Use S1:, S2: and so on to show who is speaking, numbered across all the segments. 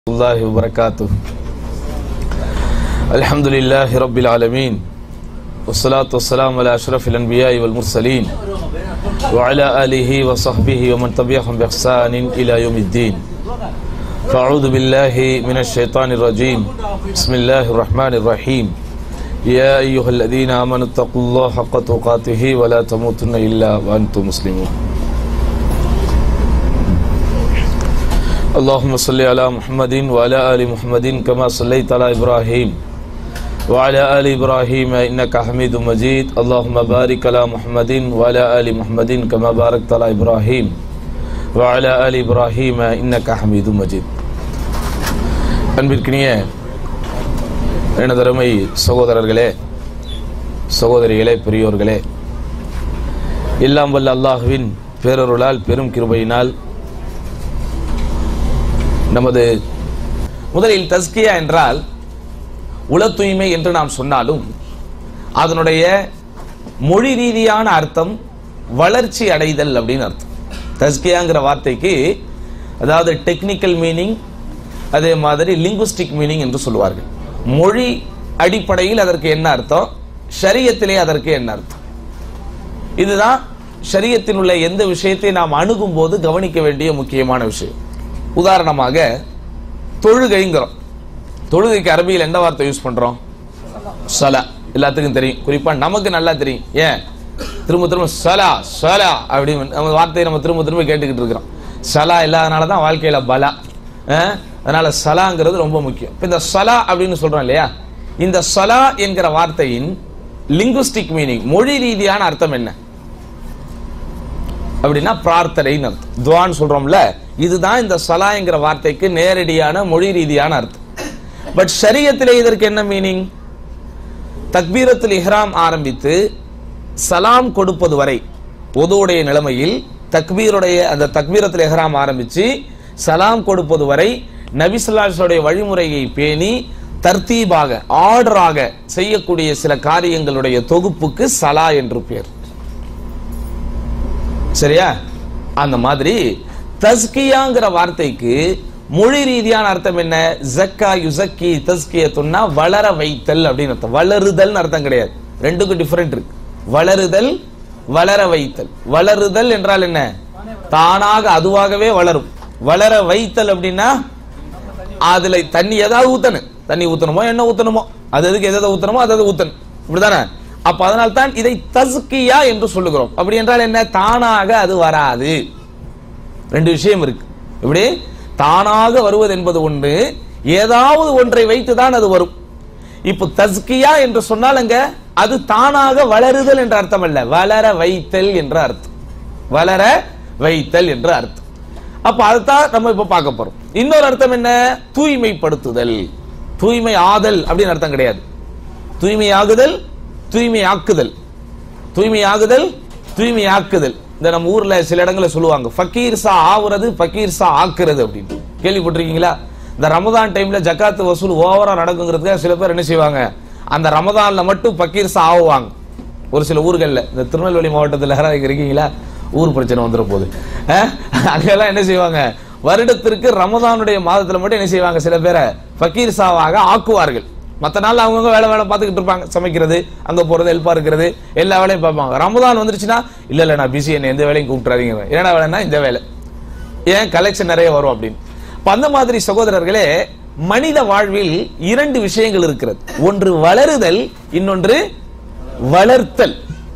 S1: الله وبركاته الحمد لله رب العالمين والصلاة والسلام على أشرف الأنبياء والمرسلين وعلى آله وصحبه ومن تبعهم بإحسان إلى يوم الدين فأعوذ بالله من الشيطان الرجيم بسم الله الرحمن الرحيم يا أيها الذين آمنوا اتقوا الله حق تقاته ولا تموتن إلا وأنتم مسلمون اللهم صل على محمد وعلى آل محمد كما صليت على إبراهيم وعلى آل إبراهيم إنك حميد مجيد اللهم بارك على محمد وعلى آل محمد كما باركت على إبراهيم وعلى آل إبراهيم إنك حميد مجيد அன்பிற்கினிய எனதருமை சகோதரர்களே சகோதரிகளே பெரியோர்களே எல்லாம் வல்ல அல்லாஹுவின் பேரருளால் பெரும் கிருபையினால் நமது முதலில் தஸ்கியா என்றால் உள தூய்மை என்று நாம் சொன்னாலும் அதனுடைய மொழி ரீதியான அர்த்தம் வளர்ச்சி அடைதல் அப்படின்னு அர்த்தம் தஸ்கியாங்கிற வார்த்தைக்கு அதாவது டெக்னிக்கல் மீனிங் அதே மாதிரி லிங்குஸ்டிக் மீனிங் என்று சொல்லுவார்கள் மொழி அடிப்படையில் அதற்கு என்ன அர்த்தம் ஷரியத்திலே அதற்கு என்ன அர்த்தம் இதுதான் ஷரியத்தில் உள்ள எந்த விஷயத்தை நாம் அணுகும் போது கவனிக்க வேண்டிய முக்கியமான விஷயம் உதாரணமாக தொழுகைங்கிறோம் தொழுகைக்கு அரபியில் எந்த வார்த்தை யூஸ் பண்றோம் சலா எல்லாத்துக்கும் தெரியும் குறிப்பா நமக்கு நல்லா தெரியும் ஏன் திரும்ப திரும்ப சலா சலா அப்படி நம்ம வார்த்தையை நம்ம திரும்ப திரும்ப கேட்டுக்கிட்டு இருக்கிறோம் சலா இல்லாதனால தான் வாழ்க்கையில பலா அஹ்? அதனால சலாங்கிறது ரொம்ப முக்கியம் இப்ப இந்த சலா அப்படின்னு சொல்றோம் இல்லையா இந்த சலா என்கிற வார்த்தையின் லிங்குஸ்டிக் மீனிங் மொழி ரீதியான அர்த்தம் என்ன அப்படின்னா பிரார்த்தனைன்னு அர்த்தம் துவான்னு சொல்றோம்ல இதுதான் இந்த சலாங்கிற வார்த்தைக்கு நேரடியான மொழி ரீதியான அர்த்தம் பட் ஷரியத்திலே இதற்கு என்ன மீனிங் தக்பீரத்துல் இஹ்ராம் ஆரம்பித்து சலாம் கொடுப்பது வரை ஒதுவுடைய நிலைமையில் தக்பீருடைய அந்த தக்பீரத்துல் இஹ்ராம் ஆரம்பிச்சு சலாம் கொடுப்பது வரை நபிசுல்லாசுடைய வழிமுறையை பேணி தர்த்தீபாக ஆர்டராக செய்யக்கூடிய சில காரியங்களுடைய தொகுப்புக்கு சலா என்று பேர் சரியா அந்த மாதிரி தஸ்கியாங்கிற வார்த்தைக்கு மொழி ரீதியான அர்த்தம் என்ன ஜக்கா யுசக்கி தஸ்கியத்துன்னா வளர வைத்தல் அப்படின்னு அர்த்தம் வளருதல் அர்த்தம் கிடையாது ரெண்டுக்கும் டிஃபரெண்ட் இருக்கு வளருதல் வளர வைத்தல் வளருதல் என்றால் என்ன தானாக அதுவாகவே வளரும் வளர வைத்தல் அப்படின்னா அதுல தண்ணி ஏதாவது ஊத்தணும் தண்ணி ஊத்தணுமோ என்ன ஊத்தணுமோ அது எதுக்கு எதை ஊத்தணுமோ அதை ஊத்தணும் இப்படிதானே அப்ப அதனால் தான் இதை தஸ்கியா என்று சொல்லுகிறோம் அப்படி என்றால் என்ன தானாக அது வராது ரெண்டு விஷயம் இருக்கு இப்படி தானாக வருவது என்பது ஒன்று ஏதாவது ஒன்றை வைத்து தான் அது வரும் இப்போ தஸ்கியா என்று சொன்னால் அங்க அது தானாக வளருதல் என்ற அர்த்தம் அல்ல வளர வைத்தல் என்ற அர்த்தம் வளர வைத்தல் என்ற அர்த்தம் அப்ப அதுதான் நம்ம இப்ப பார்க்க போறோம் இன்னொரு அர்த்தம் என்ன தூய்மைப்படுத்துதல் தூய்மை ஆதல் அப்படின்னு அர்த்தம் கிடையாது தூய்மையாகுதல் தூய்மையாக்குதல் தூய்மையாகுதல் தூய்மையாக்குதல் இந்த நம்ம ஊர்ல சில இடங்கள்ல சொல்லுவாங்க ஃபக்கீர் சா ஆவுறது ஃபக்கீர் சா ஆக்குறது அப்படின்னு கேள்விப்பட்டிருக்கீங்களா இந்த ரமதான் டைம்ல ஜக்காத்து வசூல் ஓவரா நடக்குங்கிறதுக்காக சில பேர் என்ன செய்வாங்க அந்த ரமதான்ல மட்டும் ஃபக்கீர் சா ஆவுவாங்க ஒரு சில ஊர்கள்ல இந்த திருநெல்வேலி மாவட்டத்தில் யாராவது இங்க இருக்கீங்களா ஊர் பிரச்சனை வந்துட போகுது அஹ்? அங்கெல்லாம் என்ன செய்வாங்க வருடத்திற்கு ரமதானுடைய மாதத்துல மட்டும் என்ன செய்வாங்க சில பேரை ஃபக்கீர் சாவாக ஆக்குவார்கள் மற்ற நாள் அவங்கவுங்க வேலை வேலை பார்த்துக்கிட்டு இருப்பாங்க சமைக்கிறது அங்க போறது ஹெல்ப்பா இருக்கிறது எல்லா வேலையும் பார்ப்பாங்க ரமதான் வந்துருச்சுன்னா இல்ல இல்ல நான் பிஸி என்ன எந்த வேலையும் கூப்பிட்டுறாதீங்க என்னடா வேலைன்னா இந்த வேலை ஏன் கலெக்ஷன் நிறைய வரும் அப்படின்னு அப்ப அந்த மாதிரி சகோதரர்களே மனித வாழ்வில் இரண்டு விஷயங்கள் இருக்கிறது ஒன்று வளருதல் இன்னொன்று வளர்த்தல்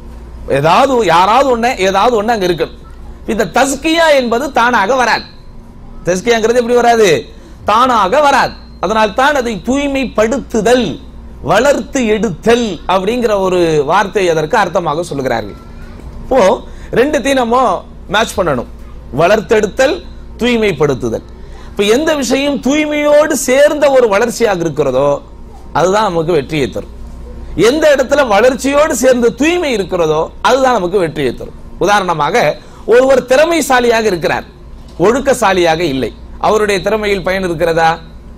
S1: ஏதாவது யாராவது ஒண்ணு ஏதாவது ஒண்ணு அங்க இருக்கு இந்த தஸ்கியா என்பது தானாக வராது தஸ்கியாங்கிறது எப்படி வராது தானாக வராது அதனால் தான் அதை தூய்மைப்படுத்துதல் வளர்த்து எடுத்தல் அப்படிங்கிற ஒரு வார்த்தை அதற்கு அர்த்தமாக சொல்லுகிறார்கள் இப்போ ரெண்டுத்தையும் நம்ம மேட்ச் பண்ணணும் வளர்த்தெடுத்தல் தூய்மைப்படுத்துதல் இப்ப எந்த விஷயம் தூய்மையோடு சேர்ந்த ஒரு வளர்ச்சியாக இருக்கிறதோ அதுதான் நமக்கு வெற்றியை தரும் எந்த இடத்துல வளர்ச்சியோடு சேர்ந்த தூய்மை இருக்கிறதோ அதுதான் நமக்கு வெற்றியை தரும் உதாரணமாக ஒருவர் திறமைசாலியாக இருக்கிறார் ஒழுக்கசாலியாக இல்லை அவருடைய திறமையில் பயன் இருக்கிறதா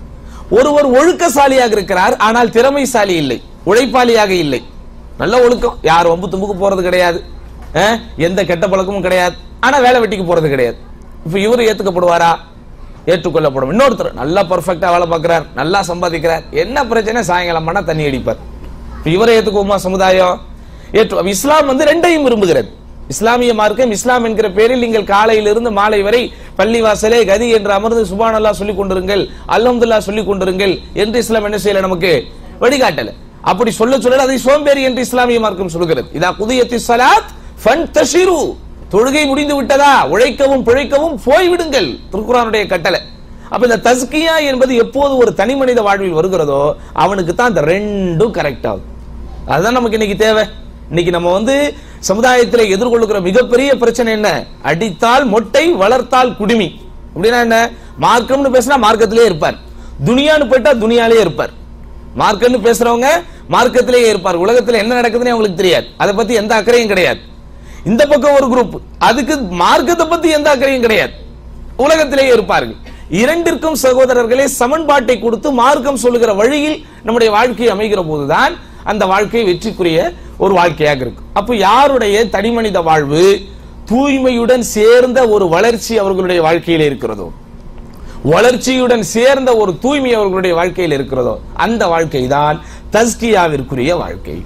S1: ஒருவர் ஒழுக்கசாலியாக இருக்கிறார் ஆனால் திறமைசாலி இல்லை உழைப்பாளியாக இல்லை நல்ல ஒழுக்கம் யார் வம்பு தும்புக்கு போறது கிடையாது அஹ், எந்த கெட்ட பழக்கமும் கிடையாது ஆனா வேலை வெட்டிக்கு போறது கிடையாது இப்ப இவரு ஏத்துக்கப்படுவாரா ஏற்றுக்கொள்ளப்படும் இன்னொருத்தர் நல்லா பர்ஃபெக்டா வேலை பார்க்கிறார் நல்லா சம்பாதிக்கிறார் என்ன பிரச்சனை சாயங்காலம் பண்ணா தண்ணி அடிப்பார் இப்ப இவரை ஏத்துக்குவோமா சமுதாயம் ஏற்று அப்ப இஸ்லாம் வந்து ரெண்டையும் விரும்புகிறது இஸ்லாமிய மார்க்கம் இஸ்லாம் என்கிற பேரில் நீங்கள் காலையிலிருந்து மாலை வரை பள்ளி வாசலே கதி என்று அமர்ந்து சுபான் அல்லா சொல்லிக் கொண்டிருங்கள் அல்ஹம்துல்லா சொல்லிக் கொண்டிருங்கள் என்று இஸ்லாம் என்ன செய்யல நமக்கு வழிகாட்டல அப்படி சொல்ல சொல்ல அதை சோம்பேறி என்று இஸ்லாமிய மார்க்கம் சொல்கிறது இதா குதியத்தி சலாத் ஃபன் தஷிரு தொழுகை முடிந்து விட்டதா உழைக்கவும் பிழைக்கவும் போய்விடுங்கள் திருக்குறானுடைய கட்டளை அப்ப இந்த தஸ்கியா என்பது எப்போது ஒரு தனி மனித வாழ்வில் வருகிறதோ அவனுக்கு தான் இந்த ரெண்டும் கரெக்ட் ஆகும் அதுதான் நமக்கு இன்னைக்கு தேவை இன்னைக்கு நம்ம வந்து சமுதாயத்தில் எதிர்கொள்ளுகிற மிகப்பெரிய பிரச்சனை என்ன அடித்தால் மொட்டை வளர்த்தால் குடுமி அப்படின்னா என்ன மார்க்கம்னு பேசினா மார்க்கத்திலே இருப்பார் துனியான்னு போயிட்டா துனியாலே இருப்பார் மார்க்கம்னு பேசுறவங்க மார்க்கத்திலேயே இருப்பார் உலகத்துல என்ன நடக்குதுன்னு அவங்களுக்கு தெரியாது அதை பத்தி எந்த அக்கறையும் கிடையாது இந்த பக்கம் ஒரு குரூப் அதுக்கு மார்க்கத்தை பத்தி எந்த அக்கறையும் கிடையாது உலகத்திலேயே இருப்பார்கள் இரண்டிற்கும் சகோதரர்களே சமன்பாட்டை கொடுத்து மார்க்கம் சொல்லுகிற வழியில் நம்முடைய வாழ்க்கை அமைகிற போதுதான் அந்த வாழ்க்கை வெற்றிக்குரிய ஒரு வாழ்க்கையாக இருக்கும் அப்ப யாருடைய தனிமனித வாழ்வு தூய்மையுடன் சேர்ந்த ஒரு வளர்ச்சி அவர்களுடைய வாழ்க்கையில் இருக்கிறதோ வளர்ச்சியுடன் சேர்ந்த ஒரு தூய்மை அவர்களுடைய வாழ்க்கையில் இருக்கிறதோ அந்த வாழ்க்கை தான் தஸ்கியாவிற்குரிய வாழ்க்கை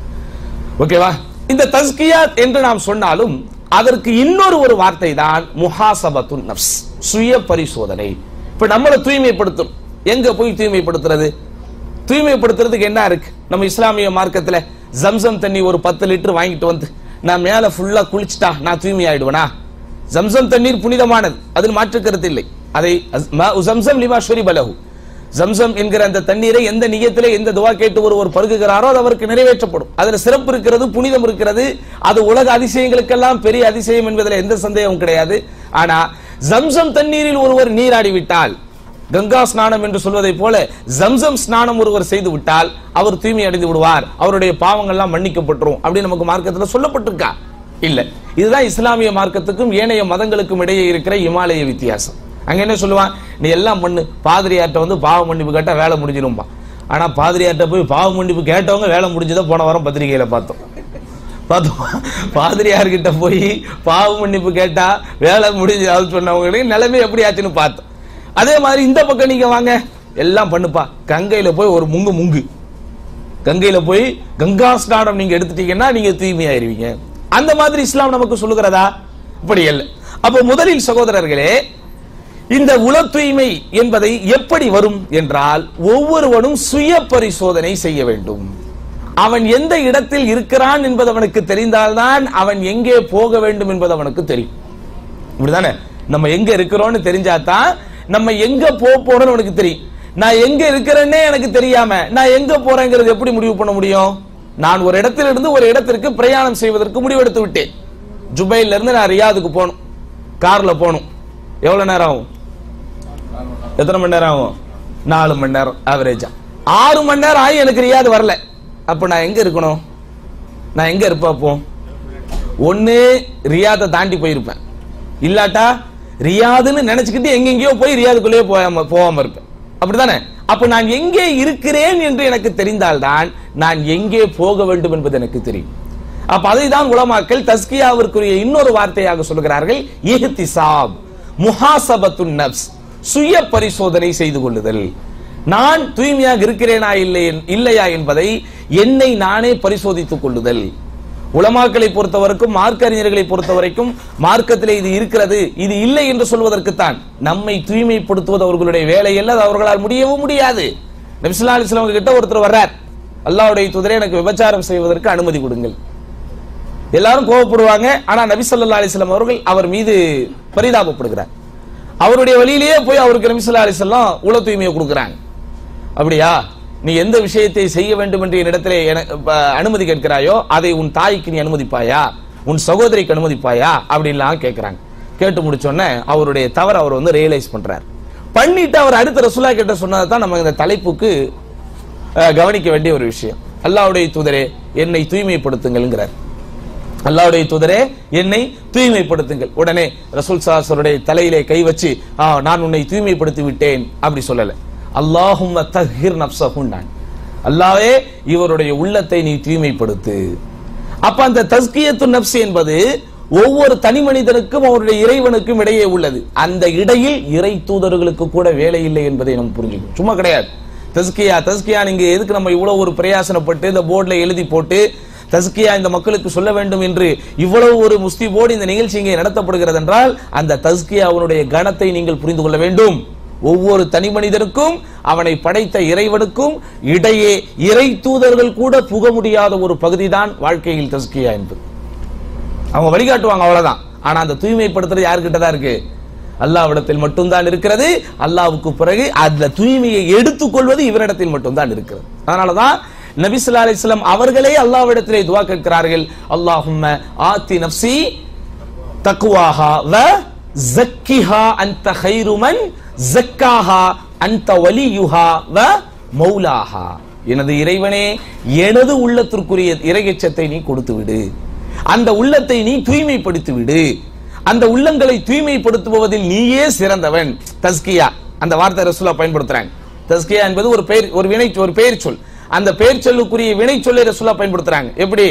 S1: ஓகேவா இந்த தஸ்கியா என்று நாம் சொன்னாலும் அதற்கு இன்னொரு ஒரு வார்த்தை தான் முஹாசபத்து நப்ஸ் சுய பரிசோதனை இப்ப நம்மளை தூய்மைப்படுத்தும் எங்க போய் தூய்மைப்படுத்துறது தூய்மைப்படுத்துறதுக்கு என்ன இருக்கு நம்ம இஸ்லாமிய மார்க்கத்துல ஜம்சம் தண்ணி ஒரு பத்து லிட்டர் வாங்கிட்டு வந்து நான் மேல ஃபுல்லா குளிச்சுட்டா நான் தூய்மை ஆயிடுவேனா ஜம்சம் தண்ணீர் புனிதமானது அதில் மாற்று கருத்து இல்லை அதை ஜம்சம் லிமா ஷுரிபலஹு ஜம்சம் என்கிற அந்த தண்ணீரை எந்த நியத்திலே எந்த துவா கேட்டு ஒருவர் பருகுகிறாரோ அது அவருக்கு நிறைவேற்றப்படும் அதுல சிறப்பு இருக்கிறது புனிதம் இருக்கிறது அது உலக அதிசயங்களுக்கெல்லாம் பெரிய அதிசயம் என்பதில் எந்த சந்தேகமும் கிடையாது ஆனா ஜம்சம் தண்ணீரில் ஒருவர் நீராடி விட்டால் கங்கா ஸ்நானம் என்று சொல்வதை போல ஜம்சம் ஸ்நானம் ஒருவர் செய்து விட்டால் அவர் தூய்மை அடைந்து விடுவார் அவருடைய பாவங்கள்லாம் மன்னிக்கப்பட்டுரும் அப்படின்னு நமக்கு மார்க்கத்தில் சொல்லப்பட்டிருக்கா இல்ல இதுதான் இஸ்லாமிய மார்க்கத்துக்கும் ஏனைய மதங்களுக்கும் இடையே இருக்கிற இமாலய வித்தியாசம் அங்க என்ன சொல்லுவான் நீ எல்லாம் பண்ணு பாதிரியார்ட்ட வந்து பாவ மன்னிப்பு கேட்டா வேலை முடிஞ்சிரும்பா ஆனா பாதிரியார்ட்ட போய் பாவ மன்னிப்பு கேட்டவங்க வேலை முடிஞ்சதை போன வாரம் பத்திரிகையில பார்த்தோம் பார்த்தோம் பாதிரியார்கிட்ட போய் பாவ மன்னிப்பு கேட்டா வேலை முடிஞ்சு அது சொன்னவங்களுக்கு நிலைமை எப்படி ஆச்சுன்னு பார்த்தோம் அதே மாதிரி இந்த பக்கம் நீங்க வாங்க எல்லாம் பண்ணுப்பா கங்கையில போய் ஒரு முங்கு முங்கு கங்கையில போய் கங்கா ஸ்நானம் நீங்க எடுத்துட்டீங்கன்னா நீங்க தூய்மையாயிருவீங்க அந்த மாதிரி இஸ்லாம் நமக்கு சொல்லுகிறதா இப்படி இல்லை அப்ப முதலில் சகோதரர்களே இந்த உல தூய்மை என்பதை எப்படி வரும் என்றால் ஒவ்வொருவனும் சுய பரிசோதனை செய்ய வேண்டும் அவன் எந்த இடத்தில் இருக்கிறான் என்பது அவனுக்கு தெரிந்தால்தான் அவன் எங்கே போக வேண்டும் என்பது அவனுக்கு தெரியும் இப்படிதானே நம்ம எங்க இருக்கிறோம்னு தெரிஞ்சாதான் நம்ம எங்க போக போறோம்னு உனக்கு தெரியும் நான் எங்க இருக்கிறேன்னே எனக்கு தெரியாம நான் எங்க போறேங்கிறது எப்படி முடிவு பண்ண முடியும் நான் ஒரு இடத்திலிருந்து ஒரு இடத்திற்கு பிரயாணம் செய்வதற்கு முடிவெடுத்து விட்டேன் ஜுபைல இருந்து நான் ரியாதுக்கு போகணும் கார்ல போகணும் எவ்வளவு நேரம் ஆகும் எத்தனை மணி நேரம் ஆகும் நாலு மணி நேரம் ஆவரேஜா ஆறு மணி நேரம் ஆகி எனக்கு ரியாது வரல அப்ப நான் எங்க இருக்கணும் நான் எங்க இருப்பேன் அப்போ ஒண்ணு ரியாதை தாண்டி போயிருப்பேன் இல்லாட்டா ரியாதுன்னு நினைச்சுக்கிட்டு எங்கெங்கயோ போய் ரியாதுக்குள்ளேயே போகாம போகாம இருப்பேன் அப்படிதானே அப்ப நான் எங்கே இருக்கிறேன் என்று எனக்கு தெரிந்தால்தான் நான் எங்கே போக வேண்டும் என்பது எனக்கு தெரியும் அப்ப அதை தான் உலமாக்கள் தஸ்கியாவிற்குரிய இன்னொரு வார்த்தையாக சொல்கிறார்கள் இஹ்திசாப் முஹாசபத்துன் நப்ஸ் சுய பரிசோதனை செய்து கொள்ளுதல் நான் தூய்மையாக இருக்கிறேனா இல்லை இல்லையா என்பதை என்னை நானே பரிசோதித்துக் கொள்ளுதல் உலமாக்களை பொறுத்தவரைக்கும் மார்க்க அறிஞர்களை பொறுத்தவரைக்கும் மார்க்கத்திலே இது இருக்கிறது இது இல்லை என்று சொல்வதற்குத்தான் நம்மை தூய்மைப்படுத்துவது அவர்களுடைய வேலை அல்ல அது அவர்களால் முடியவும் முடியாது நபிசுல்லா அலிஸ்லாம் கிட்ட ஒருத்தர் வர்றார் அல்லாவுடைய தூதரே எனக்கு விபச்சாரம் செய்வதற்கு அனுமதி கொடுங்கள் எல்லாரும் கோவப்படுவாங்க ஆனா நபி சொல்லா அலிஸ்லாம் அவர்கள் அவர் மீது பரிதாபப்படுகிறார் அவருடைய வழியிலேயே போய் அவருக்கு நபி சொல்லா அலிஸ்லாம் உல தூய்மையை கொடுக்குறாங்க அப்படியா நீ எந்த விஷயத்தை செய்ய வேண்டும் என்று என்னிடத்திலே என- ப- அனுமதி கேட்கிறாயோ அதை உன் தாய்க்கு நீ அனுமதிப்பாயா உன் சகோதரிக்கு அனுமதிப்பாயா அப்படின்லாம் கேட்கிறாங்க கேட்டு முடிச்சோடனே அவருடைய தவறு அவர் வந்து ரியலைஸ் பண்றார் பண்ணிட்டு அவர் அடுத்த ரசூலா கிட்ட சொன்னதை தான் நம்ம இந்த தலைப்புக்கு அஹ், கவனிக்க வேண்டிய ஒரு விஷயம் அல்லாஹ்வுடைய தூதரே என்னை தூய்மைப்படுத்துங்கள்ங்கிறார் அல்லாஹ்வுடைய தூதரே என்னை தூய்மைப்படுத்துங்கள் உடனே ரசூல் சாசருடைய தலையிலே கை வச்சு "ஆ, நான் உன்னை தூய்மைப்படுத்தி விட்டேன் அப்படி சொல்லல அல்லாஹும் தஹிர் நப்சஹுன்னான் அல்லாவே இவருடைய உள்ளத்தை நீ தூய்மைப்படுத்து அப்ப அந்த தஸ்கியத்து நப்ஸ் என்பது ஒவ்வொரு தனி மனிதனுக்கும் அவருடைய இறைவனுக்கும் இடையே உள்ளது அந்த இடையில் இறை தூதர்களுக்கு கூட வேலை இல்லை என்பதை நம்ம புரிஞ்சுக்கணும் சும்மா கிடையாது தஸ்கியா தஸ்கியா நீங்க எதுக்கு நம்ம இவ்வளவு ஒரு பிரயாசனப்பட்டு இந்த போர்டுல எழுதி போட்டு தஸ்கியா இந்த மக்களுக்கு சொல்ல வேண்டும் என்று இவ்வளவு ஒரு முஸ்லிமோடு இந்த நிகழ்ச்சி இங்கே நடத்தப்படுகிறது என்றால் அந்த தஸ்கியாவுடைய கணத்தை நீங்கள் புரிந்து கொள்ள வேண்டும் ஒவ்வொரு தனி மனிதனுக்கும் அவனை படைத்த இறைவனுக்கும் இடையே இறை தூதர்கள் கூட புக முடியாத ஒரு பகுதிதான் வாழ்க்கையில் தஸ்கியா என்பது அவங்க வழிகாட்டுவாங்க அவ்வளவுதான் ஆனா அந்த தூய்மைப்படுத்துறது யாருக்கிட்ட தான் இருக்கு அல்லாவிடத்தில் மட்டும்தான் இருக்கிறது அல்லாவுக்கு பிறகு அந்த தூய்மையை எடுத்துக்கொள்வது இவரிடத்தில் மட்டும்தான் இருக்கிறது அதனாலதான் நபி ஸல்லல்லாஹு அலைஹி வஸல்லம் அவர்களே அல்லாஹ்விடத்திலே துஆ கேட்கிறார்கள் அல்லாஹும்ம ஆத்தி நஃப்ஸி தக்வாஹா வ ஜக்கிஹா அன்த கைரு மன் ஜக்காஹா அன்த வலியுஹா வ மௌலாஹா எனது இறைவனே எனது உள்ளத்திற்குரிய இறையச்சத்தை நீ கொடுத்து விடு அந்த உள்ளத்தை நீ தூய்மைப்படுத்தி விடு அந்த உள்ளங்களை தூய்மைப்படுத்துவதில் நீயே சிறந்தவன் தஸ்கியா அந்த வார்த்தை ரசூலா பயன்படுத்துறாங்க தஸ்கியா என்பது ஒரு பெயர் ஒரு வினை ஒரு பெயர் சொல் அந்த பெயர் சொல்லுக்குரிய வினை சொல்லை ரசூலா பயன்படுத்துறாங்க எப்படி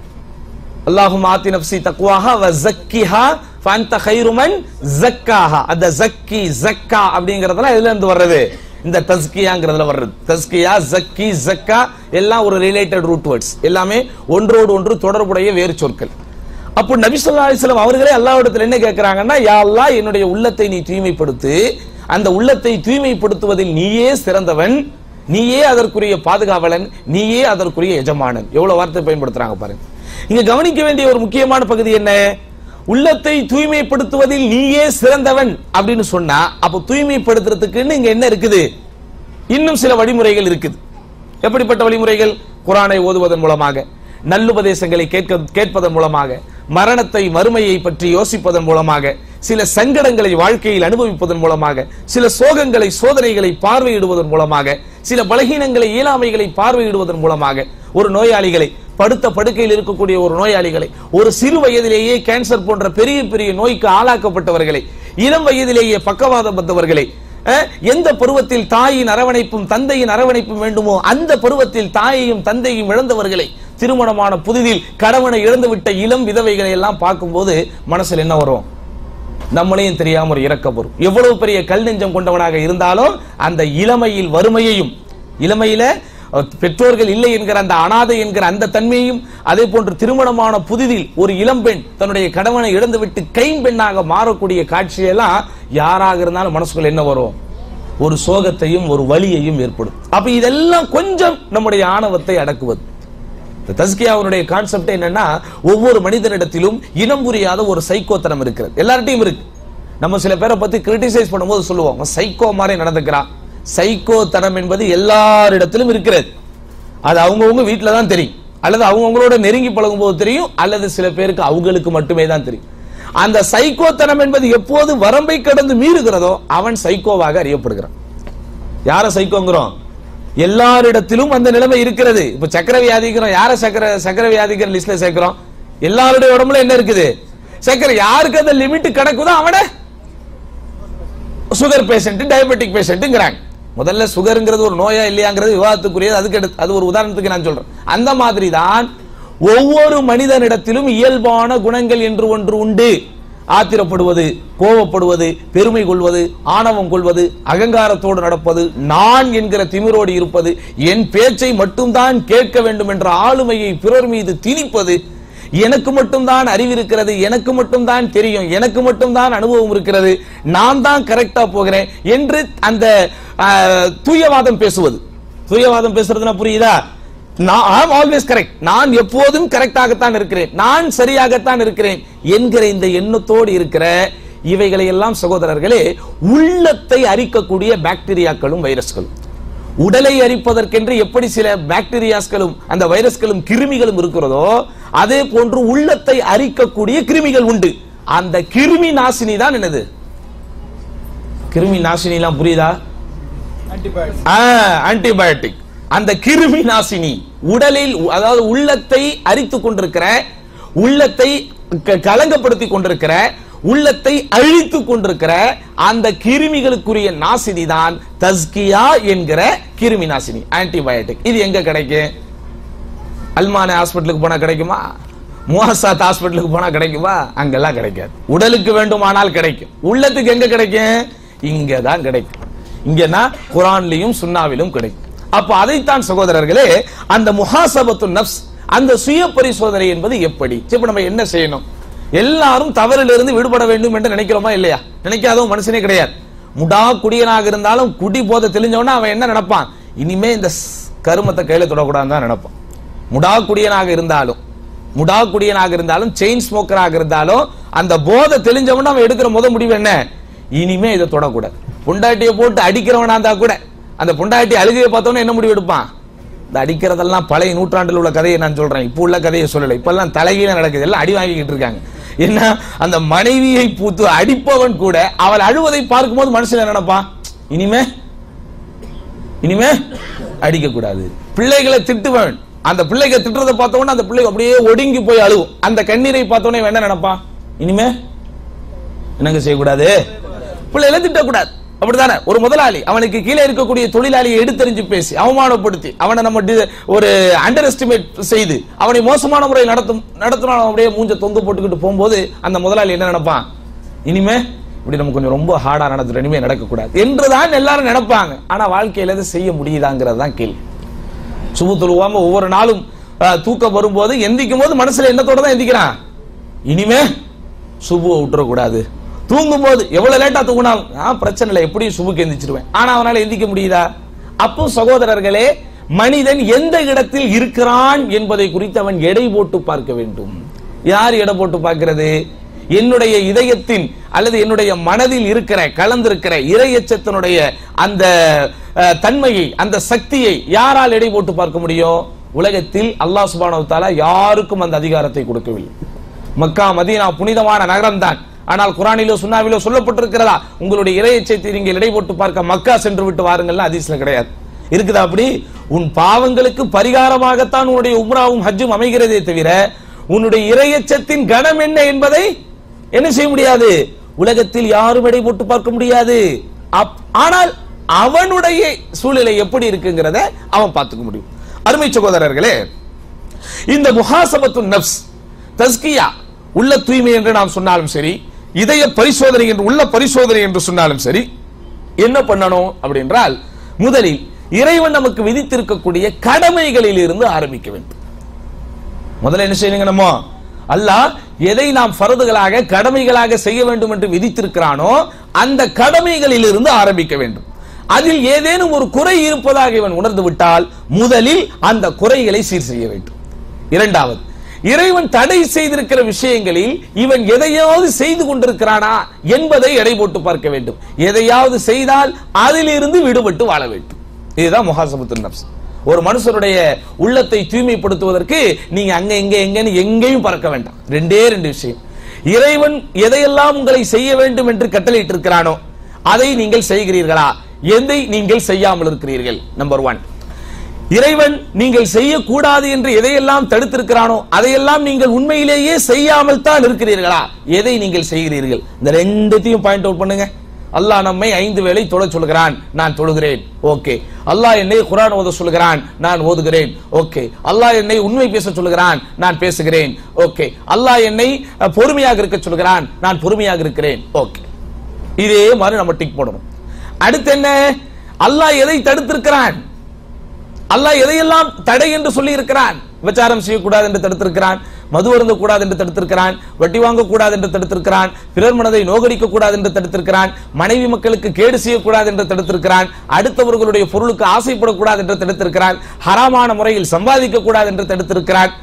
S1: அல்லாஹும் ஆத்தி நப்சி தக்வாஹா வ ஜக்கிஹா ஃபஅன்த கைரு மன் ஜக்காஹா அந்த ஜக்கி ஜக்கா அப்படிங்கறதெல்லாம் எதுல இருந்து வர்றது இந்த தஸ்கியாங்கிறதுல வர்றது தஸ்கியா ஜக்கி ஜக்கா எல்லாம் ஒரு ரிலேட்டட் ரூட் வேர்ட்ஸ் எல்லாமே ஒன்றோடு ஒன்று தொடர்புடைய வேறு சொற்கள் அப்போ நபி ஸல்லல்லாஹு அலைஹி வஸல்லம் அவர்களே அல்லாஹ்விடத்தில் என்ன கேட்கறாங்கன்னா யா அல்லாஹ் என்னுடைய உள்ளத்தை நீ தூய்மைப்படுத்து அந்த உள்ளத்தை தூய்மைப்படுத்துவதில் நீயே சிறந்தவன் நீயே அதற்குரிய பாதுகாவலன் நீயே அதற்குரிய எஜமானன் எவ்வளவு வார்த்தை பயன்படுத்துறாங்க பாருங்க இங்க கவனிக்க வேண்டிய ஒரு முக்கியமான பகுதி என்ன உள்ளத்தை தூய்மைப்படுத்துவதில் நீயே சிறந்தவன் அப்படின்னு சொன்னா அப்ப தூய்மைப்படுத்துறதுக்குன்னு இங்க என்ன இருக்குது இன்னும் சில வழிமுறைகள் இருக்குது எப்படிப்பட்ட வழிமுறைகள் குரானை ஓதுவதன் மூலமாக நல்லுபதேசங்களை கேட்க கேட்பதன் மூலமாக மரணத்தை மறுமையை பற்றி யோசிப்பதன் மூலமாக சில சங்கடங்களை வாழ்க்கையில் அனுபவிப்பதன் மூலமாக சில சோகங்களை சோதனைகளை பார்வையிடுவதன் மூலமாக சில பலகீனங்களை இயலாமைகளை பார்வையிடுவதன் மூலமாக ஒரு நோயாளிகளை படுத்த படுக்கையில் இருக்கக்கூடிய ஒரு நோயாளிகளை ஒரு சிறு வயதிலேயே கேன்சர் போன்ற பெரிய பெரிய நோய்க்கு ஆளாக்கப்பட்டவர்களை இளம் வயதிலேயே பக்கவாதம் வந்தவர்களை அஹ், எந்த பருவத்தில் தாயின் அரவணைப்பும் தந்தையின் அரவணைப்பும் வேண்டுமோ அந்த பருவத்தில் தாயையும் தந்தையும் இழந்தவர்களை திருமணமான புதிதில் கணவனை இழந்துவிட்ட இளம் விதவைகளை எல்லாம் பார்க்கும்போது மனசுல என்ன வரும் நம்மளையும் தெரியாம ஒரு இறக்க வரும் எவ்வளவு பெரிய கல் நெஞ்சம் கொண்டவனாக இருந்தாலும் அந்த இளமையில் வறுமையையும் இளமையில அஹ், பெற்றோர்கள் இல்லை என்கிற அந்த அனாதை என்கிற அந்த தன்மையையும் அதே போன்று திருமணமான புதிதில் ஒரு இளம்பெண் தன்னுடைய கணவனை இழந்துவிட்டு கைம்பெண்ணாக மாறக்கூடிய காட்சியெல்லாம் யாராக இருந்தாலும் மனசுக்குள்ள என்ன வரும் ஒரு சோகத்தையும் ஒரு வலியையும் ஏற்படும் அப்ப இதெல்லாம் கொஞ்சம் நம்முடைய ஆணவத்தை அடக்குவது இந்த தஸ்கியாவுடைய கான்செப்ட் என்னன்னா ஒவ்வொரு மனிதனிடத்திலும் இனம் புரியாத ஒரு சைக்கோத்தனம் இருக்கிறது எல்லார்ட்டையும் இருக்கு நம்ம சில பேரை பத்தி கிரிட்டிசைஸ் பண்ணும்போது சொல்லுவோம் "அவன் சைக்கோ மாதிரி நடந்துக்கிறான் சைக்கோ தனம் என்பது எல்லாரிடத்திலும் இருக்கிறது அது அவங்கவங்க வீட்டில தான் தெரியும் அல்லது அவங்கவங்களோட நெருங்கி பழகும் போது தெரியும் அல்லது சில பேருக்கு அவங்களுக்கு மட்டுமே தான் தெரியும் அந்த சைக்கோத்தனம் என்பது எப்போது வரம்பை கடந்து மீறுகிறதோ அவன் சைக்கோவாக அறியப்படுகிறான் யார சைக்கோங்கிறோம் எல்லாரிடத்திலும் அந்த நிலைமை இருக்கிறது இப்ப சக்கர வியாதிக்கிறோம் யார சக்கர சக்கர வியாதிக்கிற லிஸ்ட்ல சேர்க்கிறோம் எல்லாருடைய உடம்புல என்ன இருக்குது சக்கரை யாருக்கு அந்த லிமிட் கிடக்குதோ அவனை சுகர் பேஷண்ட் டயபெட்டிக் பேஷண்ட்ங்கிறாங்க முதல்ல சுகர்ங்கிறது ஒரு நோயா இல்லையாங்கிறது விவாதத்துக்குரியது அதுக்கு அடுத்து அது ஒரு உதாரணத்துக்கு நான் சொல்றேன் அந்த மாதிரி தான் ஒவ்வொரு மனிதனிடத்திலும் இயல்பான குணங்கள் என்று ஒன்று உண்டு ஆத்திரப்படுவது கோபப்படுவது பெருமை கொள்வது ஆணவம் கொள்வது அகங்காரத்தோடு நடப்பது நான் என்கிற திமிரோடு இருப்பது என் பேச்சை மட்டும்தான் கேட்க வேண்டும் என்ற ஆளுமையை பிறர் மீது திணிப்பது எனக்கு மட்டும்தான் அறிவு இருக்கிறது எனக்கு மட்டும்தான் தெரியும் எனக்கு மட்டும்தான் அனுபவம் இருக்கிறது நான் தான் கரெக்டா போகிறேன் என்று அந்த ஆஹ், தூயவாதம் பேசுவது தூயவாதம் பேசுறதுனா புரியுதா நான் ஆல்வேஸ் கரெக்ட் நான் எப்போதும் கரெக்டாகத்தான் இருக்கிறேன் நான் சரியாகத்தான் இருக்கிறேன் என்கிற இந்த எண்ணத்தோடு இருக்கிற இவைகளை எல்லாம் சகோதரர்களே உள்ளத்தை அரிக்கக்கூடிய பாக்டீரியாக்களும் வைரஸ்களும் உடலை அரிப்பதற்கென்று எப்படி சில பாக்டீரியாஸ்களும் அந்த வைரஸ்களும் கிருமிகளும் இருக்கிறதோ அதே போன்று உள்ளத்தை அரிக்கக்கூடிய கிருமிகள் உண்டு அந்த கிருமி நாசினி தான் என்னது கிருமி நாசினி எல்லாம் புரியுதா ஆன்டிபயோட்டிக் அந்த கிருமி நாசினி உடலில் அதாவது உள்ளத்தை அரித்துக் கொண்டிருக்கிற உள்ளத்தை க- கலங்கப்படுத்தி கொண்டிருக்கிற உள்ளத்தை அழித்துக் கொண்டிருக்கிற அந்த கிருமிகளுக்குரிய நாசினி தான் தஸ்கியா என்கிற கிருமி நாசினி ஆன்டிபயோட்டிக் இது எங்க கிடைக்கும் அல்மான ஹாஸ்பிட்டலுக்கு போனா கிடைக்குமா முவாசாத் ஹாஸ்பிட்டலுக்கு போனா கிடைக்குமா அங்கெல்லாம் கிடைக்காது உடலுக்கு வேண்டுமானால் கிடைக்கும் உள்ளத்துக்கு எங்க கிடைக்கும் இங்க தான் கிடைக்கும் இங்கன்னா குரான்லயும் சுன்னாவிலும் கிடைக்கும் அப்ப அதைத்தான் சகோதரர்களே அந்த முஹாசபத்து நப்ஸ் அந்த சுய பரிசோதனை என்பது எப்படி இப்ப நம்ம என்ன செய்யணும் எல்லாரும் தவறிலிருந்து விடுபட வேண்டும் என்று நினைக்கிறோமா இல்லையா நினைக்காதவன் மனுஷனே கிடையாது முடா குடியனாக இருந்தாலும் குடி போத தெளிஞ்சவனா அவன் என்ன நினைப்பான் இனிமே இந்த ஸ்- கருமத்தை கையில தொடக்கூடாதுன்னு தான் நினைப்பான் முடா குடியனாக இருந்தாலும் முடா குடியனாக இருந்தாலும் செயின் ஸ்மோக்கராக இருந்தாலும் அந்த போதை தெளிஞ்சவன அவன் எடுக்கிற முத முடிவு என்ன இனிமே இதை தொடக்கூடாது பொண்டாட்டியை போட்டு அடிக்கிறவனா இருந்தா கூட அந்த பொண்டாட்டி அழுகையை பார்த்தோன்னே என்ன முடிவு எடுப்பான் இந்த அடிக்கிறதெல்லாம் பழைய நூற்றாண்டில் உள்ள கதையை நான் சொல்றேன் இப்போ உள்ள கதையை சொல்லலை இப்பெல்லாம் தலைகீழ நடக்குது எல்லாம் அடி வாங்கிக்கிட்டு இருக்காங்க என்ன அந்த மனைவியை பூத்து அடிப்பவன் கூட அவள் அழுவதை பார்க்கும்போது மனுஷன் என்ன நினைப்பான் இனிமே இனிமே அடிக்க கூடாது பிள்ளைகளை திட்டுவன் அந்த பிள்ளைங்க திட்டுறதை பார்த்த உடனே அந்த பிள்ளை அப்படியே ஒடுங்கி போய் அழுவும் அந்த கண்ணீரை பார்த்த உடனே இவன் என்ன நினைப்பான் இனிமே என்னங்க செய்யக்கூடாது பிள்ளைகளை திட்டக்கூடாது அப்படிதானே ஒரு முதலாளி அவனுக்கு கீழே இருக்கக்கூடிய தொழிலாளியை எடுத்தறிஞ்சு பேசி அவமானப்படுத்தி அவனை நம்ம டி- ஒரு அண்டர் எஸ்டிமேட் செய்து அவனை மோசமான முறையில் நடத்தும் நடத்தினாலும் அப்படியே மூஞ்ச தொந்து போட்டுக்கிட்டு போகும்போது அந்த முதலாளி என்ன நினைப்பான் இனிமே இப்படி நம்ம கொஞ்சம் ரொம்ப ஹார்டா நடத்துற இனிமே நடக்கக்கூடாது என்றுதான் எல்லாரும் நினைப்பாங்க ஆனா வாழ்க்கையில இது செய்ய முடியுதாங்கிறது தான் கேள்வி சுபு தொழுவாம ஒவ்வொரு நாளும் அஹ், தூக்கம் வரும்போது எந்திக்கும் போது மனசுல எண்ணத்தோட தான் எந்திக்கிறான் இனிமே சுபுவை விட்டுறக்கூடாது தூங்கும் போது எவ்வளவு லேட்டா தூங்கினாலும் நான் பிரச்சனை இல்லை எப்படியும் சுபுக்கு எந்திரிச்சிருவேன் ஆனா அவனால எந்திக்க முடியுதா அப்போ சகோதரர்களே மனிதன் எந்த இடத்தில் இருக்கிறான் என்பதை குறித்து அவன் எடை போட்டு பார்க்க வேண்டும் யார் எடை போட்டு பார்க்கிறது என்னுடைய இதயத்தின் அல்லது என்னுடைய மனதில் இருக்கிற கலந்திருக்கிற இறையச்சத்தினுடைய அந்த அஹ், தன்மையை அந்த சக்தியை யாரால் எடை போட்டு பார்க்க முடியும் உலகத்தில் அல்லாஹ் சுப்ஹானஹு வ தஆலா யாருக்கும் அந்த அதிகாரத்தை கொடுக்கவில்லை மக்கா மதீனா புனிதமான நகரம் தான் ஆனால் குரானிலோ சுன்னாவிலோ சொல்லப்பட்டிருக்கிறதா உங்களுடைய இறையச்சத்தை நீங்கள் இடை போட்டு பார்க்க மக்கா சென்று விட்டு வாருங்கள்லாம் ஹதீஸ்ல கிடையாது இருக்குதா அப்படி உன் பாவங்களுக்கு பரிகாரமாகத்தான் உன்னுடைய உம்ராவும் ஹஜ்ஜும் அமைகிறதே தவிர உன்னுடைய இறையச்சத்தின் கணம் என்ன என்பதை என்ன செய்ய முடியாது உலகத்தில் யாரும் எடை போட்டு பார்க்க முடியாது அப்- ஆனால் அவனுடைய சூழ்நிலை எப்படி இருக்குங்கிறத அவன் பார்த்துக்க முடியும் அருமை சகோதரர்களே இந்த முஹாசபத்து நப்ஸ் தஸ்கியா உள்ள தூய்மை என்று நாம் சொன்னாலும் சரி இதய பரிசோதனை என்று உள்ள பரிசோதனை என்று சொன்னாலும் சரி என்ன பண்ணணும் அப்படின்றால் முதலில் இறைவன் நமக்கு விதித்திருக்கக்கூடிய கடமைகளில் இருந்து ஆரம்பிக்க வேண்டும் முதல்ல என்ன செய்யணுங்க நம்ம அல்லாஹ் எதை நாம் ஃபரதுகளாக கடமைகளாக செய்ய வேண்டும் என்று விதித்திருக்கிறானோ அந்த கடமைகளில் இருந்து ஆரம்பிக்க வேண்டும் அதில் ஏதேனும் ஒரு குறை இருப்பதாக இவன் உணர்ந்து விட்டால் முதலில் அந்த குறைகளை சீர் செய்ய வேண்டும் இரண்டாவது இறைவன் தடை செய்திருக்கிற விஷயங்களில் இவன் எதையாவது செய்து கொண்டிருக்கிறானா என்பதை எடை போட்டு பார்க்க வேண்டும் எதையாவது செய்தால் அதிலிருந்து விடுபட்டு வாழ வேண்டும் இதுதான் முஹாசபத்து நப்ஸ் ஒரு மனுஷனுடைய உள்ளத்தை தூய்மைப்படுத்துவதற்கு நீங்க அங்க எங்க எங்கன்னு எங்கேயும் பறக்க வேண்டாம் ரெண்டே ரெண்டு விஷயம் இறைவன் எதையெல்லாம் உங்களை செய்ய வேண்டும் என்று கட்டளையிட்டு இருக்கிறானோ அதை நீங்கள் செய்கிறீர்களா எதை நீங்கள் செய்யாமல் இருக்கிறீர்கள் நம்பர் ஒன் இறைவன் நீங்கள் செய்யக்கூடாது என்று எதையெல்லாம் தடுத்திருக்கிறானோ அதையெல்லாம் நீங்கள் உண்மையிலேயே செய்யாமல் தான் இருக்கிறீர்களா எதை நீங்கள் செய்கிறீர்கள் இந்த ரெண்டுத்தையும் பாயிண்ட் அவுட் பண்ணுங்க அல்லாஹ் நம்மை ஐந்து வேளை தொழ சொல்கிறான் நான் தொழுகிறேன் ஓகே அல்லாஹ் என்னை குர்ஆன் ஓத சொல்கிறான் நான் ஓதுகிறேன் ஓகே அல்லாஹ் என்னை உண்மை பேச சொல்கிறான் நான் பேசுகிறேன் ஓகே அல்லாஹ் என்னை அஹ், பொறுமையாக இருக்க சொல்கிறான் நான் பொறுமையாக இருக்கிறேன் ஓகே இதே மாதிரி நம்ம டிக் போடணும் அடுத்து என்ன அல்லாஹ் எதை தடுத்திருக்கிறான் அல்லாஹ் எதையெல்லாம் தடை என்று சொல்லி இருக்கிறான் விபச்சாரம் செய்யக்கூடாது என்று தடுத்திருக்கிறான் மது அருந்த கூடாது என்று தடுத்திருக்கிறான் வட்டி வாங்க கூடாது என்று தடுத்திருக்கிறான் பிறர் மனதை நோகடிக்க கூடாது என்று தடுத்திருக்கிறான் மனைவி மக்களுக்கு கேடு செய்யக்கூடாது என்று தடுத்திருக்கிறான் அடுத்தவர்களுடைய பொருளுக்கு ஆசைப்படக்கூடாது என்று தடுத்திருக்கிறான் ஹராமான முறையில் சம்பாதிக்க கூடாது என்று தடுத்திருக்கிறான்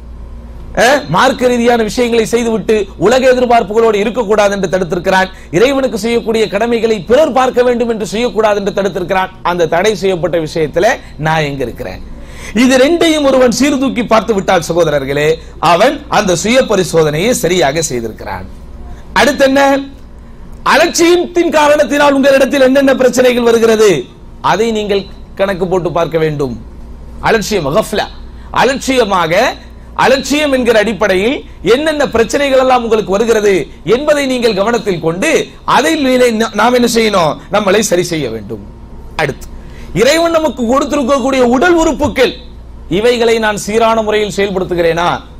S1: அஹ், மார்க்க ரீதியான விஷயங்களை செய்துவிட்டு உலக எதிர்பார்ப்புகளோடு இருக்கக்கூடாது என்று தடுத்திருக்கிறான் இறைவனுக்கு செய்யக்கூடிய கடமைகளை பிறர் பார்க்க வேண்டும் என்று செய்யக்கூடாது என்று தடுத்திருக்கிறான் அந்த தடை செய்யப்பட்ட விஷயத்துல நான் எங்க இருக்கிறேன் இது ரெண்டையும் ஒருவன் சீர்தூக்கி பார்த்து விட்டால் சகோதரர்களே அவன் அந்த சுய பரிசோதனையை சரியாக செய்திருக்கிறான் அடுத்து என்ன அலட்சியத்தின் காரணத்தினால் உங்களிடத்தில் என்னென்ன பிரச்சனைகள் வருகிறது அதை நீங்கள் கணக்கு போட்டு பார்க்க வேண்டும் அலட்சியம் கஃப்லா அலட்சியமாக அலட்சியம் என்கிற அடிப்படையில் என்னென்ன பிரச்சனைகள் எல்லாம் உங்களுக்கு வருகிறது என்பதை நீங்கள் கவனத்தில் கொண்டு அதை நீ- நாம் என்ன செய்யணும் நம்மளை சரி செய்ய வேண்டும் அடுத்து இறைவன் நமக்கு கொடுத்திருக்கக்கூடிய உடல் உறுப்புகள் இவைகளை நான் சீரான முறையில் செயல்படுத்துகிறேனா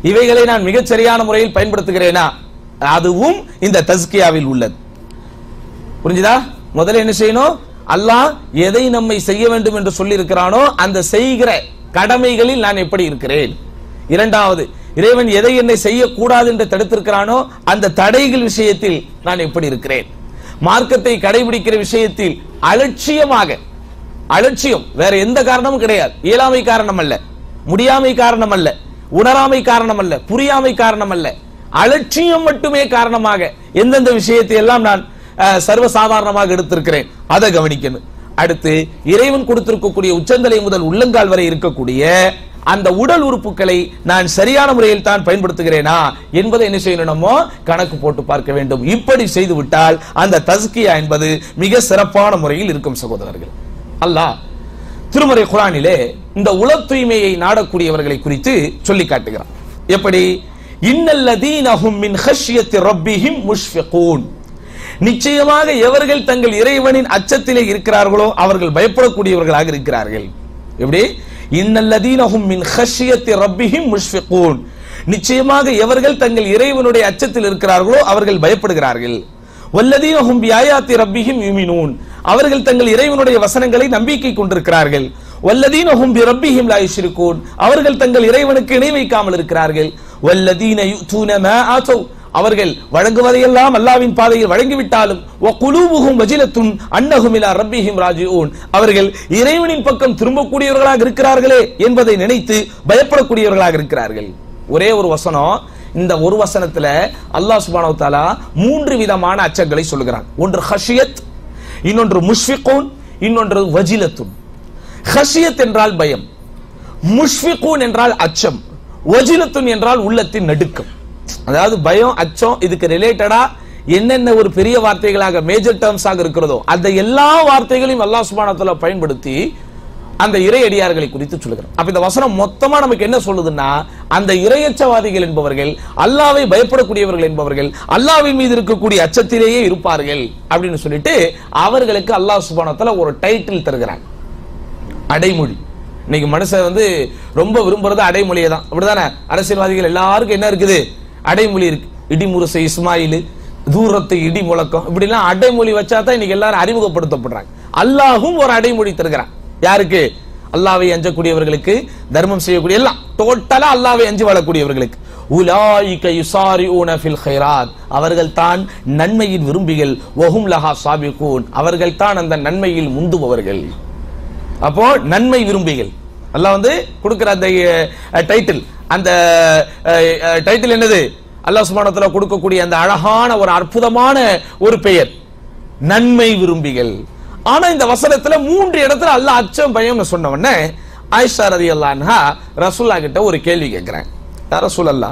S1: இவைகளை நான் மிகச் சரியான முறையில் பயன்படுத்துகிறேனா அதுவும் இந்த தஸ்கியாவில் உள்ளது புரிஞ்சுதா முதல்ல என்ன செய்யணும் அல்லாஹ் எதை நம்மை செய்ய வேண்டும் என்று சொல்லி இருக்கிறானோ அந்த செய்கிற கடமைகளில் நான் எப்படி இருக்கிறேன் இரண்டாவது இறைவன் எதை என்னை செய்யக்கூடாது என்று தடுத்திருக்கிறானோ அந்த தடைகள் விஷயத்தில் நான் எப்படி இருக்கிறேன் மார்க்கத்தை கடைபிடிக்கிற விஷயத்தில் அலட்சியமாக அலட்சியம் வேற எந்த காரணமும் கிடையாது இயலாமை காரணம் அல்ல முடியாமை காரணம் அல்ல உணராமை காரணம் அல்ல புரியாமை காரணம் அல்ல அலட்சியம் மட்டுமே காரணமாக எந்தெந்த விஷயத்தை எல்லாம் நான் அஹ், சர்வசாதாரணமாக எடுத்திருக்கிறேன் அதை கவனிக்கணும் அடுத்து இறைவன் கொடுத்திருக்கக்கூடிய உச்சந்தலை முதல் உள்ளங்கால் வரை இருக்கக்கூடிய அந்த உடல் உறுப்புகளை நான் சரியான முறையில் தான் பயன்படுத்துகிறேனா என்பதை என்ன செய்யணுமோ கணக்கு போட்டு பார்க்க வேண்டும் இப்படி செய்து விட்டால் அந்த தஸ்கியா என்பது மிக சிறப்பான முறையில் இருக்கும் சகோதரர்கள் அல்லாஹ் திருமறை குரானிலே இந்த உள தூய்மையை நாடக்கூடியவர்களை குறித்து சொல்லி காட்டுகிறான் எப்படி இன்னல்லதீனஹும் மின் ஹஷ்யத்தி ரப்பிஹிம் முஷ்ஃபிகூன் நிச்சயமாக எவர்கள் தங்கள் இறைவனின் அச்சத்திலே இருக்கிறார்களோ அவர்கள் பயப்படக்கூடியவர்களாக இருக்கிறார்கள் எப்படி இன்னல்லதீனஹும் மின் ஹஷ்யத்தி ரப்பிஹிம் முஷ்ஃபிகூன் நிச்சயமாக எவர்கள் தங்கள் இறைவனுடைய அச்சத்தில் இருக்கிறார்களோ அவர்கள் பயப்படுகிறார்கள் வல்லதீனஹும் பியாயாத்தி ரப்பிஹிம் யுமினூன் அவர்கள் தங்கள் இறைவனுடைய வசனங்களை நம்பிக்கை கொண்டிருக்கிறார்கள் வல்லதீனஹும் பி ரப்பிஹிம் லா யுஷ்ரிகூன் அவர்கள் தங்கள் இறைவனுக்கு இணை வைக்காமல் இருக்கிறார்கள் வல்லதீன யுத்தூன மா ஆதௌ அவர்கள் வழங்குவதையெல்லாம் அல்லாவின் பாதையில் வழங்கிவிட்டாலும் குலூபுகும் வஜிலத்துன் அன்னஹும் இலா ரப்பிஹிம் ராஜிஊன் அவர்கள் இறைவனின் பக்கம் திரும்பக்கூடியவர்களாக இருக்கிறார்களே என்பதை நினைத்து பயப்படக்கூடியவர்களாக இருக்கிறார்கள் ஒரே ஒரு வசனம் இந்த ஒரு வசனத்துல அல்லாஹ் சுப்ஹானஹு வ தஆலா மூன்று விதமான அச்சங்களை சொல்கிறான் ஒன்று ஹஷியத் இன்னொன்று முஷ்ஃபிகூன் இன்னொன்று வஜிலத்துன் ஹஷியத் என்றால் பயம் முஷ்ஃபிகூன் என்றால் அச்சம் வஜிலத்துன் என்றால் உள்ளத்தின் நடுக்கம் அதாவது பயம் அச்சம் இதுக்கு ரிலேட்டடா என்னென்ன ஒரு பெரிய வார்த்தைகளாக மேஜர் டேர்ம்ஸாக இருக்கிறதோ அந்த எல்லா வார்த்தைகளையும் அல்லாஹ் சுப்ஹானஹு வ தஆலா பயன்படுத்தி அந்த இறை அடியார்களை குறித்து சொல்லுகிறார் அப்ப இந்த வசனம் மொத்தமா நமக்கு என்ன சொல்லுதுன்னா அந்த இரையச்சவாதிகள் என்பவர்கள் அல்லாவை பயப்படக்கூடியவர்கள் என்பவர்கள் அல்லாவின் மீது இருக்கக்கூடிய அச்சத்திலேயே இருப்பார்கள் அப்படின்னு சொல்லிட்டு அவர்களுக்கு அல்லாஹ் சுபானத்துல ஒரு டைட்டில் தருகிறாங்க அடைமொழி இன்னைக்கு மனுஷன் வந்து ரொம்ப விரும்புறது அடைமொழியை தான் அப்படிதானே அரசியல்வாதிகள் எல்லாருக்கும் என்ன இருக்குது அடைமொழி இருக்கு இடிமுரசை இஸ்மாயில் தூரத்து இடி முழக்கம் இப்படிலாம் அடைமொழி வச்சா தான் இன்னைக்கு எல்லாரும் அறிமுகப்படுத்தப்படுறாங்க அல்லாஹும் ஒரு அடைமொழி தருகிறான் யாருக்கு அல்லாவை அஞ்சக்கூடியவர்களுக்கு தர்மம் செய்யக்கூடிய எல்லாம் டோட்டலா அல்லாவை அஞ்சு வாழக்கூடியவர்களுக்கு உலாயிக யுசாரிஊன ஃபில் கைராத் அவர்கள் தான் நன்மையின் விரும்பிகள் வஹும் லஹா சாபிகூன் அவர்கள் தான் அந்த நன்மையில் முந்துபவர்கள் அப்போ நன்மை விரும்பிகள் அல்லாஹ் வந்து கொடுக்கிற அந்த டைட்டில் அந்த டைட்டில் என்னது அல்லாஹ் சுபானத்துல கொடுக்கக்கூடிய அந்த அழகான ஒரு அற்புதமான ஒரு பெயர் நன்மை விரும்பிகள் ஆனா இந்த வசனத்துல மூன்று இடத்துல அல்லாஹ் அச்சம் பயம்னு சொன்ன உடனே ஆயிஷா ரதி அல்லான்ஹா ரசூல்லா கிட்ட ஒரு கேள்வி கேட்கிறேன் ரசூல் அல்லா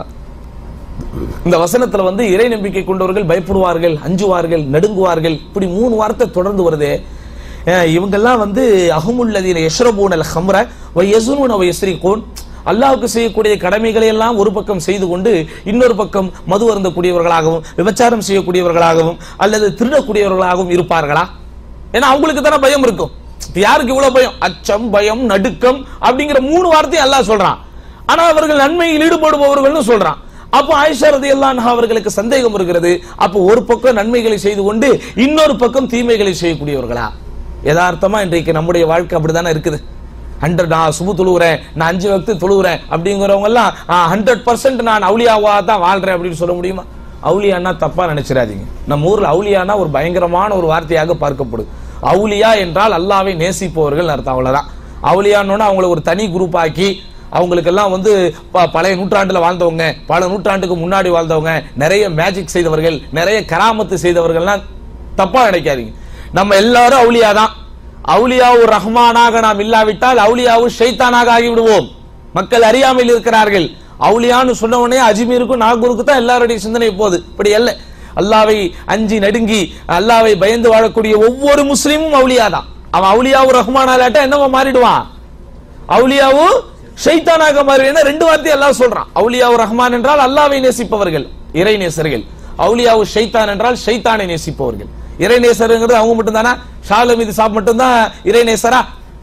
S1: இந்த வசனத்துல வந்து இறை நம்பிக்கை கொண்டவர்கள் பயப்படுவார்கள் அஞ்சுவார்கள் நடுங்குவார்கள் இப்படி மூணு வார்த்தை தொடர்ந்து வருதே அஹ் இவங்கெல்லாம் வந்து அகமுல்லதீன யஷ்ரபூனல் ஹம்ர வ யஸ்னூன வ யஸ்ரிகூன் அல்லாஹ்வுக்கு செய்யக்கூடிய கடமைகளை எல்லாம் ஒரு பக்கம் செய்து கொண்டு இன்னொரு பக்கம் மது அருந்தக்கூடியவர்களாகவும் விபச்சாரம் செய்யக்கூடியவர்களாகவும் அல்லது திருடக்கூடியவர்களாகவும் இருப்பார்களா ஏன்னா அவங்களுக்கு தானே பயம் இருக்கும் இப்ப யாருக்கு இவ்வளவு பயம் அச்சம் பயம் நடுக்கம் அப்படிங்கிற மூணு வார்த்தையும் அல்லாஹ் சொல்றான் ஆனா அவர்கள் நன்மையில் ஈடுபடுபவர்கள்னு சொல்றான் அப்போ ஆயிஷா ரதியல்லாஹு அவர்களுக்கு சந்தேகம் இருக்கிறது அப்போ ஒரு பக்கம் நன்மைகளை செய்து கொண்டு இன்னொரு பக்கம் தீமைகளை செய்யக்கூடியவர்களா யதார்த்தமா இன்றைக்கு நம்முடைய வாழ்க்கை அப்படிதானே இருக்குது ஹண்ட்ரட் நான் சுபு தொழுகிறேன் நான் அஞ்சு வக்து தொழுகிறேன் அப்படிங்கிறவங்க எல்லாம் ஹண்ட்ரட் பர்சன்ட் நான் அவுலியாவா தான் வாழ்றேன் அப்படின்னு சொல்ல முடியுமா அவுலியானா தப்பா நினைச்சிடாதீங்க நம்ம ஊர்ல அவுலியானா ஒரு பயங்கரமான ஒரு வார்த்தையாக பார்க்கப்படுது அவுலியா என்றால் அல்லாவை நேசிப்பவர்கள் அர்த்தம் அவ்வளவுதான் அவுலியான்னு அவங்கள ஒரு தனி குரூப் ஆக்கி அவங்களுக்கெல்லாம் வந்து ப- பழைய நூற்றாண்டுல வாழ்ந்தவங்க பல நூற்றாண்டுக்கு முன்னாடி வாழ்ந்தவங்க நிறைய மேஜிக் செய்தவர்கள் நிறைய கராமத்து செய்தவர்கள்லாம் தப்பா நினைக்காதீங்க நம்ம எல்லாரும் அவுலியா தான் அவுலியாவு ரஹ்மானாக நாம் இல்லாவிட்டால் அவுலியாவு ஷைத்தானாக ஆகிவிடுவோம் மக்கள் அறியாமையில் இருக்கிறார்கள் அவுலியான்னு சொன்ன உடனே அஜ்மீருக்கும் நாகூருக்கு தான் எல்லாருடைய சிந்தனை போகுது இப்படி அல்ல அல்லாவை அஞ்சி நடுங்கி அல்லாவை பயந்து வாழக்கூடிய ஒவ்வொரு முஸ்லீமும் அவுலியா தான் அவன் அவுலியாவு ரஹ்மானாலாட்டா என்னவா மாறிடுவான் அவுலியாவு ஷைத்தானாக மாறி ஏன்னா ரெண்டு வார்த்தை எல்லாம் சொல்றான் அவுலியாவு ரஹ்மான் என்றால் அல்லாவை நேசிப்பவர்கள் இறை நேசர்கள் அவுலியாவு ஷைத்தான் என்றால் ஷைத்தானை நேசிப்பவர்கள் இறை நேசருங்கிறது அவங்க மட்டும் தானா ஷால மீது சாப் மட்டும் தான் இறை நேசரா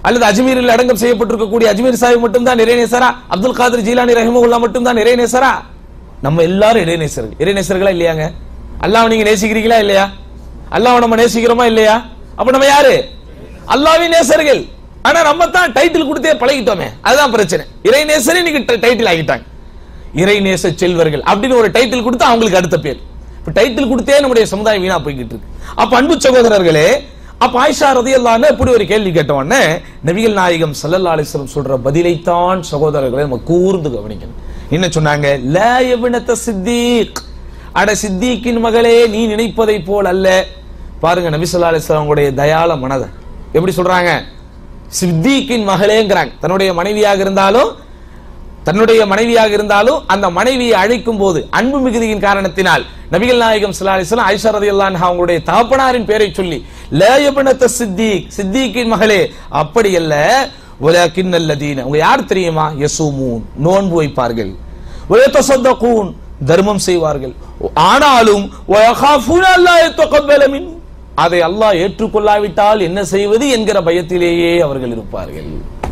S1: அல்லது அஜ்மீரில் அடங்கம் செய்யப்பட்டிருக்கக்கூடிய அஜ்மீர் சாஹிப் மட்டும்தான் இறைநேசரா அப்துல் காதர் ஜீலானி ரஹிமகுல்லா மட்டும்தான் இறைநேசரா நம்ம எல்லாரும் இறைநேசர்கள் இறைநேசர்களா இல்லையாங்க அல்லாஹ் நீங்க நேசிக்கிறீங்களா இல்லையா அல்லாஹ் நம்ம நேசிக்கிறோமா இல்லையா அப்ப நம்ம யாரு அல்லாவின் நேசர்கள் ஆனா நம்ம தான் டைட்டில் கொடுத்தே பழகிட்டோமே அதுதான் பிரச்சனை இறைநேசரே இன்னைக்கு டைட்டில் ஆகிட்டாங்க இறைநேச செல்வர்கள் அப்படின்னு ஒரு டைட்டில் கொடுத்தா அவங்களுக்கு அடுத்த பேர் இப்ப டைட்டில் கொடுத்தே நம்முடைய சமுதாயம் வீணா போய்கிட்டு இருக்கு அப்ப அன்பு சகோதரர்களே அப்ப ஆயிஷா ரதியல்லான்னு இப்படி ஒரு கேள்வி கேட்டவொடனே நபிகள் நாயகம் ஸல்லல்லாஹு அலைஹி வஸல்லம் சொல்ற பதிலைத்தான் சகோதரர்களை நம்ம கூர்ந்து கவனிக்கணும் என்ன சொன்னாங்க லா யப்னத சித்தீக் அட சித்திக்கின் மகளே நீ நினைப்பதை போல் அல்ல பாருங்க நபி ஸல்லல்லாஹு அலைஹி வஸல்லம் உங்களுடைய தயால மனதை எப்படி சொல்றாங்க சித்திக்கின் மகளேங்கிறாங்க தன்னுடைய மனைவியாக இருந்தாலும் தன்னுடைய மனைவியாக இருந்தாலும் அந்த மனைவியை அழைக்கும் போது அன்பு மிகுதியின் காரணத்தினால் நபிகள் நாயகம் ஸல்லல்லாஹு அலைஹி வஸல்லம் ஆயிஷா ரலியல்லாஹு அன்ஹா அவங்களுடைய தகப்பனாரின் பெயரை சொல்லி லா யப்னத சித்திக் சித்திக்கின் மகளே அப்படி அல்ல வலக்கின் அல்லதீன உங்க யார் தெரியுமா யசூமூன் நோன்பு வைப்பார்கள் வயத்தசத்தகூன் தர்மம் செய்வார்கள் ஆனாலும் வயகாஃபூன அல்லா யத்தகப்பல மின் அதை அல்லாஹ் ஏற்றுக்கொள்ளாவிட்டால் என்ன செய்வது என்கிற பயத்திலேயே அவர்கள் இருப்பார்கள்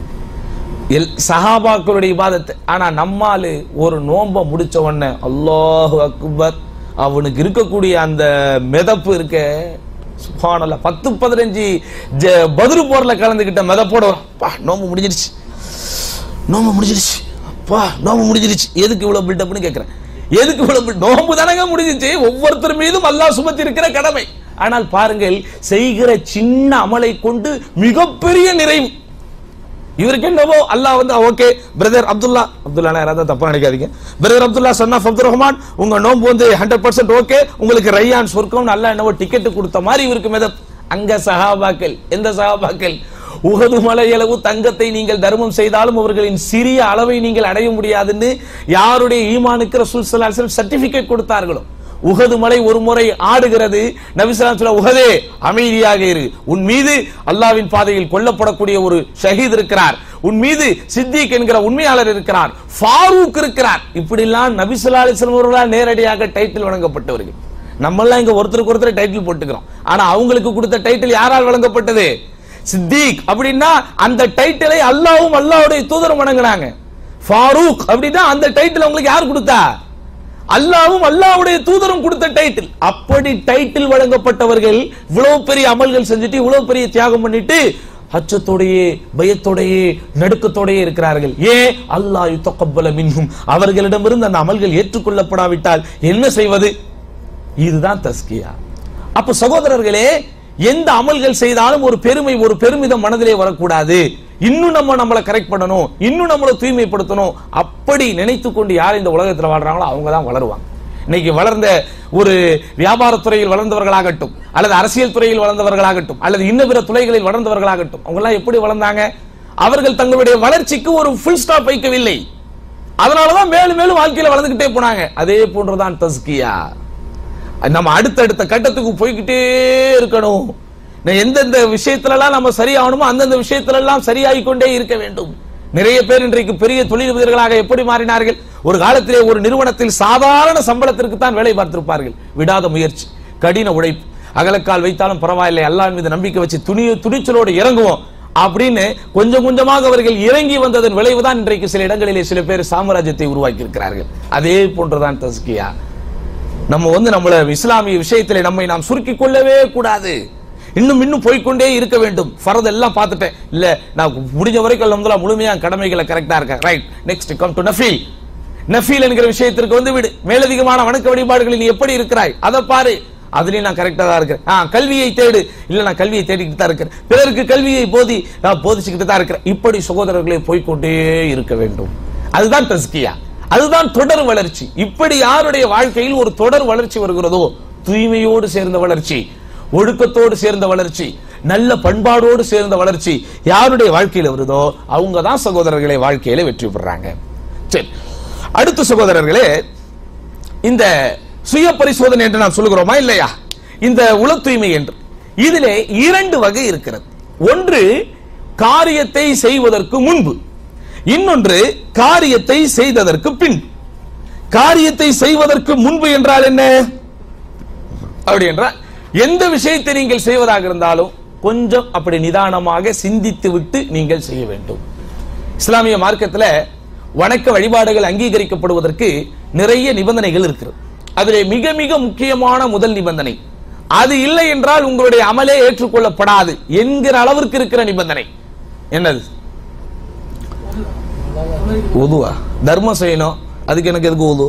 S1: எல்- சஹாபாக்களுடைய இபாதத்தை ஆனா நம்மாலு ஒரு நோம்ப முடிச்ச உடனே அல்லாஹு அக்பர் அவனுக்கு இருக்கக்கூடிய அந்த மிதப்பு இருக்க சுபானல்ல பத்து பதினஞ்சு ஜ- பதிரு போர்ல கலந்துகிட்ட மிதப்போட பா நோம்பு முடிஞ்சிருச்சு நோம்பு முடிஞ்சிருச்சு அப்பா நோம்பு முடிஞ்சிருச்சு எதுக்கு இவ்வளவு பில்டப்னு கேக்குறேன் எதுக்கு இவ்வளவு build- நோம்பு தானங்க முடிஞ்சிச்சு ஒவ்வொருத்தர் மீதும் அல்லாஹ் சுமத்தி இருக்கிற கடமை ஆனால் பாருங்கள் செய்கிற சின்ன அமலை கொண்டு மிகப்பெரிய நிறைவு இவருக்கு என்னவோ அல்லாஹ் வந்து ஓகே பிரதர் அப்துல்லா அப்துல்லா யாராவது தப்பா நினைக்காதீங்க brother Abdullah son of Abdul Rahman உங்க நோன்பு வந்து ஹண்ட்ரட் பர்சன்ட் ஓகே உங்களுக்கு ரையான் சொர்க்கம் அல்லாஹ் என்னவோ டிக்கெட் கொடுத்த மாதிரி இவருக்கு மிதப் அங்க சஹாபாக்கள் எந்த சஹாபாக்கள் உகது மலையளவு தங்கத்தை நீங்கள் தர்மம் செய்தாலும் அவர்களின் சிறிய அளவை நீங்கள் அடைய முடியாதுன்னு யாருடைய ஈமானுக்கு ரசூல் ஸல்லல்லாஹு அலைஹி வஸல்லம் சர்டிபிகேட் கொடுத்தார்களோ உகது மலை ஒரு முறை ஆடுகிறது நபிசலாம் சொல்ல உகதே அமைதியாக இரு உன் மீது அல்லாவின் பாதையில் கொல்லப்படக்கூடிய ஒரு ஷஹீத் இருக்கிறார் உன் மீது சித்திக் என்கிற உண்மையாளர் இருக்கிறார் ஃபாரூக் இருக்கிறார் இப்படிலாம் நபிசுல்லா அலிஸ்லாம் அவர்களால் நேரடியாக டைட்டில் வழங்கப்பட்டவர்கள் நம்மெல்லாம் இங்க ஒருத்தருக்கு ஒருத்தர் டைட்டில் போட்டுக்கிறோம் ஆனா அவங்களுக்கு கொடுத்த டைட்டில் யாரால் வழங்கப்பட்டது சித்திக் அப்படின்னா அந்த டைட்டிலை அல்லாவும் அல்லாவுடைய தூதரும் வணங்குனாங்க ஃபாரூக் அப்படின்னா அந்த டைட்டில் உங்களுக்கு யார் கொடுத்தா அல்லாவும் அல்லாவுடைய தூதரும் கொடுத்த டைட்டில் அப்படி டைட்டில் வழங்கப்பட்டவர்கள் இவ்வளவு பெரிய அமல்கள் செஞ்சுட்டு இவ்வளவு பெரிய தியாகம் பண்ணிட்டு அச்சத்தோடையே பயத்தோடையே நடுக்கத்தோடையே இருக்கிறார்கள் ஏன் அல்லாஹ் யுத்தகப்பல மின்ஹும் அவர்களிடமிருந்து அந்த அமல்கள் ஏற்றுக்கொள்ளப்படாவிட்டால் என்ன செய்வது இதுதான் தஸ்கியா அப்ப சகோதரர்களே எந்த அமல்கள் செய்தாலும் ஒரு பெருமை ஒரு பெருமிதம் மனதிலே வரக்கூடாது இன்னும் நம்ம நம்மளை கரெக்ட் பண்ணணும் இன்னும் நம்மளை தூய்மைப்படுத்தணும் அப்படி நினைத்து கொண்டு யார் இந்த உலகத்தில் வாழ்றாங்களோ அவங்க தான் வளருவாங்க இன்னைக்கு வளர்ந்த ஒரு வியாபாரத் துறையில் வளர்ந்தவர்களாகட்டும் அல்லது அரசியல் துறையில் வளர்ந்தவர்களாகட்டும் அல்லது இன்ன பிற துறைகளில் வளர்ந்தவர்களாகட்டும் அவங்க எல்லாம் எப்படி வளர்ந்தாங்க அவர்கள் தங்களுடைய வளர்ச்சிக்கு ஒரு ஃபுல் ஸ்டாப் வைக்கவில்லை அதனாலதான் மேலும் மேலும் வாழ்க்கையில வளர்ந்துகிட்டே போனாங்க அதே போன்றுதான் தஸ்கியா நம்ம அடுத்தடுத்த கட்டத்துக்கு போய்கிட்டே இருக்கணும் நான் எந்தெந்த விஷயத்துல எல்லாம் நம்ம சரியாகணுமோ அந்தந்த விஷயத்துல எல்லாம் சரியாகிக் கொண்டே இருக்க வேண்டும் நிறைய பேர் இன்றைக்கு பெரிய தொழிலதிபர்களாக எப்படி மாறினார்கள் ஒரு காலத்திலே ஒரு நிறுவனத்தில் சாதாரண சம்பளத்திற்கு தான் வேலை பார்த்திருப்பார்கள் விடாத முயற்சி கடின உழைப்பு அகலக்கால் வைத்தாலும் பரவாயில்லை அல்லாஹ் மீது நம்பிக்கை வச்சு துணி துணிச்சலோடு இறங்குவோம் அப்படின்னு கொஞ்சம் கொஞ்சமாக அவர்கள் இறங்கி வந்ததன் விளைவுதான் இன்றைக்கு சில இடங்களிலே சில பேர் சாம்ராஜ்யத்தை உருவாக்கி இருக்கிறார்கள் அதே போன்றுதான் தஸ்கியா நம்ம வந்து நம்மள இஸ்லாமிய விஷயத்திலே நம்மை நாம் சுருக்கிக் கொள்ளவே கூடாது இன்னும் இன்னும் போய்க்கொண்டே இருக்க வேண்டும் ஃபரத் எல்லாம் பார்த்துட்டேன் இல்ல நான் முடிஞ்ச வரைக்கும் அல்ஹம்துலில்லாஹ் முழுமையா கடமைகளை கரெக்டா இருக்கேன் ரைட் நெக்ஸ்ட் கம் டு நஃபீல் நஃபீல் என்கிற விஷயத்திற்கு வந்து விடு மேலதிகமான வணக்க வழிபாடுகளில் நீ எப்படி இருக்கிறாய் அதை பாரு அதுலயும் நான் கரெக்டா தான் இருக்கிறேன் ஆ கல்வியை தேடு இல்ல நான் கல்வியை தேடிக்கிட்டு தான் இருக்கிறேன் பிறருக்கு கல்வியை போதி நான் போதிச்சுக்கிட்டு தான் இருக்கிறேன் இப்படி சகோதரர்களை போய்க்கொண்டே இருக்க வேண்டும் அதுதான் தஸ்கியா அதுதான் தொடர் வளர்ச்சி இப்படி யாருடைய வாழ்க்கையில் ஒரு தொடர் வளர்ச்சி வருகிறதோ தூய்மையோடு சேர்ந்த வளர்ச்சி ஒழுக்கத்தோடு சேர்ந்த வளர்ச்சி நல்ல பண்பாடோடு சேர்ந்த வளர்ச்சி யாருடைய வாழ்க்கையில வருதோ அவங்க தான் சகோதரர்களை வாழ்க்கையில வெற்றி பெறாங்க சரி அடுத்த சகோதரர்களே இந்த சுய பரிசோதனை என்று நாம் சொல்லுகிறோமா இல்லையா இந்த உள தூய்மை என்று இதிலே இரண்டு வகை இருக்கிறது ஒன்று காரியத்தை செய்வதற்கு முன்பு இன்னொன்று காரியத்தை செய்ததற்கு பின் காரியத்தை செய்வதற்கு முன்பு என்றால் என்ன அப்படி என்றால் எந்த விஷயத்தை நீங்கள் செய்வதாக இருந்தாலும் கொஞ்சம் அப்படி நிதானமாக சிந்தித்து விட்டு நீங்கள் செய்ய வேண்டும் இஸ்லாமிய மார்க்கத்துல வணக்க வழிபாடுகள் அங்கீகரிக்கப்படுவதற்கு நிறைய நிபந்தனைகள் இருக்கிறது அதிலே மிக மிக முக்கியமான முதல் நிபந்தனை அது இல்லை என்றால் உங்களுடைய அமலே ஏற்றுக்கொள்ளப்படாது என்கிற அளவிற்கு இருக்கிற நிபந்தனை என்னது உதுவா தர்மம் செய்யணும் அதுக்கு எனக்கு எதுக்கு உது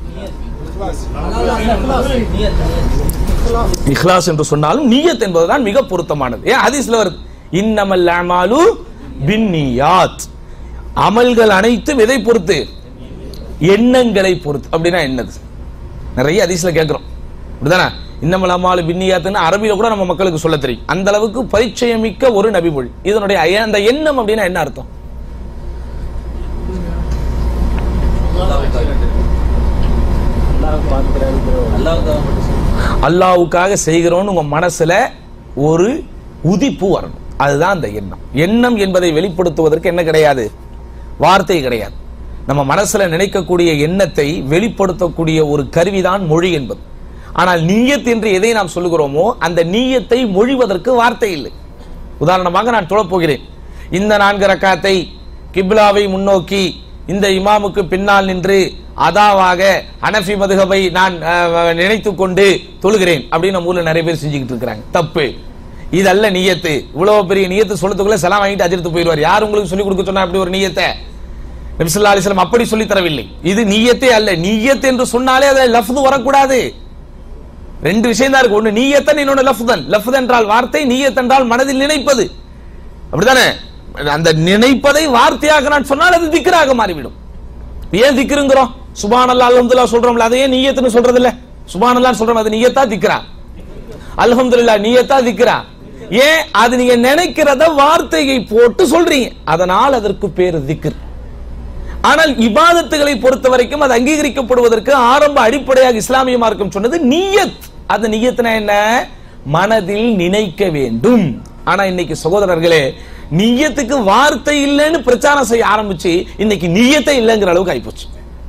S1: இஹ்லாஸ் என்று சொன்னாலும் நீயத் என்பதுதான் மிக பொருத்தமானது ஏன் ஹதீஸ்ல வருது இன்னமல் அமாலு பின்னியாத் அமல்கள் அனைத்தும் எதை பொறுத்து எண்ணங்களை பொறுத்து அப்படின்னா என்னது நிறைய ஹதீஸ்ல கேட்கிறோம் அப்படிதானே இன்னமல் அமாலு பின்னியாத்துன்னு அரபியில கூட நம்ம மக்களுக்கு சொல்ல தெரியும் அந்த அளவுக்கு பரிச்சயமிக்க ஒரு நபிமொழி இதனுடைய அய- அந்த எண்ணம் அப்படின்னா என்ன அர்த்தம் அல்லாவுக்காக செய்கிறோம்னு உங்க மனசுல ஒரு உதிப்பு வரணும் அதுதான் அந்த எண்ணம் எண்ணம் என்பதை வெளிப்படுத்துவதற்கு என்ன கிடையாது வார்த்தை கிடையாது நம்ம மனசுல நினைக்கக்கூடிய எண்ணத்தை வெளிப்படுத்தக்கூடிய ஒரு கருவிதான் மொழி என்பது ஆனால் நீயத் என்று எதை நாம் சொல்லுகிறோமோ அந்த நீயத்தை மொழிவதற்கு வார்த்தை இல்லை உதாரணமாக நான் தொழப் போகிறேன் இந்த நான்கு ரக்காத்தை கிப்லாவை முன்னோக்கி இந்த இமாமுக்கு பின்னால் நின்று அதாவாக ஹனஃபி மதுகபை நான் நினைத்துக் கொண்டு தொழுகிறேன் அப்படின்னு நம்ம ஊர்ல நிறைய பேர் செஞ்சுக்கிட்டு இருக்கிறாங்க தப்பு இதல்ல நியத்து இவ்வளவு பெரிய நியத்து சொல்லத்துக்குள்ள செலாம் வாங்கிட்டு அஜித்து போயிடுவார் யார் உங்களுக்கு சொல்லிக் கொடுக்க சொன்னா அப்படி ஒரு நியத்தை நபிசுல்லா அலிஸ்லாம் அப்படி சொல்லி தரவில்லை இது நீயத்தே அல்ல நீயத் என்று சொன்னாலே அதை லஃப்து வரக்கூடாது ரெண்டு விஷயம் தான் இருக்கு ஒண்ணு நீயத்தன் இன்னொன்னு லஃப்தன் லஃப்து என்றால் வார்த்தை நீயத் என்றால் மனதில் நினைப்பது அப்படிதானே அந்த நினைப்பதை வார்த்தையாக நான் சொன்னால் அது திக்ராக மாறிவிடும் ஏன் திக்ருங்கிறோம் சுபான் அல்லா அல்ஹம்துலில்லாஹ் சொல்றோம்ல அதை ஏன் நீயத்துன்னு சொல்றது இல்ல சுபான் அல்லாஹ் சொல்றோம் அது நீயத்தா திக்ரா அல்ஹம்துலில்லாஹ் நீயத்தா திக்ரா ஏன் அது நீங்க நினைக்கிறத வார்த்தையை போட்டு சொல்றீங்க அதனால் அதற்கு பேரு திக்ர் ஆனால் இபாதத்துகளை பொறுத்த வரைக்கும் அது அங்கீகரிக்கப்படுவதற்கு ஆரம்ப அடிப்படையாக இஸ்லாமிய மார்க்கம் சொன்னது நியத் அது நியத்னா என்ன மனதில் நினைக்க வேண்டும் ஆனா இன்னைக்கு சகோதரர்களே நியத்துக்கு வார்த்தை இல்லைன்னு பிரச்சாரம் செய்ய ஆரம்பிச்சு இன்னைக்கு நியத்தை இல்லைங்கிற அளவுக்கு ஆயிப்போச்சு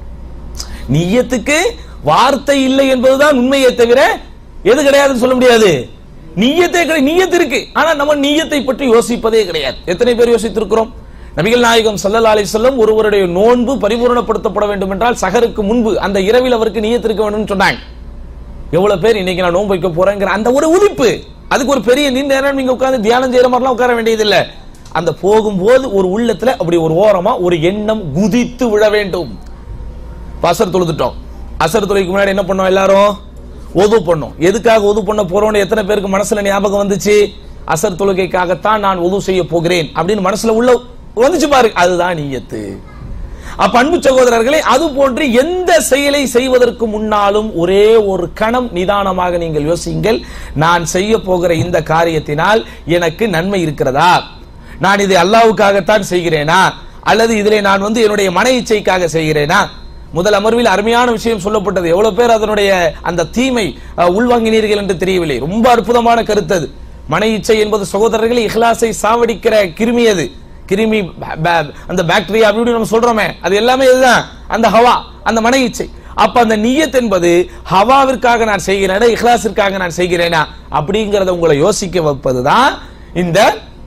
S1: நியத்துக்கு வார்த்தை இல்லை என்பதுதான் உண்மையை தவிர எது கிடையாதுன்னு சொல்ல முடியாது நீயத்தே கிடையாது நீயத்து இருக்கு ஆனா நம்ம நீயத்தை பற்றி யோசிப்பதே கிடையாது எத்தனை பேர் யோசித்திருக்கிறோம் நபிகள் நாயகம் ஸல்லல்லாஹு அலைஹி வஸல்லம் ஒருவருடைய நோன்பு பரிபூரணப்படுத்தப்பட வேண்டும் என்றால் சஹருக்கு முன்பு அந்த இரவில் அவருக்கு நீயத்து இருக்க வேண்டும்னு சொன்னாங்க எவ்வளவு பேர் இன்னைக்கு நான் நோன்பு வைக்க போறேங்கிற அந்த ஒரு உதிப்பு அதுக்கு ஒரு பெரிய நீண்ட நேரம் நீங்க உட்கார்ந்து தியானம் செய்யற மாதிரிலாம் உட்கார வேண்டியதில்லை அந்த போகும்போது ஒரு உள்ளத்துல அப்படி ஒரு ஓரமா ஒரு எண்ணம் குதித்து விழ வேண்டும் இப்ப அசர் தொழுதுட்டோம் அசர் தொழுகைக்கு முன்னாடி என்ன பண்ணோம் எல்லாரும் ஒது பண்ணோம் எதுக்காக ஒது பண்ண போறோம்னு எத்தனை பேருக்கு மனசுல ஞாபகம் வந்துச்சு அசர் தொழுகைக்காகத்தான் நான் ஒது செய்ய போகிறேன் அப்படின்னு மனசுல உள்ள வந்துச்சு பாரு அதுதான் நீயத்து அப்ப அன்பு சகோதரர்களே அது போன்று எந்த செயலை செய்வதற்கு முன்னாலும் ஒரே ஒரு கணம் நிதானமாக நீங்கள் யோசியுங்கள் நான் செய்ய போகிற இந்த காரியத்தினால் எனக்கு நன்மை இருக்கிறதா நான் இதை அல்லாவுக்காகத்தான் செய்கிறேனா அல்லது இதிலே நான் வந்து என்னுடைய மன இச்சைக்காக செய்கிறேனா முதல் அமர்வில் அருமையான விஷயம் சொல்லப்பட்டது எவ்வளவு பேர் அதனுடைய அந்த தீமை அஹ், உள்வாங்கினீர்கள் என்று தெரியவில்லை ரொம்ப அற்புதமான கருத்து அது மன இச்சை என்பது சகோதரர்களை இஹ்லாஸை சாவடிக்கிற கிருமி அது கிருமி ப- ப- அந்த பாக்டீரியா அப்படி இப்படி நம்ம சொல்றோமே அது எல்லாமே இதுதான் அந்த ஹவா அந்த மன இச்சை அப்ப அந்த நியத் என்பது ஹவாவிற்காக நான் செய்கிறேனா இஹ்லாஸிற்காக நான் செய்கிறேனா அப்படிங்கறத உங்களை யோசிக்க வைப்பதுதான் இந்த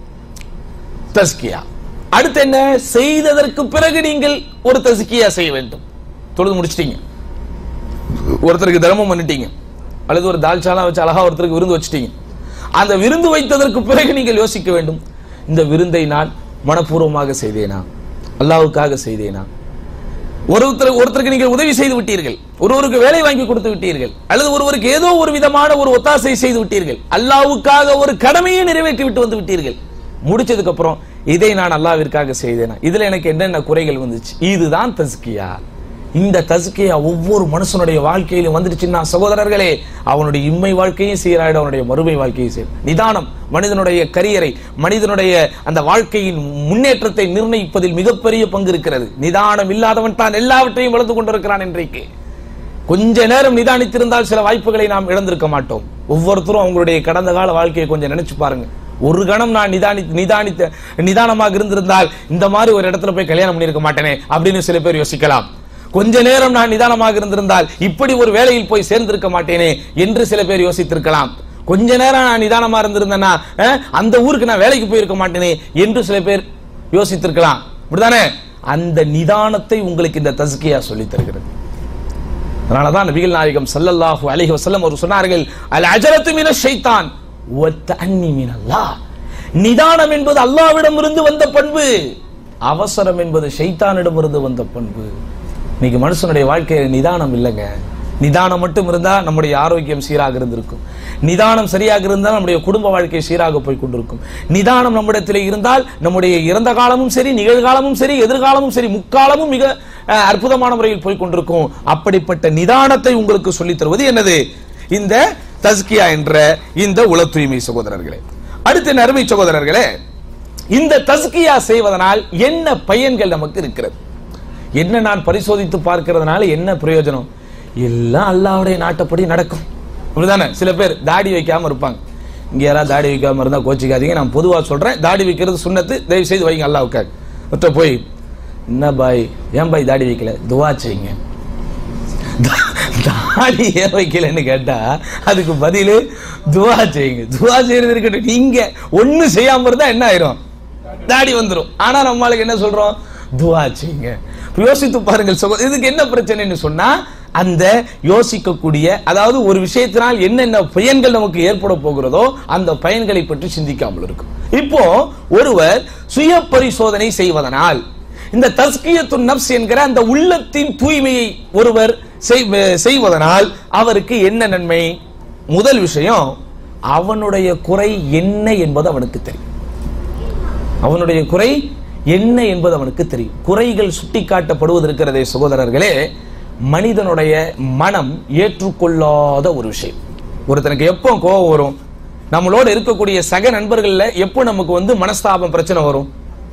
S1: தஸ்கியா அடுத்து என்ன செய்ததற்கு பிறகு நீங்கள் ஒரு தஸ்கியா செய்ய வேண்டும் தொழுது முடிச்சிட்டீங்க ஒருத்தருக்கு தர்மம் பண்ணிட்டீங்க அல்லது ஒரு தால்ச்சாலா வச்சு அழகா ஒருத்தருக்கு விருந்து வச்சிட்டீங்க அந்த விருந்து வைத்ததற்கு பிறகு நீங்கள் யோசிக்க வேண்டும் இந்த விருந்தை நான் மனப்பூர்வமாக செய்தேனா அல்லாவுக்காக செய்தேனா ஒருத்தர் ஒருத்தருக்கு நீங்கள் உதவி செய்து விட்டீர்கள் ஒருவருக்கு வேலை வாங்கி கொடுத்து விட்டீர்கள் அல்லது ஒருவருக்கு ஏதோ ஒரு விதமான ஒரு ஒத்தாசை செய்து விட்டீர்கள் அல்லாவுக்காக ஒரு கடமையை நிறைவேற்றி விட்டு வந்து விட்டீர்கள் முடிச்சதுக்கு அப்புறம் இதை நான் அல்லாவிற்காக செய்தேனா இதுல எனக்கு என்னென்ன குறைகள் வந்துச்சு இதுதான் தஸ்கியா இந்த தஸ்கியா ஒவ்வொரு மனுஷனுடைய வாழ்க்கையிலும் வந்துடுச்சுன்னா சகோதரர்களே அவனுடைய இம்மை வாழ்க்கையும் சீராயிடும் அவனுடைய மறுமை வாழ்க்கையும் சீர் நிதானம் மனிதனுடைய கரியரை மனிதனுடைய அந்த வாழ்க்கையின் முன்னேற்றத்தை நிர்ணயிப்பதில் மிகப்பெரிய பங்கு இருக்கிறது நிதானம் இல்லாதவன் தான் எல்லாவற்றையும் வளர்ந்து கொண்டிருக்கிறான் இன்றைக்கு கொஞ்ச நேரம் நிதானித்திருந்தால் சில வாய்ப்புகளை நாம் இழந்திருக்க மாட்டோம் ஒவ்வொருத்தரும் அவங்களுடைய கடந்த கால வாழ்க்கையை கொஞ்சம் நினைச்சு பாருங்க ஒரு கணம் நான் நிதானி நிதானித்த நிதானமாக இருந்திருந்தால் இந்த மாதிரி ஒரு இடத்துல போய் கல்யாணம் பண்ணியிருக்க மாட்டேனே அப்படின்னு சில பேர் யோசிக்கலாம் கொஞ்ச நேரம் நான் நிதானமாக இருந்திருந்தால் இப்படி ஒரு வேலையில் போய் சேர்ந்திருக்க மாட்டேனே என்று சில பேர் யோசித்திருக்கலாம் கொஞ்ச நேரம் நான் நிதானமா இருந்திருந்தேன்னா அஹ், அந்த ஊருக்கு நான் வேலைக்கு போயிருக்க மாட்டேனே என்று சில பேர் யோசித்திருக்கலாம் அப்படிதானே அந்த நிதானத்தை உங்களுக்கு இந்த தஸ்கியா சொல்லித் தருகிறது அதனாலதான் நபிகள் நாயகம் ஸல்லல்லாஹு அலைஹி வஸல்லம் அவர் சொன்னார்கள் அல் அஜரத்து மின ஷைத்தான் வ தஅன்னி மின் அல்லாஹ் நிதானம் என்பது அல்லாஹ்விடமிருந்து வந்த பண்பு அவசரம் என்பது ஷைத்தானிடமிருந்து வந்த பண்பு இன்னைக்கு மனுஷனுடைய வாழ்க்கையில நிதானம் இல்லைங்க நிதானம் மட்டும் இருந்தா நம்முடைய ஆரோக்கியம் சீராக இருந்திருக்கும் நிதானம் சரியாக இருந்தால் நம்முடைய குடும்ப வாழ்க்கை சீராக போய் கொண்டிருக்கும் நிதானம் நம்மிடத்தில் இருந்தால் நம்முடைய இறந்த காலமும் சரி நிகழ்காலமும் சரி எதிர்காலமும் சரி முக்காலமும் மிக அஹ், அற்புதமான முறையில் போய் கொண்டிருக்கும் அப்படிப்பட்ட நிதானத்தை உங்களுக்கு சொல்லித் தருவது என்னது இந்த தஸ்கியா என்ற இந்த உள தூய்மை சகோதரர்களே அடுத்த நறுமை சகோதரர்களே இந்த தஸ்கியா செய்வதனால் என்ன பயன்கள் நமக்கு இருக்கிறது என்ன நான் பரிசோதித்து பார்க்கிறதுனால என்ன பிரயோஜனம் எல்லாம் அல்லாஹ்வுடைய நாட்டப்படி நடக்கும் அப்படிதானே சில பேர் தாடி வைக்காம இருப்பாங்க இங்க யாராவது தாடி வைக்காம இருந்தா கோச்சிக்காதீங்க நான் பொதுவா சொல்றேன் தாடி வைக்கிறது சுண்ணத்து தயவு செய்து வைங்க அல்லாஹ்வுக்காக ஒருத்தர் போய் என்ன பாய் ஏன் பாய் தாடி வைக்கல துவா செய்யுங்க தா- தாடி ஏன் வைக்கலன்னு கேட்டா அதுக்கு பதிலு துவா செய்யுங்க துவா செய்யறது இருக்கட்டும் நீங்க ஒண்ணு செய்யாம இருந்தா என்ன ஆயிரும் தாடி வந்துரும் ஆனா நம்மளுக்கு என்ன சொல்றோம் துவா செய்யுங்க இப்ப யோசித்து பாருங்கள் சகோ இதுக்கு என்ன பிரச்சனைன்னு சொன்னா அந்த யோசிக்கக்கூடிய அதாவது ஒரு விஷயத்தினால் என்னென்ன பயன்கள் நமக்கு ஏற்பட போகிறதோ அந்த பயன்களை பற்றி சிந்திக்காமல் இருக்கும் இப்போ ஒருவர் சுய பரிசோதனை செய்வதனால் இந்த தஸ்கியத்து நப்ஸ் என்கிற அந்த உள்ளத்தின் தூய்மையை ஒருவர் செய்- செய்வதனால் அவருக்கு என்ன நன்மை முதல் விஷயம் அவனுடைய குறை என்ன என்பது அவனுக்கு தெரியும் அவனுடைய குறை என்ன என்பது அவனுக்கு தெரியும் குறைகள் சுட்டிக்காட்டப்படுவது இருக்கிறதே சகோதரர்களே மனிதனுடைய மனம் ஏற்றுக்கொள்ளாத ஒரு விஷயம் ஒருத்தனுக்கு எப்போ கோபம் வரும் நம்மளோட இருக்கக்கூடிய சக நண்பர்கள்ல எப்போ நமக்கு வந்து மனஸ்தாபம் பிரச்சனை வரும்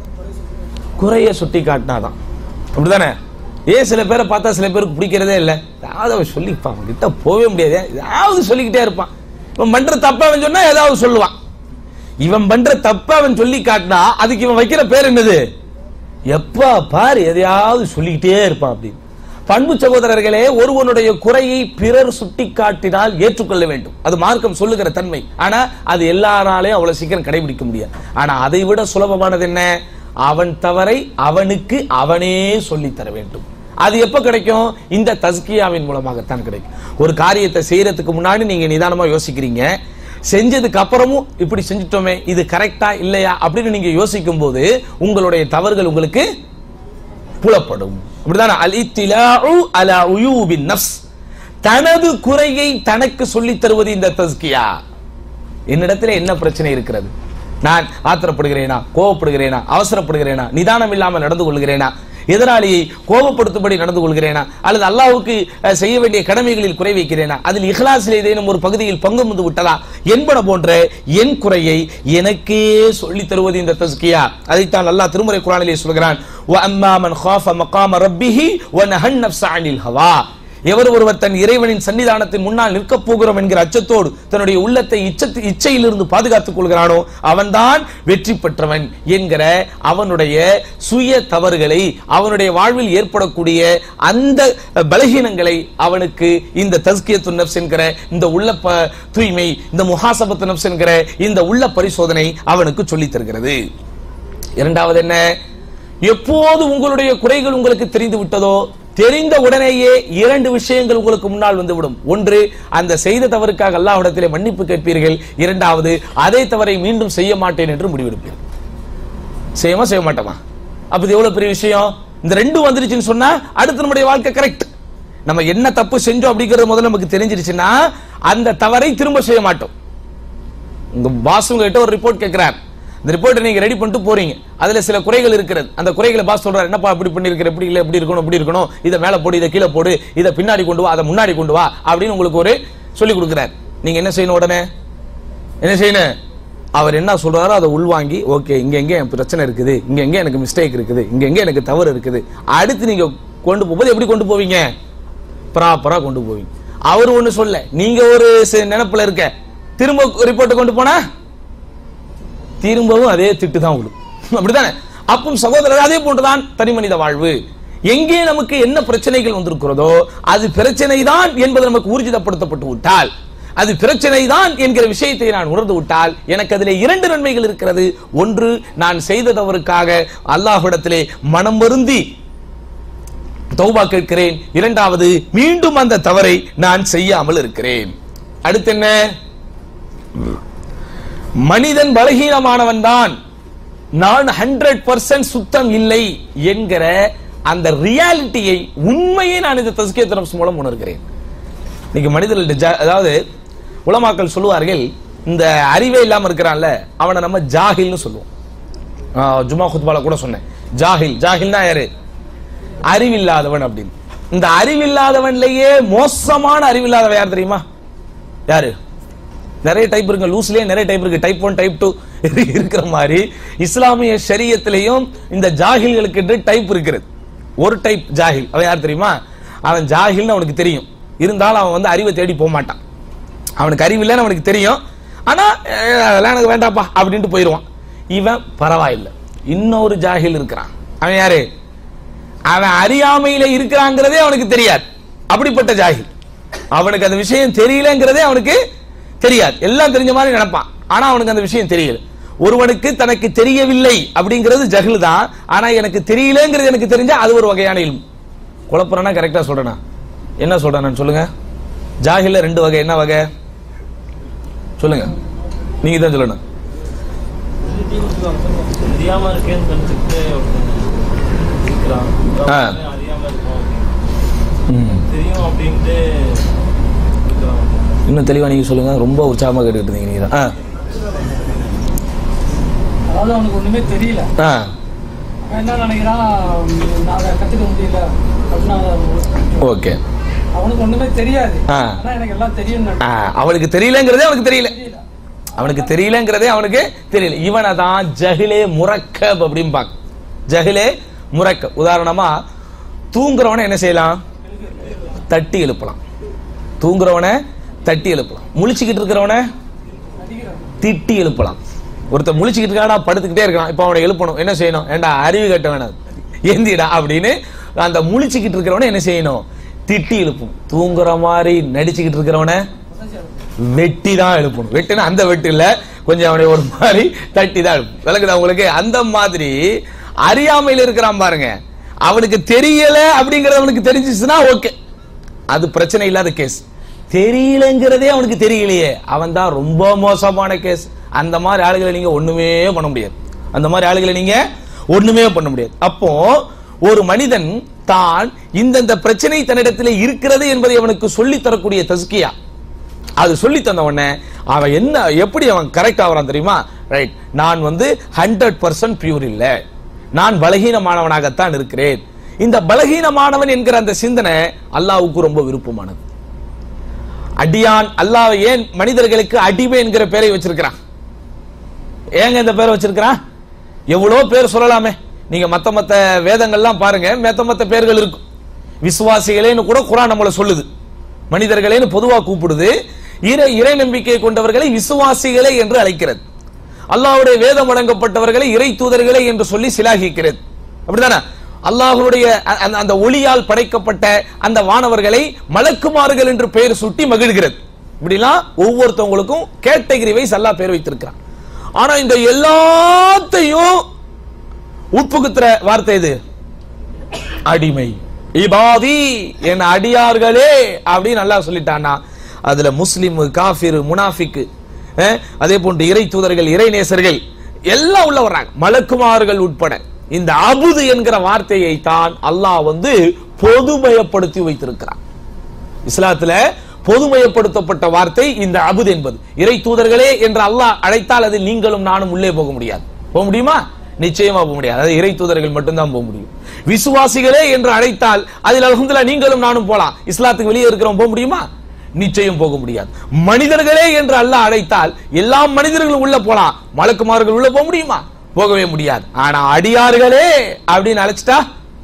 S1: குறைய சுட்டி காட்டினாதான் அப்படிதானே ஏன் சில பேரை பார்த்தா சில பேருக்கு பிடிக்கிறதே இல்லை ஏதாவது அவன் சொல்லிப்பான் அவன் கிட்ட போகவே முடியாது ஏதாவது சொல்லிக்கிட்டே இருப்பான் இவன் பண்ற தப்ப அவன் சொன்னா ஏதாவது சொல்லுவான் இவன் பண்ற தப்ப அவன் சொல்லி காட்டினா அதுக்கு இவன் வைக்கிற பேர் என்னது எப்பா பாரு எதையாவது சொல்லிக்கிட்டே இருப்பான் அப்படின்னு பண்பு சகோதரர்களே ஒருவனுடைய குறையை பிறர் சுட்டிக்காட்டினால் ஏற்றுக்கொள்ள வேண்டும் அது மார்க்கம் சொல்லுகிற தன்மை ஆனா அது எல்லாராலையும் அவ்வளவு சீக்கிரம் கடைபிடிக்க முடியாது ஆனா அதை விட சுலபமானது என்ன அவன் தவறை அவனுக்கு அவனே சொல்லித் தர வேண்டும் அது எப்ப கிடைக்கும் இந்த தஸ்கியாவின் மூலமாகத்தான் கிடைக்கும் ஒரு காரியத்தை செய்யறதுக்கு முன்னாடி நீங்க நிதானமா யோசிக்கிறீங்க செஞ்சதுக்கு அப்புறமும் இப்படி செஞ்சுட்டோமே இது கரெக்டா இல்லையா அப்படின்னு நீங்க யோசிக்கும் போது உங்களுடைய தவறுகள் உங்களுக்கு புலப்படும் அப்படிதானே அல் இத்திலாஉ அலா உயூபின் நஃப்ஸ் தனது குறையை தனக்கு சொல்லித் தருவது இந்த தஸ்கியா என்னிடத்துல என்ன பிரச்சனை இருக்கிறது நான் ஆத்திரப்படுகிறேனா கோபப்படுகிறேனா அவசரப்படுகிறேனா நிதானம் இல்லாமல் நடந்து கொள்கிறேனா எதிராளியை கோபப்படுத்தும்படி நடந்து கொள்கிறேனா அல்லது அல்லாஹ்வுக்கு அஹ், செய்ய வேண்டிய கடமைகளில் குறை வைக்கிறேனா அதில் இஹ்லாஸில் ஏதேனும் ஒரு பகுதியில் பங்கு வந்து விட்டதா என்பன போன்ற என் குறையை எனக்கே சொல்லித் தருவது இந்த தஸ்கியா அதைத்தான் அல்லாஹ் திருமுறை குரானிலே சொல்கிறான் وَأَمَّا مَنْ خَافَ مَقَامَ رَبِّهِ وَنَهَى النَّفْسَ عَنِ الْهَوَى எவர் ஒருவர் தன் இறைவனின் சன்னிதானத்தின் முன்னால் நிற்கப் போகிறோம் என்கிற அச்சத்தோடு தன்னுடைய உள்ளத்தை இச்சத்து இச்சையிலிருந்து பாதுகாத்துக் கொள்கிறானோ அவன்தான் வெற்றி பெற்றவன் என்கிற அவனுடைய சுய தவறுகளை அவனுடைய வாழ்வில் ஏற்படக்கூடிய அந்த பலகீனங்களை அவனுக்கு இந்த தஸ்கியத்து நப்ஸ் என்கிற இந்த உள்ள ப- தூய்மை இந்த முஹாசபத்து நப்ஸ் என்கிற இந்த உள்ள பரிசோதனை அவனுக்கு சொல்லித் தருகிறது இரண்டாவது என்ன எப்போது உங்களுடைய குறைகள் உங்களுக்கு தெரிந்து விட்டதோ தெரிந்த உடனேயே இரண்டு விஷயங்கள் உங்களுக்கு முன்னால் வந்துவிடும் ஒன்று அந்த செய்த தவறுக்காக அல்லாஹ்விடத்திலே மன்னிப்பு கேட்பீர்கள் இரண்டாவது அதே தவறை மீண்டும் செய்ய மாட்டேன் என்று முடிவெடுப்பீர்கள் செய்யமா செய்ய மாட்டோமா அப்ப இது எவ்வளவு பெரிய விஷயம் இந்த ரெண்டும் வந்துருச்சுன்னு சொன்னா அடுத்து நம்முடைய வாழ்க்கை கரெக்ட் நம்ம என்ன தப்பு செஞ்சோம் அப்படிங்கறது முதல்ல நமக்கு தெரிஞ்சிருச்சுன்னா அந்த தவறை திரும்ப செய்ய மாட்டோம் உங்க பாஸ் உங்ககிட்ட ஒரு ரிப்போர்ட் கேட்கிறார் இந்த ரிப்போர்ட்டை நீங்க ரெடி பண்ணிட்டு போறீங்க அதுல சில குறைகள் இருக்கிறது அந்த குறைகளை பாஸ் சொல்றாரு என்னப்பா இப்படி பண்ணிருக்கிற இப்படி இல்ல இப்படி இருக்கணும் இப்படி இருக்கணும் இதை மேல போடு இதை கீழே போடு இதை பின்னாடி கொண்டு வா அதை முன்னாடி கொண்டு வா அப்படின்னு உங்களுக்கு ஒரு சொல்லி கொடுக்கிறார் நீங்க என்ன செய்யணும் உடனே என்ன செய்யணும் அவர் என்ன சொல்றாரோ அதை உள்வாங்கி ஓகே இங்க எங்க என் பிரச்சனை இருக்குது இங்க எங்க எனக்கு மிஸ்டேக் இருக்குது இங்க எங்க எனக்கு தவறு இருக்குது அடுத்து நீங்க கொண்டு போகும்போது எப்படி கொண்டு போவீங்க ப்ராப்பரா கொண்டு போவீங்க அவர் ஒண்ணு சொல்ல நீங்க ஒரு சி- நினைப்புல இருக்க திரும்ப ரிப்போர்ட் கொண்டு போனா திரும்பவும் அதே திட்டு தான் விடும் அப்படிதானே அப்பவும் சகோதரர் அதே போன்றுதான் தனி மனித வாழ்வு எங்கே நமக்கு என்ன பிரச்சனைகள் வந்திருக்கிறதோ அது பிரச்சனை தான் என்பது நமக்கு ஊர்ஜிதப்படுத்தப்பட்டு விட்டால் அது பிரச்சனை தான் என்கிற விஷயத்தை நான் உணர்ந்து விட்டால் எனக்கு அதிலே இரண்டு நன்மைகள் இருக்கிறது ஒன்று நான் செய்த தவறுக்காக அல்லாஹ்விடத்திலே மனம் வருந்தி தௌபா கேட்கிறேன் இரண்டாவது மீண்டும் அந்த தவறை நான் செய்யாமல் இருக்கிறேன் அடுத்து என்ன மனிதன் பலகீனமானவன் தான் நான் ஹண்ட்ரட் பர்சன்ட் சுத்தம் இல்லை என்கிற அந்த ரியாலிட்டியை உண்மையை நான் இந்த தஸ்கிய தரப்ஸ் மூலம் உணர்கிறேன் நீங்க மனிதர்கள் ஜா- அதாவது உலமாக்கள் சொல்லுவார்கள் இந்த அறிவே இல்லாம இருக்கிறான்ல அவனை நம்ம ஜாஹில்னு சொல்லுவோம் ஆ, ஜுமா குத்பால கூட சொன்னேன் ஜாஹில் ஜாஹில்னா யாரு அறிவில்லாதவன் அப்படின்னு இந்த அறிவில்லாதவன்லயே மோசமான அறிவில்லாதவன் யார் தெரியுமா யாரு நிறைய டைப் இருக்கு லூஸ்லயே நிறைய டைப் இருக்கு டைப் ஒன் டைப் டூ இருக்கிற மாதிரி இஸ்லாமிய ஷரியத்திலையும் இந்த ஜாகில்களுக்கு என்று டைப் இருக்கிறது ஒரு டைப் ஜாகில் அவன் யார் தெரியுமா அவன் ஜாகில்னு அவனுக்கு தெரியும் இருந்தாலும் அவன் வந்து அறிவை தேடி போக மாட்டான் அவனுக்கு அறிவு இல்லைன்னு அவனுக்கு தெரியும் ஆனா அஹ், அதெல்லாம் எனக்கு வேண்டாப்பா அப்படின்ட்டு போயிடுவான் இவன் பரவாயில்லை இன்னொரு ஜாகில் இருக்கிறான் அவன் யாரு அவன் அறியாமையில இருக்கிறாங்கிறதே அவனுக்கு தெரியாது அப்படிப்பட்ட ஜாகில் அவனுக்கு அந்த விஷயம் தெரியலங்கிறதே அவனுக்கு தெரியாது எல்லாம் தெரிஞ்ச மாதிரி நினைப்பான் ஆனா அவனுக்கு அந்த விஷயம் தெரியல ஒருவனுக்கு தனக்கு தெரியவில்லை அப்படிங்கிறது ஜஹில் தான் ஆனா எனக்கு தெரியலங்கிறது எனக்கு தெரிஞ்சா அது ஒரு வகையான இல்மு குழப்பறேன்னா கரெக்டா சொல்றேனா என்ன சொல்றேன் சொல்லுங்க ஜாஹில்ல ரெண்டு வகை என்ன வகை சொல்லுங்க நீங்க தான் சொல்லணும்
S2: தெரியாம இருக்கேன்னு நினைச்சுக்கிட்டு இருக்கிறான்
S1: ஆ.
S2: அறியாம இருக்கோம் தெரியும் அப்படின்ட்டு இருக்கிறான்
S1: இன்னும் தெளிவா நீங்க சொல்லுங்க ரொம்ப உற்சாகமா கேட்டுக்கிட்டு இருந்தீங்க நீங்க தான்.
S3: அதாவது அவனுக்கு ஒண்ணுமே தெரியல
S1: ஆ, ஆ,
S3: அவன் என்ன நினைக்கிறான் நான் அதை கத்துக்க முடியல அப்படின்னா அதை
S1: ஓகே
S3: அவனுக்கு ஒண்ணுமே தெரியாது
S1: ஆ.
S3: ஆனா எனக்கு எல்லாம் தெரியும்
S1: ஆ, அவனுக்கு தெரியலங்கிறதே அவனுக்கு தெரியல
S3: தெரியல
S1: அவனுக்கு தெரியலங்கிறதே அவனுக்கு தெரியல இவனை தான் ஜஹிலே முரக்கப் அப்படிம்பாங்க ஜஹிலே முரக்கப் உதாரணமா தூங்குறவனை என்ன செய்யலாம் தட்டி எழுப்பலாம் தூங்குறவனை தட்டி எழுப்பலாம் முழிச்சுக்கிட்டு இருக்கிறவனை
S3: நடிக்கிறான்
S1: திட்டி எழுப்பலாம் ஒருத்தன் முழிச்சுக்கிட்டு இருக்காடா படுத்துக்கிட்டே இருக்கான் இப்போ அவனை எழுப்பணும் என்ன செய்யணும் ஏண்டா அறிவு கட்ட வேணாம் ஏந்திடா அப்படின்னு அந்த முழிச்சுக்கிட்டு இருக்கிறவனை என்ன செய்யணும் திட்டி எழுப்பும் தூங்குற மாதிரி நடிச்சுக்கிட்டு இருக்கிறவனை வெட்டி தான் எழுப்பணும் வெட்டுனா அந்த வெட்டு இல்ல கொஞ்சம் அவனை ஒரு மாதிரி தட்டி தான் எழுப்பும் விளக்குதா உங்களுக்கு அந்த மாதிரி அறியாமையில் இருக்கிறான் பாருங்க அவனுக்கு தெரியல அப்படிங்கறது அவனுக்கு தெரிஞ்சிச்சுன்னா ஓகே அது பிரச்சனை இல்லாத கேஸ் தெரியலங்கிறதே அவனுக்கு தெரியலையே அவன் தான் ரொம்ப மோசமான கேஸ் அந்த மாதிரி ஆளுகளை நீங்க ஒண்ணுமே பண்ண முடியாது அந்த மாதிரி ஆளுகளை நீங்க ஒண்ணுமே பண்ண முடியாது அப்போ ஒரு மனிதன் தான் இந்தந்த பிரச்சனை தன்னிடத்தில் இருக்கிறது என்பதை அவனுக்கு சொல்லி தரக்கூடிய தஸ்கியா அது சொல்லி தந்த உடனே அவன் என்ன எப்படி அவன் கரெக்ட் ஆகிறான் தெரியுமா ரைட் நான் வந்து ஹண்ட்ரட் பர்சன்ட் பியூர் இல்ல நான் பலகீனமானவனாகத்தான் இருக்கிறேன் இந்த பலகீனமானவன் என்கிற அந்த சிந்தனை அல்லாவுக்கு ரொம்ப விருப்பமானது அடியான் அல்லாஹ் ஏன் மனிதர்களுக்கு அடிமை என்கிற பெயரை வச்சிருக்கிறான் ஏங்க இந்த பேரை வச்சிருக்கிறான் எவ்வளோ பேர் சொல்லலாமே நீங்க மத்த மத்த வேதங்கள்லாம் பாருங்க மத்த மத்த பேர்கள் இருக்கும் விசுவாசிகளேன்னு கூட குரான் நம்மள சொல்லுது மனிதர்களேன்னு பொதுவா கூப்பிடுது இறை இறை நம்பிக்கை கொண்டவர்களை விசுவாசிகளே என்று அழைக்கிறது அல்லாஹ்வுடைய வேதம் வழங்கப்பட்டவர்களை இறை தூதர்களே என்று சொல்லி சிலாகிக்கிறது அப்படிதானே அல்லாஹ்வுடைய அ- அந்த- அந்த ஒளியால் படைக்கப்பட்ட அந்த வானவர்களை மலக்குமார்கள் என்று பெயர் சுட்டி மகிழ்கிறது இப்படிலாம் ஒவ்வொருத்தவங்களுக்கும் கேட்டகிரி வைஸ் அல்லாஹ் பேர் வைத்திருக்கிறான் ஆனா இந்த எல்லாத்தையும் உட்புகுத்துற வார்த்தை இது அடிமை இபாதி என் அடியார்களே அப்படின்னு நல்லா சொல்லிட்டானா அதுல முஸ்லிம் காஃபிர் முனாஃபிக் அதே போன்று இறை தூதர்கள் இறை நேசர்கள் எல்லாம் உள்ள வர்றாங்க மலக்குமார்கள் உட்பட இந்த அபுது என்கிற வார்த்தையை தான் அல்லாஹ் வந்து பொதுமயப்படுத்தி வைத்திருக்கிறான் இஸ்லாத்துல பொதுமயப்படுத்தப்பட்ட வார்த்தை இந்த அபுத் என்பது இறை தூதர்களே என்று அல்லாஹ் அழைத்தால் அதில் நீங்களும் நானும் உள்ளே போக முடியாது போக முடியுமா நிச்சயமா போக முடியாது அது இறை தூதர்கள் மட்டும்தான் போக முடியும் விசுவாசிகளே என்று அழைத்தால் அதில் அல்ஹம்துலில்லாஹ் நீங்களும் நானும் போலாம் இஸ்லாத்துக்கு வெளியே இருக்கிறோம் போக முடியுமா நிச்சயம் போக முடியாது மனிதர்களே என்று அல்லாஹ் அழைத்தால் எல்லா மனிதர்களும் உள்ள போலாம் மலக்குமார்கள் உள்ள போக முடியுமா போகவே முடியாது ஆனா அடியார்களே அப்படின்னு அழைச்சிட்டா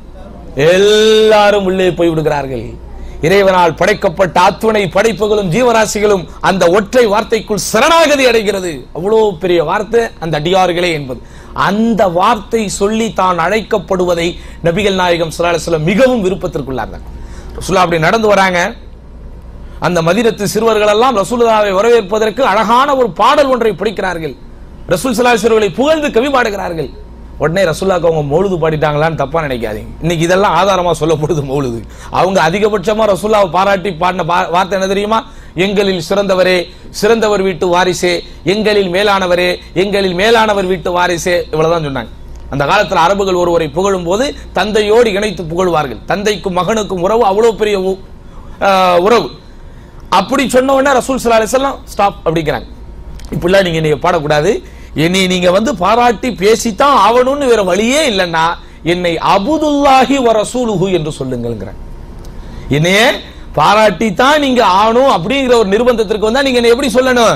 S1: எல்லாரும் உள்ளே போய் விடுகிறார்கள் இறைவனால் படைக்கப்பட்ட அத்துணை படைப்புகளும் ஜீவராசிகளும் அந்த ஒற்றை வார்த்தைக்குள் சரணாகதி அடைகிறது அவ்வளவு பெரிய வார்த்தை அந்த அடியார்களே என்பது அந்த வார்த்தை சொல்லி தான் அழைக்கப்படுவதை நபிகள் நாயகம் ஸல்லல்லாஹு அலைஹி வஸல்லம் மிகவும் விருப்பத்திற்குள்ளார்கள் ரசூலுல்லாஹ் அப்படி நடந்து வராங்க அந்த மதினத்து சிறுவர்கள் எல்லாம் ரசூலுல்லாவை வரவேற்பதற்கு அழகான ஒரு பாடல் ஒன்றை படிக்கிறார்கள் ரசூல் சலாஹர்களை புகழ்ந்து கவி பாடுகிறார்கள் உடனே ரசூல்லாக்கு அவங்க மௌலுது பாடிட்டாங்களான்னு தப்பா நினைக்காதீங்க இன்னைக்கு இதெல்லாம் ஆதாரமா சொல்லப்படுது மௌலுது அவங்க அதிகபட்சமா ரசூல்லாவை பாராட்டி பாடின பா- வார்த்தை என்ன தெரியுமா எங்களில் சிறந்தவரே சிறந்தவர் வீட்டு வாரிசே எங்களில் மேலானவரே எங்களில் மேலானவர் வீட்டு வாரிசே இவ்வளவுதான் சொன்னாங்க அந்த காலத்துல அரபுகள் ஒருவரை புகழும் போது தந்தையோடு இணைத்து புகழ்வார்கள் தந்தைக்கும் மகனுக்கும் உறவு அவ்வளவு பெரிய உ- ஆஹ் உறவு அப்படி சொன்ன உடனே ரசூல் சல்லா அலிஸ்லாம் ஸ்டாப் அப்படிங்கிறாங்க இப்படிலாம் நீங்க நீங்க பாடக்கூடாது என்னை நீங்க வந்து பாராட்டி பேசித்தான் ஆவணும்னு வேற வழியே இல்லைன்னா என்னை அபுதுல்லாஹி வ ரசூலுஹு என்று சொல்லுங்கள்ங்கிறாங்க என்னைய பாராட்டித்தான் நீங்க ஆணும் அப்படிங்கிற ஒரு நிர்பந்தத்திற்கு வந்தா நீங்க என்னை எப்படி சொல்லணும்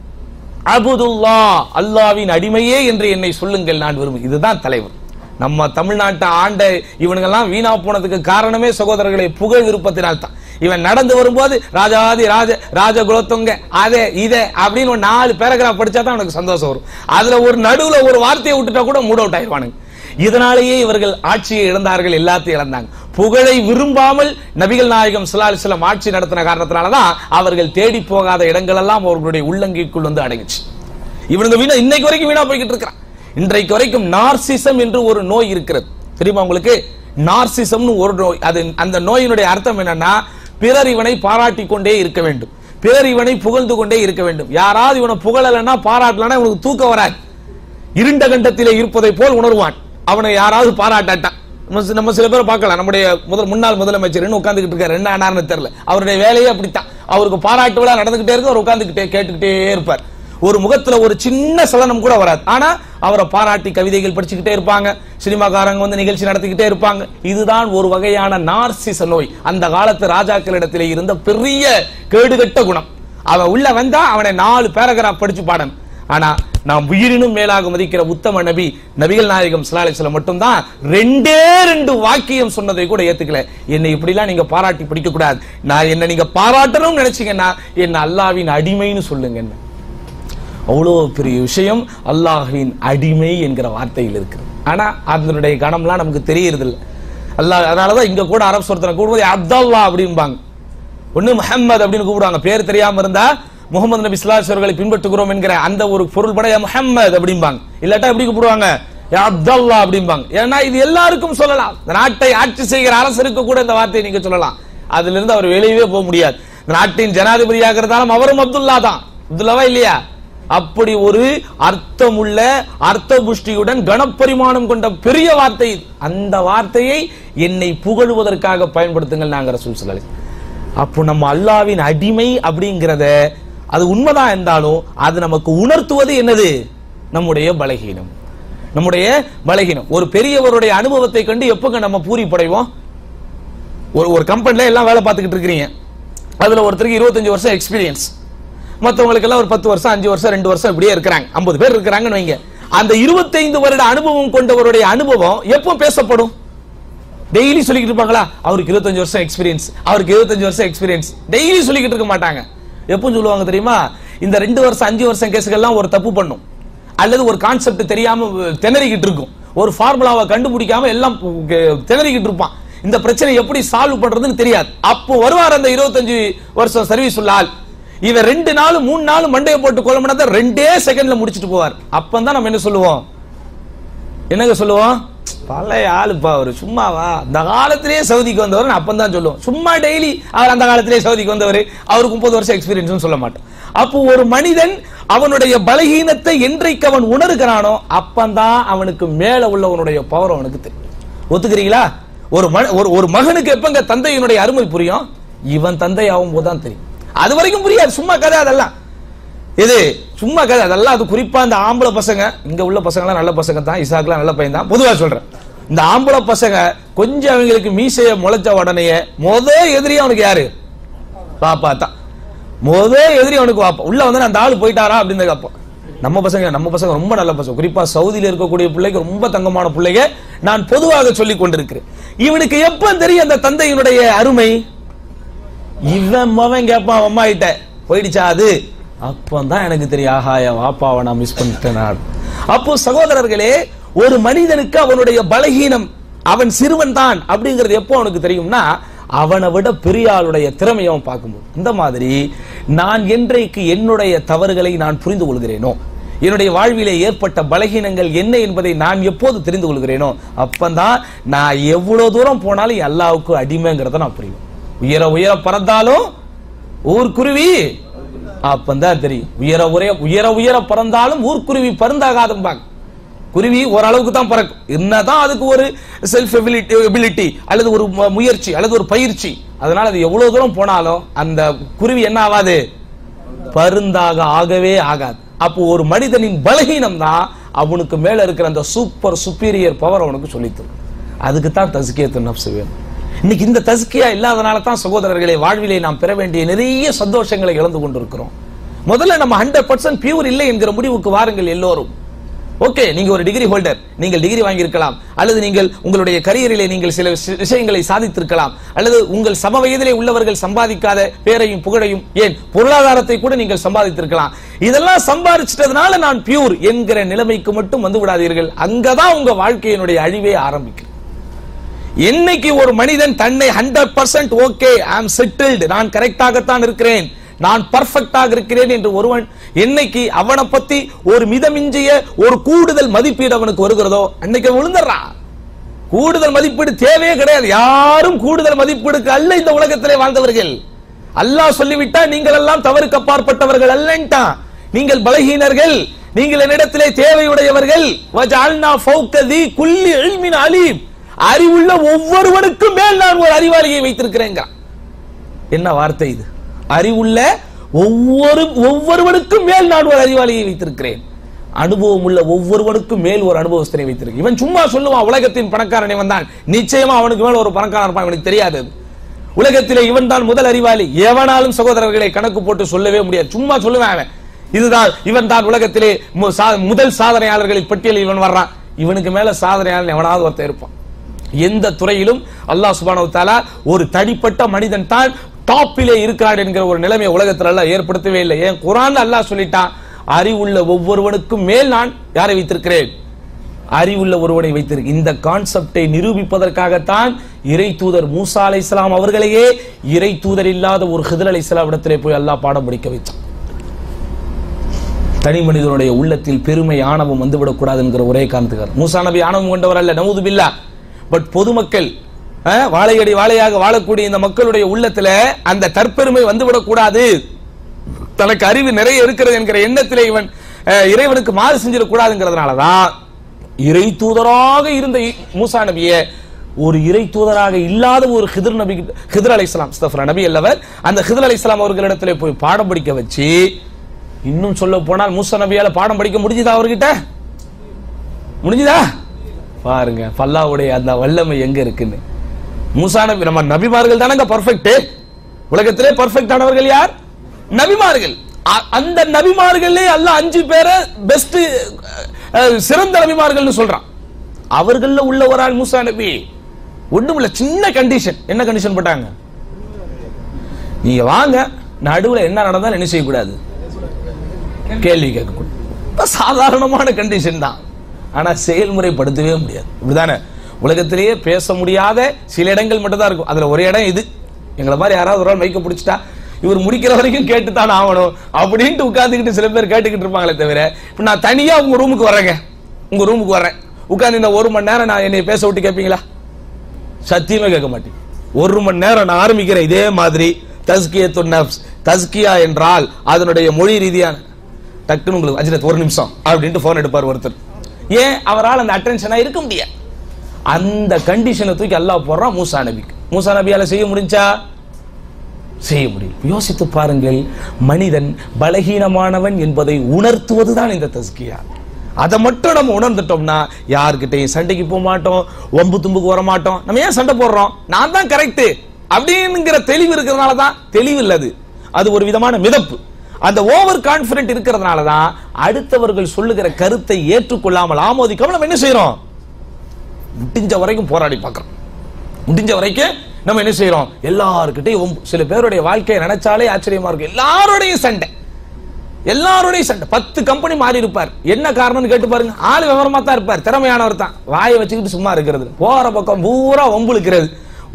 S1: அபுதுல்லா அல்லாவின் அடிமையே என்று என்னை சொல்லுங்கள் நான் விரும்பு இதுதான் தலைவர் நம்ம தமிழ்நாட்டை ஆண்ட இவனுங்கெல்லாம் வீணா போனதுக்கு காரணமே சகோதரர்களை புகழ் விருப்பத்தினால் தான் இவன் நடந்து வரும்போது ராஜாதி ராஜ ராஜ குலத்தொங்க அதே இதே அப்படின்னு ஒரு நாலு பேராகிராஃப் படிச்சா தான் அவனுக்கு சந்தோஷம் வரும் அதுல ஒரு நடுவுல ஒரு வார்த்தையை விட்டுட்டா கூட மூட் அவுட் ஆயிடுவானுங்க இதனாலேயே இவர்கள் ஆட்சியை இழந்தார்கள் எல்லாத்தையும் இழந்தாங்க புகழை விரும்பாமல் நபிகள் நாயகம் ஸல்லல்லாஹு அலைஹி வஸல்லம் ஆட்சி நடத்தின காரணத்தினாலதான் அவர்கள் தேடி போகாத இடங்கள் எல்லாம் அவர்களுடைய உள்ளங்கைக்குள் வந்து அடங்குச்சு இவனுங்க வீணா இன்னைக்கு வரைக்கும் வீணா போய்கிட்டு இருக்கிறான் இன்றைக்கு வரைக்கும் நார்சிசம் என்று ஒரு நோய் இருக்கிறது தெரியுமா உங்களுக்கு நார்சிசம்னு ஒரு நோய் அது அந்த நோயினுடைய அர்த்தம் என்னன்னா பிறர் இவனை பாராட்டி கொண்டே இருக்க வேண்டும் பிறர் இவனை புகழ்ந்து கொண்டே இருக்க வேண்டும் யாராவது இவனை புகழலைன்னா பாராட்டலன்னா இவனுக்கு தூக்கம் வராது இருண்ட கண்டத்திலே இருப்பதை போல் உணர்வான் அவனை யாராவது பாராட்டாட்டான் நம்ம சி- நம்ம சில பேர் பார்க்கலாம் நம்முடைய முதல் முன்னாள் முதலமைச்சர் உட்கார்ந்துகிட்டு இருக்காரு என்ன ஆனார்னு தெரியல அவருடைய வேலையே அப்படித்தான் அவருக்கு பாராட்டு விழா நடந்துகிட்டே இருக்கு அவர் உட்கார்ந்துகிட்டே கேட்டுக்கிட்டே இருப்பார் ஒரு முகத்துல ஒரு சின்ன சலனம் கூட வராது ஆனா அவரை பாராட்டி கவிதைகள் படிச்சுக்கிட்டே இருப்பாங்க சினிமாக்காரங்க வந்து நிகழ்ச்சி நடத்திக்கிட்டே இருப்பாங்க இதுதான் ஒரு வகையான நார்சிச நோய் அந்த காலத்து ராஜாக்களிடத்திலே இருந்த பெரிய கேடுகட்ட குணம் அவன் உள்ள வந்தா அவனை நாலு பேராகிராஃப் படிச்சு பாடணும் ஆனா நாம் உயிரினும் மேலாக மதிக்கிற உத்தம நபி நபிகள் நாயகம் சிலாலிசில மட்டும்தான் ரெண்டே ரெண்டு வாக்கியம் சொன்னதை கூட ஏத்துக்கல என்னை இப்படிலாம் நீங்க பாராட்டி படிக்க கூடாது நான் என்ன நீங்க பாராட்டணும்னு நினைச்சீங்கன்னா என்ன அல்லாவின் அடிமைன்னு சொல்லுங்க என்ன அவ்வளோ பெரிய விஷயம் அல்லாஹ்வின் அடிமை என்கிற வார்த்தையில் இருக்கு ஆனா அதனுடைய கணம்லாம் நமக்கு தெரியறது இல்ல அல்லாஹ் அதனாலதான் இங்க கூட அரபு சொர்த்தனை கூடும்போது அப்தல்லா அப்படிம்பாங்க ஒண்ணு முஹம்மது அப்படின்னு கூப்பிடுவாங்க பேர் தெரியாம இருந்தா முகமது நபி ஸல்லல்லாஹு அவர்களை பின்பற்றுகிறோம் என்கிற அந்த ஒரு பொருள் படைய முஹம்மது அப்படிம்பாங்க இல்லாட்டா எப்படி கூப்பிடுவாங்க யா அப்தல்லா அப்படிம்பாங்க ஏன்னா இது எல்லாருக்கும் சொல்லலாம் இந்த நாட்டை ஆட்சி செய்கிற அரசருக்கு கூட இந்த வார்த்தையை நீங்க சொல்லலாம் அதுல இருந்து அவர் வெளியவே போக முடியாது இந்த நாட்டின் ஜனாதிபதியாக இருந்தாலும் அவரும் அப்துல்லா தான் அப்துல்லாவா இல்லையா அப்படி ஒரு அர்த்தமுள்ள அர்த்த புஷ்டியுடன் கனப்பரிமாணம் கொண்ட பெரிய வார்த்தை இது. அந்த வார்த்தையை என்னை புகழுவதற்காக பயன்படுத்துங்கள் நாங்க ரசூல் ஸல்லல்லாஹு அலைஹி வஸல்லம். அப்போ நம்ம அல்லாவின் அடிமை அப்படிங்கிறத அது உண்மைதான் இருந்தாலும் அது நமக்கு உணர்த்துவது என்னது நம்முடைய பலகீனம் நம்முடைய பலகீனம் ஒரு பெரியவருடைய அனுபவத்தை கண்டு எப்பங்க நம்ம பூரிப்படைவோம் ஒரு ஒரு கம்பெனில எல்லாம் வேலை பார்த்துக்கிட்டு இருக்கிறீங்க அதுல ஒருத்தருக்கு இருபத்தஞ்சு வருஷம் எக்ஸ்பீரியன்ஸ் மத்தவங்களுக்கு எல்லாம் ஒரு பத்து வருஷம் அஞ்சு வருஷம் ரெண்டு வருஷம் இப்படியே இருக்கிறாங்க ஐம்பது பேர் இருக்கிறாங்கன்னு வைங்க அந்த இருபத்தைந்து வருட அனுபவம் கொண்டவருடைய அனுபவம் எப்போ பேசப்படும் டெய்லி சொல்லிக்கிட்டு இருப்பாங்களா அவருக்கு இருபத்தஞ்சு வருஷம் எக்ஸ்பீரியன்ஸ் அவருக்கு இருபத்தஞ்சு வருஷம் எக்ஸ்பீரியன்ஸ் டெய்லி சொல்லிக்கிட்டு இருக்க மாட்டாங்க எப்போ சொல்லுவாங்க தெரியுமா இந்த ரெண்டு வருஷம் அஞ்சு வருஷம் கேஸுகள்லாம் ஒரு தப்பு பண்ணும் அல்லது ஒரு கான்செப்ட் தெரியாம திணறிக்கிட்டு இருக்கும் ஒரு ஃபார்முலாவை கண்டுபிடிக்காம எல்லாம் திணறிக்கிட்டு இருப்பான் இந்த பிரச்சனை எப்படி சால்வ் பண்றதுன்னு தெரியாது அப்போ வருவார் அந்த இருபத்தஞ்சு வருஷம் சர்வீஸ் உள்ள ஆள் இவன் ரெண்டு நாள் மூணு நாள் மண்டையை போட்டு கொல்லமனதை ரெண்டே செகண்ட்ல முடிச்சிட்டு போவார் அப்பதான் நம்ம என்ன சொல்லுவோம் என்னங்க சொல்லுவோம் பழைய ஆளுப்பா அவரு சும்மாவா அந்த காலத்திலேயே சவுதிக்கு வந்தவர் அப்பந்தான் தான் சொல்லுவோம் சும்மா டெய்லி அவர் அந்த காலத்திலேயே சவுதிக்கு வந்தவர் அவருக்கு முப்பது வருஷம் எக்ஸ்பீரியன்ஸ் சொல்ல மாட்டோம் அப்போ ஒரு மனிதன் அவனுடைய பலகீனத்தை என்றைக்கு அவன் உணர்கிறானோ அப்பந்தான் அவனுக்கு மேல உள்ளவனுடைய பவர் அவனுக்கு தெரியும் ஒத்துக்கிறீங்களா ஒரு மன- ஒரு ஒரு மகனுக்கு எப்பங்க தந்தையினுடைய அருமை புரியும் இவன் தந்தை ஆகும் போதுதான் தெரியும் அது வரைக்கும் புரியாது சும்மா கதை அதெல்லாம் இது சும்மா கதை அதெல்லாம் அது குறிப்பா இந்த ஆம்பளை பசங்க இங்க உள்ள பசங்கலாம் நல்ல பசங்க தான் இசாக்கெல்லாம் நல்ல பையன் தான் பொதுவா சொல்றேன் இந்த ஆம்பளை பசங்க கொஞ்சம் அவங்களுக்கு மீசைய முளைச்ச உடனே முத எதிரி அவனுக்கு யாரு பாப்பா தான் முத எதிரி அவனுக்கு வாப்பா உள்ள வந்து அந்த ஆளு போயிட்டாரா அப்படின்னு கேட்பான் நம்ம பசங்க நம்ம பசங்க ரொம்ப நல்ல பசங்க குறிப்பா சவுதியில இருக்கக்கூடிய பிள்ளைங்க ரொம்ப தங்கமான பிள்ளைங்க நான் பொதுவாக சொல்லிக் கொண்டிருக்கிறேன் இவனுக்கு எப்ப தெரியும் அந்த தந்தையினுடைய அருமை இவன் மவன் கேட்பான் அம்மா கிட்ட போயிடுச்சா அது அப்பந்தான் எனக்கு தெரியும் ஆஹா என் வாப்பாவை நான் மிஸ் பண்ணிட்டேன் நான். அப்போ சகோதரர்களே ஒரு மனிதனுக்கு அவனுடைய பலகீனம் அவன் சிறுவன் தான் அப்படிங்கிறது எப்போ அவனுக்கு தெரியும்னா அவனை விட பெரிய ஆளுடைய திறமையை அவன் பார்க்கும்போது இந்த மாதிரி நான் என்றைக்கு என்னுடைய தவறுகளை நான் புரிந்து கொள்கிறேனோ என்னுடைய வாழ்விலே ஏற்பட்ட பலகீனங்கள் என்ன என்பதை நான் எப்போது தெரிந்து கொள்கிறேனோ அப்பந்தான் நான் எவ்வளவு தூரம் போனாலும் அல்லாவுக்கு அடிமைங்கிறத நான் புரியும் உயர உயர பறந்தாலும் ஊர்க்குருவி அப்பந்தான் தெரியும் உயர உயர உயர உயர பறந்தாலும் ஊர்க்குருவி பருந்தாகாதும்பாங்க குருவி ஓரளவுக்கு தான் பறக்கும் என்னதான் அதுக்கு ஒரு செல்ஃப் எபிலிட்டி அல்லது ஒரு மு- முயற்சி அல்லது ஒரு பயிற்சி அதனால அது எவ்வளவு தூரம் போனாலும் அந்த குருவி என்ன ஆகாது பருந்தாக ஆகவே ஆகாது அப்போ ஒரு மனிதனின் பலகீனம் தான் அவனுக்கு மேல இருக்கிற அந்த சூப்பர் சுப்பீரியர் பவர் அவனுக்கு சொல்லித் தரும் அதுக்கு தான் தஸ்கியத்து நப்சு வேணும் இன்னைக்கு இந்த தஸ்கியா இல்லாதனால தான் சகோதரர்களே வாழ்விலே நாம் பெற வேண்டிய நிறைய சந்தோஷங்களை இழந்து கொண்டிருக்கிறோம் முதல்ல நம்ம ஹண்ட்ரட் பர்சன்ட் பியூர் இல்லை என்கிற முடிவுக்கு வாருங்கள் எல்லோரும் ஓகே நீங்க ஒரு டிகிரி ஹோல்டர் நீங்கள் டிகிரி வாங்கியிருக்கலாம் அல்லது நீங்கள் உங்களுடைய கரியரிலே நீங்கள் சில விஷ- விஷயங்களை சாதித்திருக்கலாம் அல்லது உங்கள் சம வயதிலே உள்ளவர்கள் சம்பாதிக்காத பேரையும் புகழையும் ஏன் பொருளாதாரத்தை கூட நீங்கள் சம்பாதித்திருக்கலாம் இதெல்லாம் சம்பாதிச்சிட்டதுனால நான் பியூர் என்கிற நிலைமைக்கு மட்டும் வந்து விடாதீர்கள் அங்கதான் உங்க வாழ்க்கையினுடைய அழிவே ஆரம்பிக்கும் என்னைக்கு ஒரு மனிதன் தன்னை hundred percent okay I'm settled நான் கரெக்டாகத்தான் இருக்கிறேன் நான் பர்ஃபெக்டாக இருக்கிறேன் என்று ஒருவன் என்னைக்கு அவனை பத்தி ஒரு மிதமிஞ்சிய ஒரு கூடுதல் மதிப்பீடு அவனுக்கு வருகிறதோ அன்னைக்கு அவன் விழுந்துடுறான் கூடுதல் மதிப்பீடு தேவையே கிடையாது யாரும் கூடுதல் மதிப்பீடுக்கு அல்ல இந்த உலகத்திலே வாழ்ந்தவர்கள் அல்லாஹ் சொல்லிவிட்டா நீங்கள் எல்லாம் தவறுக்கு அப்பாற்பட்டவர்கள் அல்லன்ட்டான் நீங்கள் பலகீனர்கள் நீங்கள் என்னிடத்திலே தேவையுடையவர்கள் வஜஅல்னா ஃபௌக தி குல்லி இல்மின் அலீம் அறிவுள்ள ஒவ்வொருவனுக்கும் மேல் நான் ஒரு அறிவாளியை வைத்திருக்கிறேங்க என்ன வார்த்தை இது அறிவுள்ள ஒவ்வொரு ஒவ்வொருவனுக்கும் மேல் நான் ஒரு அறிவாளியை வைத்திருக்கிறேன் அனுபவம் உள்ள ஒவ்வொருவனுக்கும் மேல் ஒரு அனுபவஸ்தனை வைத்திருக்கிறேன் இவன் சும்மா சொல்லுவான் உலகத்தின் பணக்காரனை வந்தான் நிச்சயமா அவனுக்கு மேல ஒரு பணக்காரன் இருப்பான் இவனுக்கு தெரியாது அது. உலகத்திலே இவன் தான் முதல் அறிவாளி எவனாலும் சகோதரர்களை கணக்கு போட்டு சொல்லவே முடியாது சும்மா சொல்லுவேன் அவன் இதுதான் இவன் தான் உலகத்திலே மு- சா- முதல் சாதனையாளர்களின் பட்டியலில் இவன் வர்றான் இவனுக்கு மேல சாதனையாளன் எவனாவது ஒருத்தன் இருப்பான் எந்த துறையிலும் அல்லாஹ் சுப்ஹானஹு வ தஆலா ஒரு தனிப்பட்ட மனிதன் தான் டாப்பிலே இருக்கிறான் என்கிற ஒரு நிலைமையை உலகத்துல அல்லாஹ் ஏற்படுத்தவே இல்லை ஏன் குர்ஆன்ல அல்லாஹ் சொல்லிட்டான் அறிவுள்ள ஒவ்வொருவனுக்கும் மேல் நான் யாரை வைத்திருக்கிறேன் அறிவுள்ள ஒருவனை வைத்திருக்கு இந்த கான்செப்டை நிரூபிப்பதற்காகத்தான் இறை தூதர் மூசா அலைஹிஸ்ஸலாம் அவர்களையே இறை தூதர் இல்லாத ஒரு ஹிதர் அலைஹிஸ்ஸலாம் இடத்திலே போய் அல்லாஹ் பாடம் படிக்க வைத்தான் தனி மனிதனுடைய உள்ளத்தில் பெருமை ஆணவம் வந்துவிடக்கூடாது என்கிற ஒரே காரணத்துக்காக மூசா நபி ஆணவம் கொண்டவர் அல்ல நமுது பில்லா பட் பொதுமக்கள் அஹ், வாழையடி வாழையாக வாழக்கூடிய இந்த மக்களுடைய உள்ளத்துல அந்த தற்பெருமை வந்துவிடக்கூடாது தனக்கு அறிவு நிறைய இருக்கிறது என்கிற எண்ணத்திலே இவன் அஹ், இறைவனுக்கு மாறு செஞ்சிடக்கூடாதுங்கிறதுனாலதான் இறை தூதராக இருந்த இ- மூசா நபியை ஒரு இறை தூதராக இல்லாத ஒரு ஹிதர் நபி ஹிதர் அலைஹிஸ்ஸலாம் ஸ்தஃப்ரா நபி அல்லவர் அந்த ஹிதர் அலைஹிஸ்ஸலாம் அவர்களிடத்திலே போய் பாடம் படிக்க வச்சு இன்னும் சொல்ல போனால் மூசா நபியால பாடம் படிக்க முடிஞ்சுதா அவர்கிட்ட முடிஞ்சுதா பாருங்க பல்லாவுடைய அந்த வல்லமை எங்க இருக்குன்னு மூசா நபி நம்ம நபிமார்கள் தானங்க பர்ஃபெக்ட் உலகத்திலே பர்ஃபெக்ட் ஆனவர்கள் யார் நபிமார்கள் அ- அந்த நபிமார்களே அல்ல அஞ்சு பேரை பெஸ்ட் சிறந்த நபிமார்கள்னு சொல்றான் அவர்கள்ல உள்ள ஒரு ஆள் மூசா நபி ஒண்ணும் இல்ல சின்ன கண்டிஷன் என்ன கண்டிஷன் போட்டாங்க நீங்க வாங்க நடுவுல என்ன நடந்தாலும் என்ன செய்யக்கூடாது கேள்வி கேட்கக்கூடாது இப்ப சாதாரணமான கண்டிஷன் தான் ஆனா செயல்முறைப்படுத்தவே முடியாது இப்படிதானே உலகத்திலேயே பேச முடியாத சில இடங்கள் மட்டும் தான் இருக்கும் அதுல ஒரு இடம் இது எங்களை மாதிரி யாராவது ஒரு ஆள் மைக்க பிடிச்சிட்டா இவர் முடிக்கிற வரைக்கும் கேட்டுத்தான் ஆகணும் அப்படின்ட்டு உட்கார்ந்துக்கிட்டு சில பேர் கேட்டுக்கிட்டு இருப்பாங்களே தவிர இப்ப நான் தனியா உங்க ரூமுக்கு வரேங்க உங்க ரூமுக்கு வரேன் உட்கார்ந்து இந்த ஒரு மணி நேரம் நான் என்னை பேச விட்டு கேட்பீங்களா சத்தியமே கேட்க மாட்டேன் ஒரு மணி நேரம் நான் ஆரம்பிக்கிறேன் இதே மாதிரி தஸ்கியத்து நப்ஸ் தஸ்கியா என்றால் அதனுடைய மொழி ரீதியான டக்குன்னு உங்களுக்கு அஜிரத் ஒரு நிமிஷம் அப்படின்ட்டு போன் எடுப்பார் ஒருத்தர் ஏன் அவரால் அந்த அட்டென்ஷனா இருக்க முடியாது அந்த கண்டிஷனை தூக்கி அல்லாஹ் போடுறான் மூசா நபிக்கு மூசா நபியால செய்ய முடிஞ்சா செய்ய முடியும் யோசித்து பாருங்கள் மனிதன் பலகீனமானவன் என்பதை உணர்த்துவதுதான் இந்த தஸ்கியா அதை மட்டும் நம்ம உணர்ந்துட்டோம்னா யார்கிட்டயும் சண்டைக்கு போக மாட்டோம் ஒம்பு தும்புக்கு வர மாட்டோம் நம்ம ஏன் சண்டை போடுறோம் நான் தான் கரெக்ட் அப்படிங்கிற தெளிவு இருக்கிறதுனால தான் தெளிவு இல்லது அது ஒரு விதமான மிதப்பு அந்த ஓவர் கான்பிடன்ட் இருக்கிறதுனால தான் அடுத்தவர்கள் சொல்லுகிற கருத்தை ஏற்றுக்கொள்ளாமல் ஆமோதிக்காமல் நம்ம என்ன செய்யறோம் முடிஞ்ச வரைக்கும் போராடி பார்க்கிறோம் முடிஞ்ச வரைக்கும் நம்ம என்ன செய்யறோம் எல்லாருக்கிட்டையும் வம்பு. சில பேருடைய வாழ்க்கையை நினைச்சாலே ஆச்சரியமா இருக்கும் எல்லாரோடையும் சண்டை எல்லாரோடையும் சண்டை பத்து கம்பெனி மாறி இருப்பார் என்ன காரணம்னு கேட்டு பாருங்க ஆள் விவரமா தான் இருப்பார் திறமையானவர் தான் வாயை வச்சுக்கிட்டு சும்மா இருக்கிறது போற பக்கம் பூரா வம்புழுக்கிறது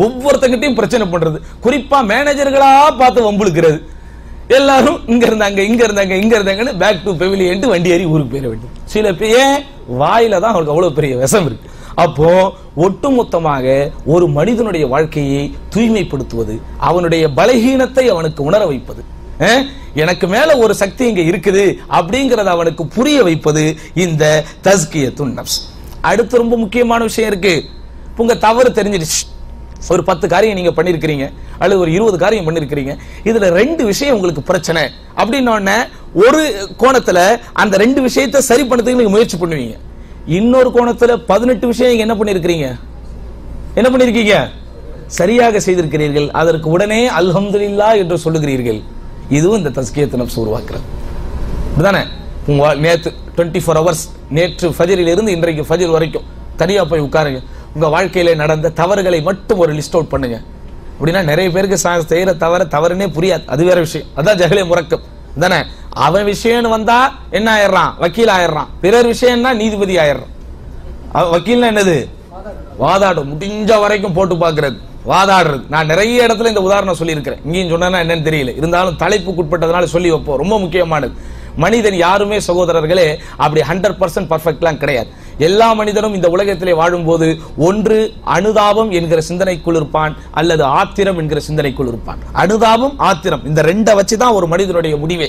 S1: ஒவ்வொருத்தங்கிட்டையும் பிரச்சனை பண்றது குறிப்பா மேனேஜர்களா பார்த்து வம்புழுக்கிறது எல்லாரும் இங்க இருந்தாங்க இங்க இருந்தாங்க இங்க இருந்தாங்கன்னு பேக் டு பெவிலியன்ட்டு வண்டி ஏறி ஊருக்கு போயிட வேண்டியது சில பேர் ஏன் வாயில தான் அவருக்கு அவ்வளவு பெரிய விஷம் இருக்கு அப்போ ஒட்டுமொத்தமாக ஒரு மனிதனுடைய வாழ்க்கையை தூய்மைப்படுத்துவது அவனுடைய பலகீனத்தை அவனுக்கு உணர வைப்பது அஹ், எனக்கு மேல ஒரு சக்தி இங்க இருக்குது அப்படிங்கறத அவனுக்கு புரிய வைப்பது இந்த தஸ்கியத்துன் நப்ஸ் அடுத்து ரொம்ப முக்கியமான விஷயம் இருக்கு இப்ப உங்க தவறு தெரிஞ்சிடுச்சு ஒரு பத்து காரியம் நீங்க பண்ணிருக்கிறீங்க அல்லது ஒரு இருபது காரியம் பண்ணிருக்கிறீங்க இதுல ரெண்டு விஷயம் உங்களுக்கு பிரச்சனை அப்படின்ன உடனே ஒரு கோணத்துல அந்த ரெண்டு விஷயத்தை சரி பண்ணதுக்கு நீங்க முயற்சி பண்ணுவீங்க இன்னொரு கோணத்துல பதினெட்டு விஷயம் நீங்க என்ன பண்ணிருக்கிறீங்க என்ன பண்ணிருக்கீங்க சரியாக செய்திருக்கிறீர்கள் அதற்கு உடனே அல்ஹம்துலில்லாஹ் என்று சொல்லுகிறீர்கள் இதுவும் இந்த தஸ்கியத்து நப்ஸ் உருவாக்குறது இதுதானே உங்க வா- நேத்து டுவெண்ட்டி ஃபோர் ஹவர்ஸ் நேற்று ஃபஜரில் இருந்து இன்றைக்கு ஃபஜர் வரைக்கும் தனியா போய் உட்காருங்க உங்க வாழ்க்கையில நடந்த தவறுகளை மட்டும் ஒரு லிஸ்ட் அவுட் பண்ணுங்க அப்படின்னா நிறைய பேருக்கு சா- செய்யற தவற தவறுனே புரியாது அது வேற விஷயம் அதான் ஜஹலே முறக்கம் தானே அவன் விஷயம்னு வந்தா என்ன ஆயிடுறான் வக்கீல் ஆயிடுறான் பிறர் விஷயம்னா நீதிபதி ஆயிடுறான் அவ- வக்கீல்னா என்னது வாதாடும் முடிஞ்ச வரைக்கும் போட்டு பார்க்கிறது வாதாடுறது நான் நிறைய இடத்துல இந்த உதாரணம் சொல்லியிருக்கிறேன் இங்கேயும் சொன்னா என்னன்னு தெரியல இருந்தாலும் தலைப்புக்குட்பட்டதுனால சொல்லி வைப்போம் ரொம்ப முக்கியமானது மனிதன் யாருமே சகோதரர்களே அப்படி ஹண்ட்ரட் பர்சன்ட் பர்ஃபெக்ட்லாம் கிடையாது எல்லா மனிதனும் இந்த உலகத்திலே வாழும்போது ஒன்று அனுதாபம் என்கிற சிந்தனைக்குள் இருப்பான் அல்லது ஆத்திரம் என்கிற சிந்தனைக்குள் இருப்பான் அனுதாபம் ஆத்திரம் இந்த ரெண்டை வச்சுதான் ஒரு மனிதனுடைய முடிவே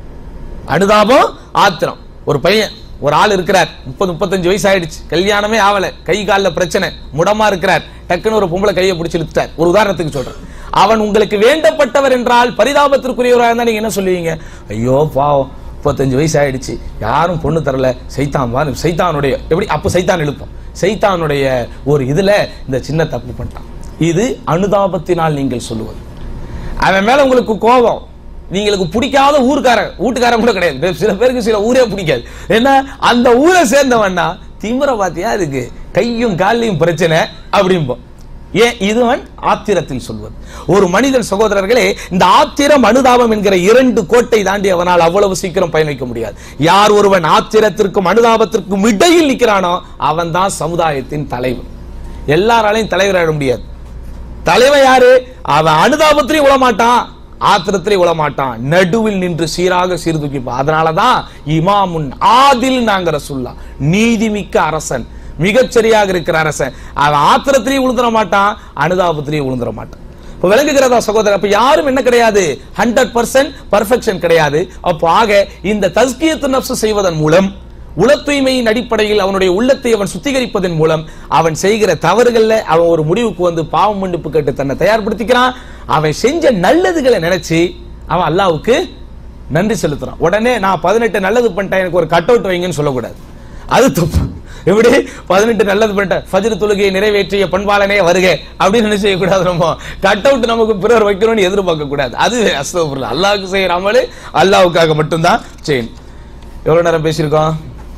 S1: அனுதாபம் ஆத்திரம் ஒரு பையன் ஒரு ஆள் இருக்கிறார் முப்பது முப்பத்தஞ்சு வயசு ஆயிடுச்சு கல்யாணமே ஆவல கை கால்ல பிரச்சனை முடமா இருக்கிறார் டக்குன்னு ஒரு பொம்பளை கையை பிடிச்சு இழுத்துட்டார் ஒரு உதாரணத்துக்கு சொல்றேன் அவன் உங்களுக்கு வேண்டப்பட்டவர் என்றால் பரிதாபத்திற்குரியவராக இருந்தா நீங்க என்ன சொல்லுவீங்க ஐயோ பாவம் முப்பத்தஞ்சு வயசு ஆயிடுச்சு யாரும் பொண்ணு தரல சைத்தான் பாரு சைத்தானுடைய எப்படி அப்ப சைத்தான் எழுப்போம் சைத்தானுடைய ஒரு இதுல இந்த சின்ன தப்பு பண்ணிட்டான் இது அனுதாபத்தினால் நீங்கள் சொல்லுவது அவன் மேல உங்களுக்கு கோபம் நீங்களுக்கு பிடிக்காத ஊர்க்காரன் வீட்டுக்காரன் கூட கிடையாது சில பேருக்கு சில ஊரே பிடிக்காது ஏன்னா அந்த ஊரை சேர்ந்தவன்னா திமிர பாத்தியா அதுக்கு கையும் காலையும் பிரச்சனை அப்படிம்போம் ஏன் இதுவன் ஆத்திரத்தில் சொல்வது ஒரு மனிதன் சகோதரர்களே இந்த ஆத்திரம் அனுதாபம் என்கிற இரண்டு கோட்டை தாண்டி அவனால் அவ்வளவு சீக்கிரம் பயணிக்க முடியாது யார் ஒருவன் ஆத்திரத்திற்கும் அனுதாபத்திற்கும் இடையில் நிற்கிறானோ அவன் தான் சமுதாயத்தின் தலைவன் எல்லாராலையும் தலைவராக முடியாது தலைவன் யாரு அவன் அனுதாபத்திலையும் விழமாட்டான் ஆத்திரத்திலே விழமாட்டான் நடுவில் நின்று சீராக சீர்தூக்கிப்பான் அதனாலதான் இமாமுன் ஆதில் நாங்கிற சொல்லா நீதிமிக்க அரசன் மிகச்சரியாக இருக்கிற அரசன் அவன் ஆத்திரத்திலையும் விழுந்துட மாட்டான் அனுதாபத்திலையும் விழுந்துட மாட்டான் இப்ப விளங்குகிறதா சகோதரர் அப்ப யாரும் என்ன கிடையாது ஹண்ட்ரட் பர்சன்ட் பர்ஃபெக்ஷன் கிடையாது அப்போ ஆக இந்த தஸ்கியத்து நப்சு செய்வதன் மூலம் உள தூய்மையின் அடிப்படையில் அவனுடைய உள்ளத்தை அவன் சுத்திகரிப்பதன் மூலம் அவன் செய்கிற தவறுகள்ல அவன் ஒரு முடிவுக்கு வந்து பாவம் மன்னிப்பு கேட்டு தன்னை தயார்படுத்திக்கிறான் அவன் செஞ்ச நல்லதுகளை நினைச்சு அவன் அல்லாவுக்கு நன்றி செலுத்துறான் உடனே நான் பதினெட்டு நல்லது பண்ணிட்டேன் எனக்கு ஒரு கட் அவுட் வைங்கன்னு சொல்லக்கூடாது அது தப்பு எப்படி பதினெட்டு நல்லது பண்ணிட்டேன் ஃபஜ்ர் தொழுகையை நிறைவேற்றிய பண்பாளனே வருக அப்படின்னு என்ன செய்யக்கூடாது நம்ம கட் அவுட் நமக்கு பிறர் வைக்கணும்னு எதிர்பார்க்க கூடாது அது அஸ்தபுரில் அல்லாவுக்கு செய்யற அமலு அல்லாவுக்காக மட்டும்தான் செய்யணும் எவ்வளவு நேரம் பேசியிருக்கோம்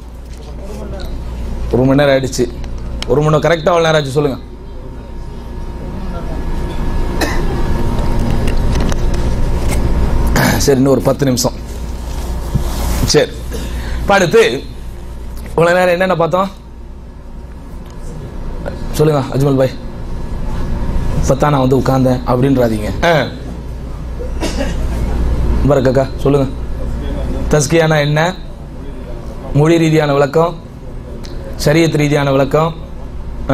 S1: ஒரு மணி நேரம் ஆயிடுச்சு ஒரு மணி நேரம் கரெக்டா எவ்வளவு நேரம் ஆச்சு சொல்லுங்க சரி இன்னும் ஒரு பத்து நிமிஷம் சரி இப்ப அடுத்து இவ்வளவு நேரம் என்னென்ன பார்த்தோம் சொல்லுங்க அஜ்மல் பாய் இப்பதான் நான் வந்து உட்கார்ந்தேன் அப்படின்றாதீங்க ஆ. பரக் அக்கா சொல்லுங்க தஸ்கியானா என்ன மொழி ரீதியான விளக்கம் சரியத் ரீதியான விளக்கம் ஆ.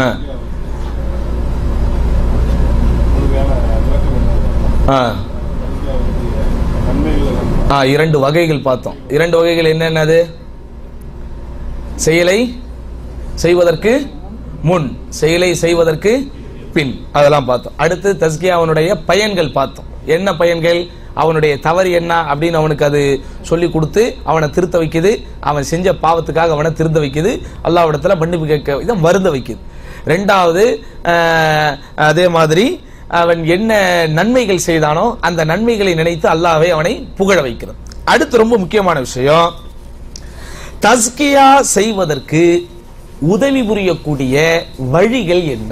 S1: ஆ. ஆ இரண்டு வகைகள் பார்த்தோம் இரண்டு வகைகள் என்னென்னது செயலை செய்வதற்கு முன் செயலை செய்வதற்கு பின் அதெல்லாம் பார்த்தோம் அடுத்து தஸ்கியாவனுடைய பயன்கள் பார்த்தோம் என்ன பயன்கள் அவனுடைய தவறு என்ன அப்படின்னு அவனுக்கு அது சொல்லி கொடுத்து அவனை திருத்த வைக்குது அவன் செஞ்ச பாவத்துக்காக அவனை திருந்த வைக்குது அல்லாவிடத்துல மன்னிப்பு கேட்க இதை வருந்த வைக்குது ரெண்டாவது ஆஹ், அதே மாதிரி அவன் என்ன நன்மைகள் செய்தானோ அந்த நன்மைகளை நினைத்து அல்லாஹ்வை அவனை புகழ வைக்கிறது அடுத்து ரொம்ப முக்கியமான விஷயம் தஸ்கியா செய்வதற்கு உதவி புரியக்கூடிய வழிகள் என்ன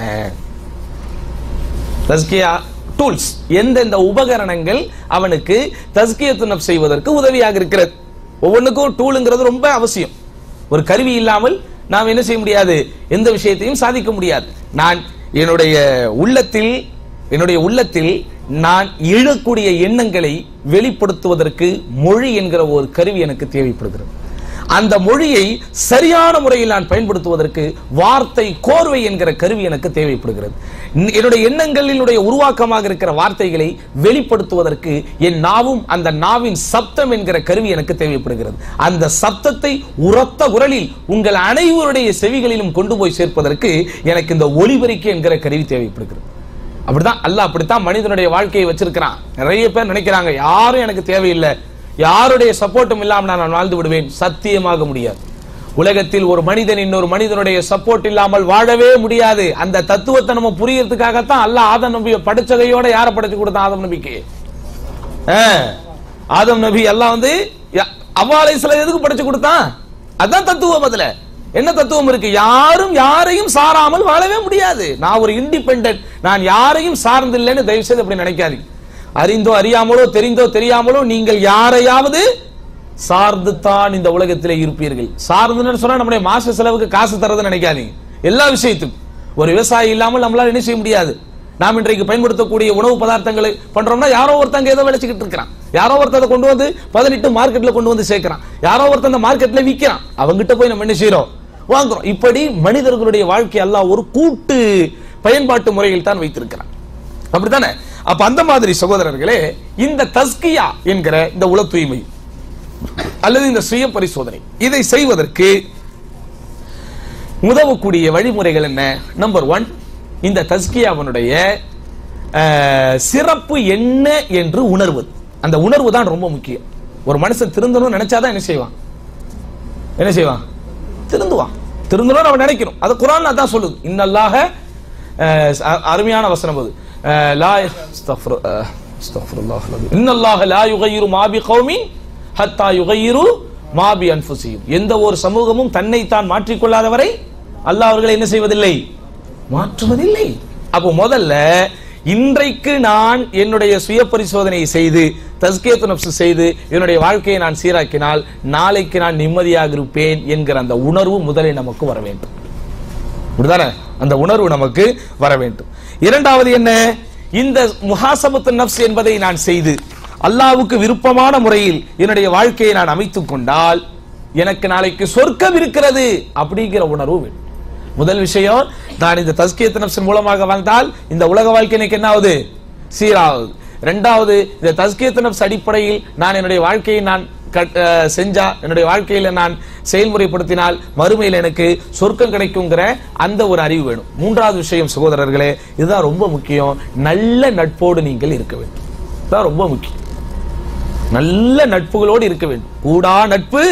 S1: தஸ்கியா டூல்ஸ் எந்தெந்த உபகரணங்கள் அவனுக்கு தஸ்கியத்து நஃப் செய்வதற்கு உதவியாக இருக்கிறது ஒவ்வொன்றுக்கும் டூலுங்கிறது ரொம்ப அவசியம் ஒரு கருவி இல்லாமல் நாம் என்ன செய்ய முடியாது எந்த விஷயத்தையும் சாதிக்க முடியாது நான் என்னுடைய உள்ளத்தில் என்னுடைய உள்ளத்தில் நான் எழக்கூடிய எண்ணங்களை வெளிப்படுத்துவதற்கு மொழி என்கிற ஒரு கருவி எனக்கு தேவைப்படுகிறது அந்த மொழியை சரியான முறையில் நான் பயன்படுத்துவதற்கு வார்த்தை கோர்வை என்கிற கருவி எனக்கு தேவைப்படுகிறது ந- என்னுடைய எண்ணங்களினுடைய உருவாக்கமாக இருக்கிற வார்த்தைகளை வெளிப்படுத்துவதற்கு என் நாவும் அந்த நாவின் சப்தம் என்கிற கருவி எனக்கு தேவைப்படுகிறது அந்த சப்தத்தை உரத்த குரலில் உங்கள் அனைவருடைய செவிகளிலும் கொண்டு போய் சேர்ப்பதற்கு எனக்கு இந்த ஒலிபெருக்கி என்கிற கருவி தேவைப்படுகிறது அப்படிதான் அல்லாஹ் அப்படித்தான் மனிதனுடைய வாழ்க்கையை வச்சிருக்கிறான் நிறைய பேர் நினைக்கிறாங்க யாரும் எனக்கு தேவையில்லை யாருடைய சப்போர்ட்டும் இல்லாமல் நான் வாழ்ந்து விடுவேன் சத்தியமாக முடியாது உலகத்தில் ஒரு மனிதன் இன்னொரு மனிதனுடைய சப்போர்ட் இல்லாமல் வாழவே முடியாது அந்த தத்துவத்தை நம்ம புரியறதுக்காகத்தான் அல்லாஹ் ஆதம் நபியை படைச்சதையோட யாரை படைச்சு கொடுத்தான் ஆதம் நபிக்கு ஆ, ஆதம் நபி எல்லாம் வந்து ய- அவ்வா அலைஹிஸ்ஸலாம் எதுக்கு படைச்சு கொடுத்தான் அதான் தத்துவம் அதுல என்ன தத்துவம் இருக்கு யாரும் யாரையும் சாராமல் வாழவே முடியாது நான் ஒரு இண்டிபெண்டன்ட் நான் யாரையும் சார்ந்தில்லைன்னு தயவு செய்து அப்படி நினைக்காதீங்க அறிந்தோ அறியாமலோ தெரிந்தோ தெரியாமலோ நீங்கள் யாரையாவது சார்ந்து தான் இந்த உலகத்திலே இருப்பீர்கள் சார்ந்துன்னு சொன்னா நம்முடைய மாச செலவுக்கு காசு தரதுன்னு நினைக்காதீங்க எல்லா விஷயத்துக்கும் ஒரு விவசாயி இல்லாமல் நம்மளால என்ன செய்ய முடியாது நாம் இன்றைக்கு பயன்படுத்தக்கூடிய உணவு பதார்த்தங்களை பண்றோம்னா யாரோ ஒருத்தங்க ஏதோ விளைச்சிக்கிட்டு இருக்கிறான் யாரோ ஒருத்தர் அதை கொண்டு வந்து பதினெட்டு மார்க்கெட்ல கொண்டு வந்து சேர்க்கிறான் யாரோ ஒருத்தன் அந்த மார்க்கெட்ல விற்கிறான் அவங்கிட்ட போய் நம்ம என்ன செய்யறோம் வாங்குறோம் இப்படி மனிதர்களுடைய வாழ்க்கை எல்லாம் ஒரு கூட்டு பயன்பாட்டு முறையில் தான் வைத்திருக்கிறான் அப்படித்தானே அப்ப அந்த மாதிரி சகோதரர்களே இந்த தஸ்கியா என்கிற இந்த உள தூய்மை அல்லது இந்த சுய பரிசோதனை இதை செய்வதற்கு உதவக்கூடிய வழிமுறைகள் என்ன நம்பர் ஒன் இந்த தஸ்கியாவனுடைய அஹ், சிறப்பு என்ன என்று உணர்வது அந்த உணர்வு தான் ரொம்ப முக்கியம் ஒரு மனுஷன் திருந்தணும்னு நினைச்சாதான் என்ன செய்வான் என்ன செய்வான் திருந்துவான் திருந்தணும் அவன் நினைக்கணும் அது குரான் அதான் சொல்லுது இன்னல்லாக அஹ், அ- அருமையான வசனம் அது அஹ், லா அஸ்தக்ஃபிரு- அஹ், அஸ்தக்ஃபிருல்லாஹ் அல்-அலீம். இன்னல்லாக லா யுகையிரு மாபி கௌமின் ஹத்தா யுகையிரு மாபி அன்ஃபுசியும் எந்த ஒரு சமூகமும் தன்னைத்தான் மாற்றிக்கொள்ளாதவரை அல்லாஹ் அவர்களை என்ன செய்வதில்லை மாற்றுவதில்லை அப்போ முதல்ல இன்றைக்கு நான் என்னுடைய சுய பரிசோதனையை செய்து தஸ்கேத்து நப்சு செய்து என்னுடைய வாழ்க்கையை நான் சீராக்கினால் நாளைக்கு நான் நிம்மதியாக இருப்பேன் என்கிற அந்த உணர்வு முதலில் நமக்கு வர வேண்டும் இப்படிதானே அந்த உணர்வு நமக்கு வர வேண்டும் இரண்டாவது என்ன இந்த முஹாசபத்து நப்ஸ் என்பதை நான் செய்து அல்லாஹ்வுக்கு விருப்பமான முறையில் என்னுடைய வாழ்க்கையை நான் அமைத்துக் கொண்டால் எனக்கு நாளைக்கு சொர்க்கம் இருக்கிறது அப்படிங்கிற உணர்வு வேண்டும் முதல் விஷயம் நான் இந்த தஸ்கியத் நப்சின் மூலமாக வாழ்ந்தால் இந்த உலக வாழ்க்கை எனக்கு என்ன ஆகுது சீராகுது ரெண்டாவது இந்த தஸ்கியத் நப்ஸ் அடிப்படையில் நான் என்னுடைய வாழ்க்கையை நான் கட்- அஹ் செஞ்சா என்னுடைய வாழ்க்கையில நான் செயல்முறைப்படுத்தினால் மறுமையில் எனக்கு சொர்க்கம் கிடைக்குங்கிற அந்த ஒரு அறிவு வேணும் மூன்றாவது விஷயம் சகோதரர்களே இதுதான் ரொம்ப முக்கியம் நல்ல நட்போடு நீங்கள் இருக்க வேண்டும் இதுதான் ரொம்ப முக்கியம் நல்ல நட்புகளோடு இருக்க வேண்டும் கூடா நட்பு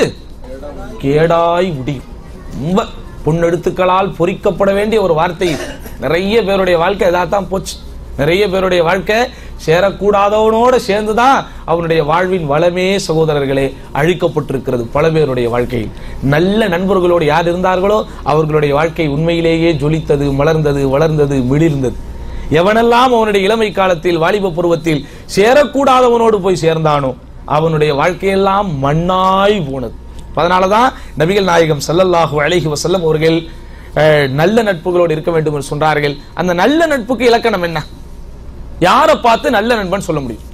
S1: கேடாய் முடியும் ரொம்ப பொன்னெடுத்துக்களால் பொறிக்கப்பட வேண்டிய ஒரு வார்த்தை இது. நிறைய பேருடைய வாழ்க்கை இதாத்தான் போச்சு நிறைய பேருடைய வாழ்க்கை சேரக்கூடாதவனோட சேர்ந்துதான் அவனுடைய வாழ்வின் வளமே சகோதரர்களே அழிக்கப்பட்டிருக்கிறது பல பேருடைய வாழ்க்கையில் நல்ல நண்பர்களோடு யார் இருந்தார்களோ அவர்களுடைய வாழ்க்கை உண்மையிலேயே ஜொலித்தது மலர்ந்தது வளர்ந்தது மிளிர்ந்தது எவனெல்லாம் அவனுடைய இளமை காலத்தில் வாலிப பருவத்தில் சேரக்கூடாதவனோடு போய் சேர்ந்தானோ அவனுடைய வாழ்க்கையெல்லாம் மண்ணாய் போனது அதனாலதான் நபிகள் நாயகம் ஸல்லல்லாஹு அலைஹி வஸல்லம் அவர்கள் அஹ், நல்ல நட்புகளோடு இருக்க வேண்டும் என்று சொன்னார்கள் அந்த நல்ல நட்புக்கு இலக்கணம் என்ன யாரை பார்த்து நல்ல நண்பன் சொல்ல முடியும்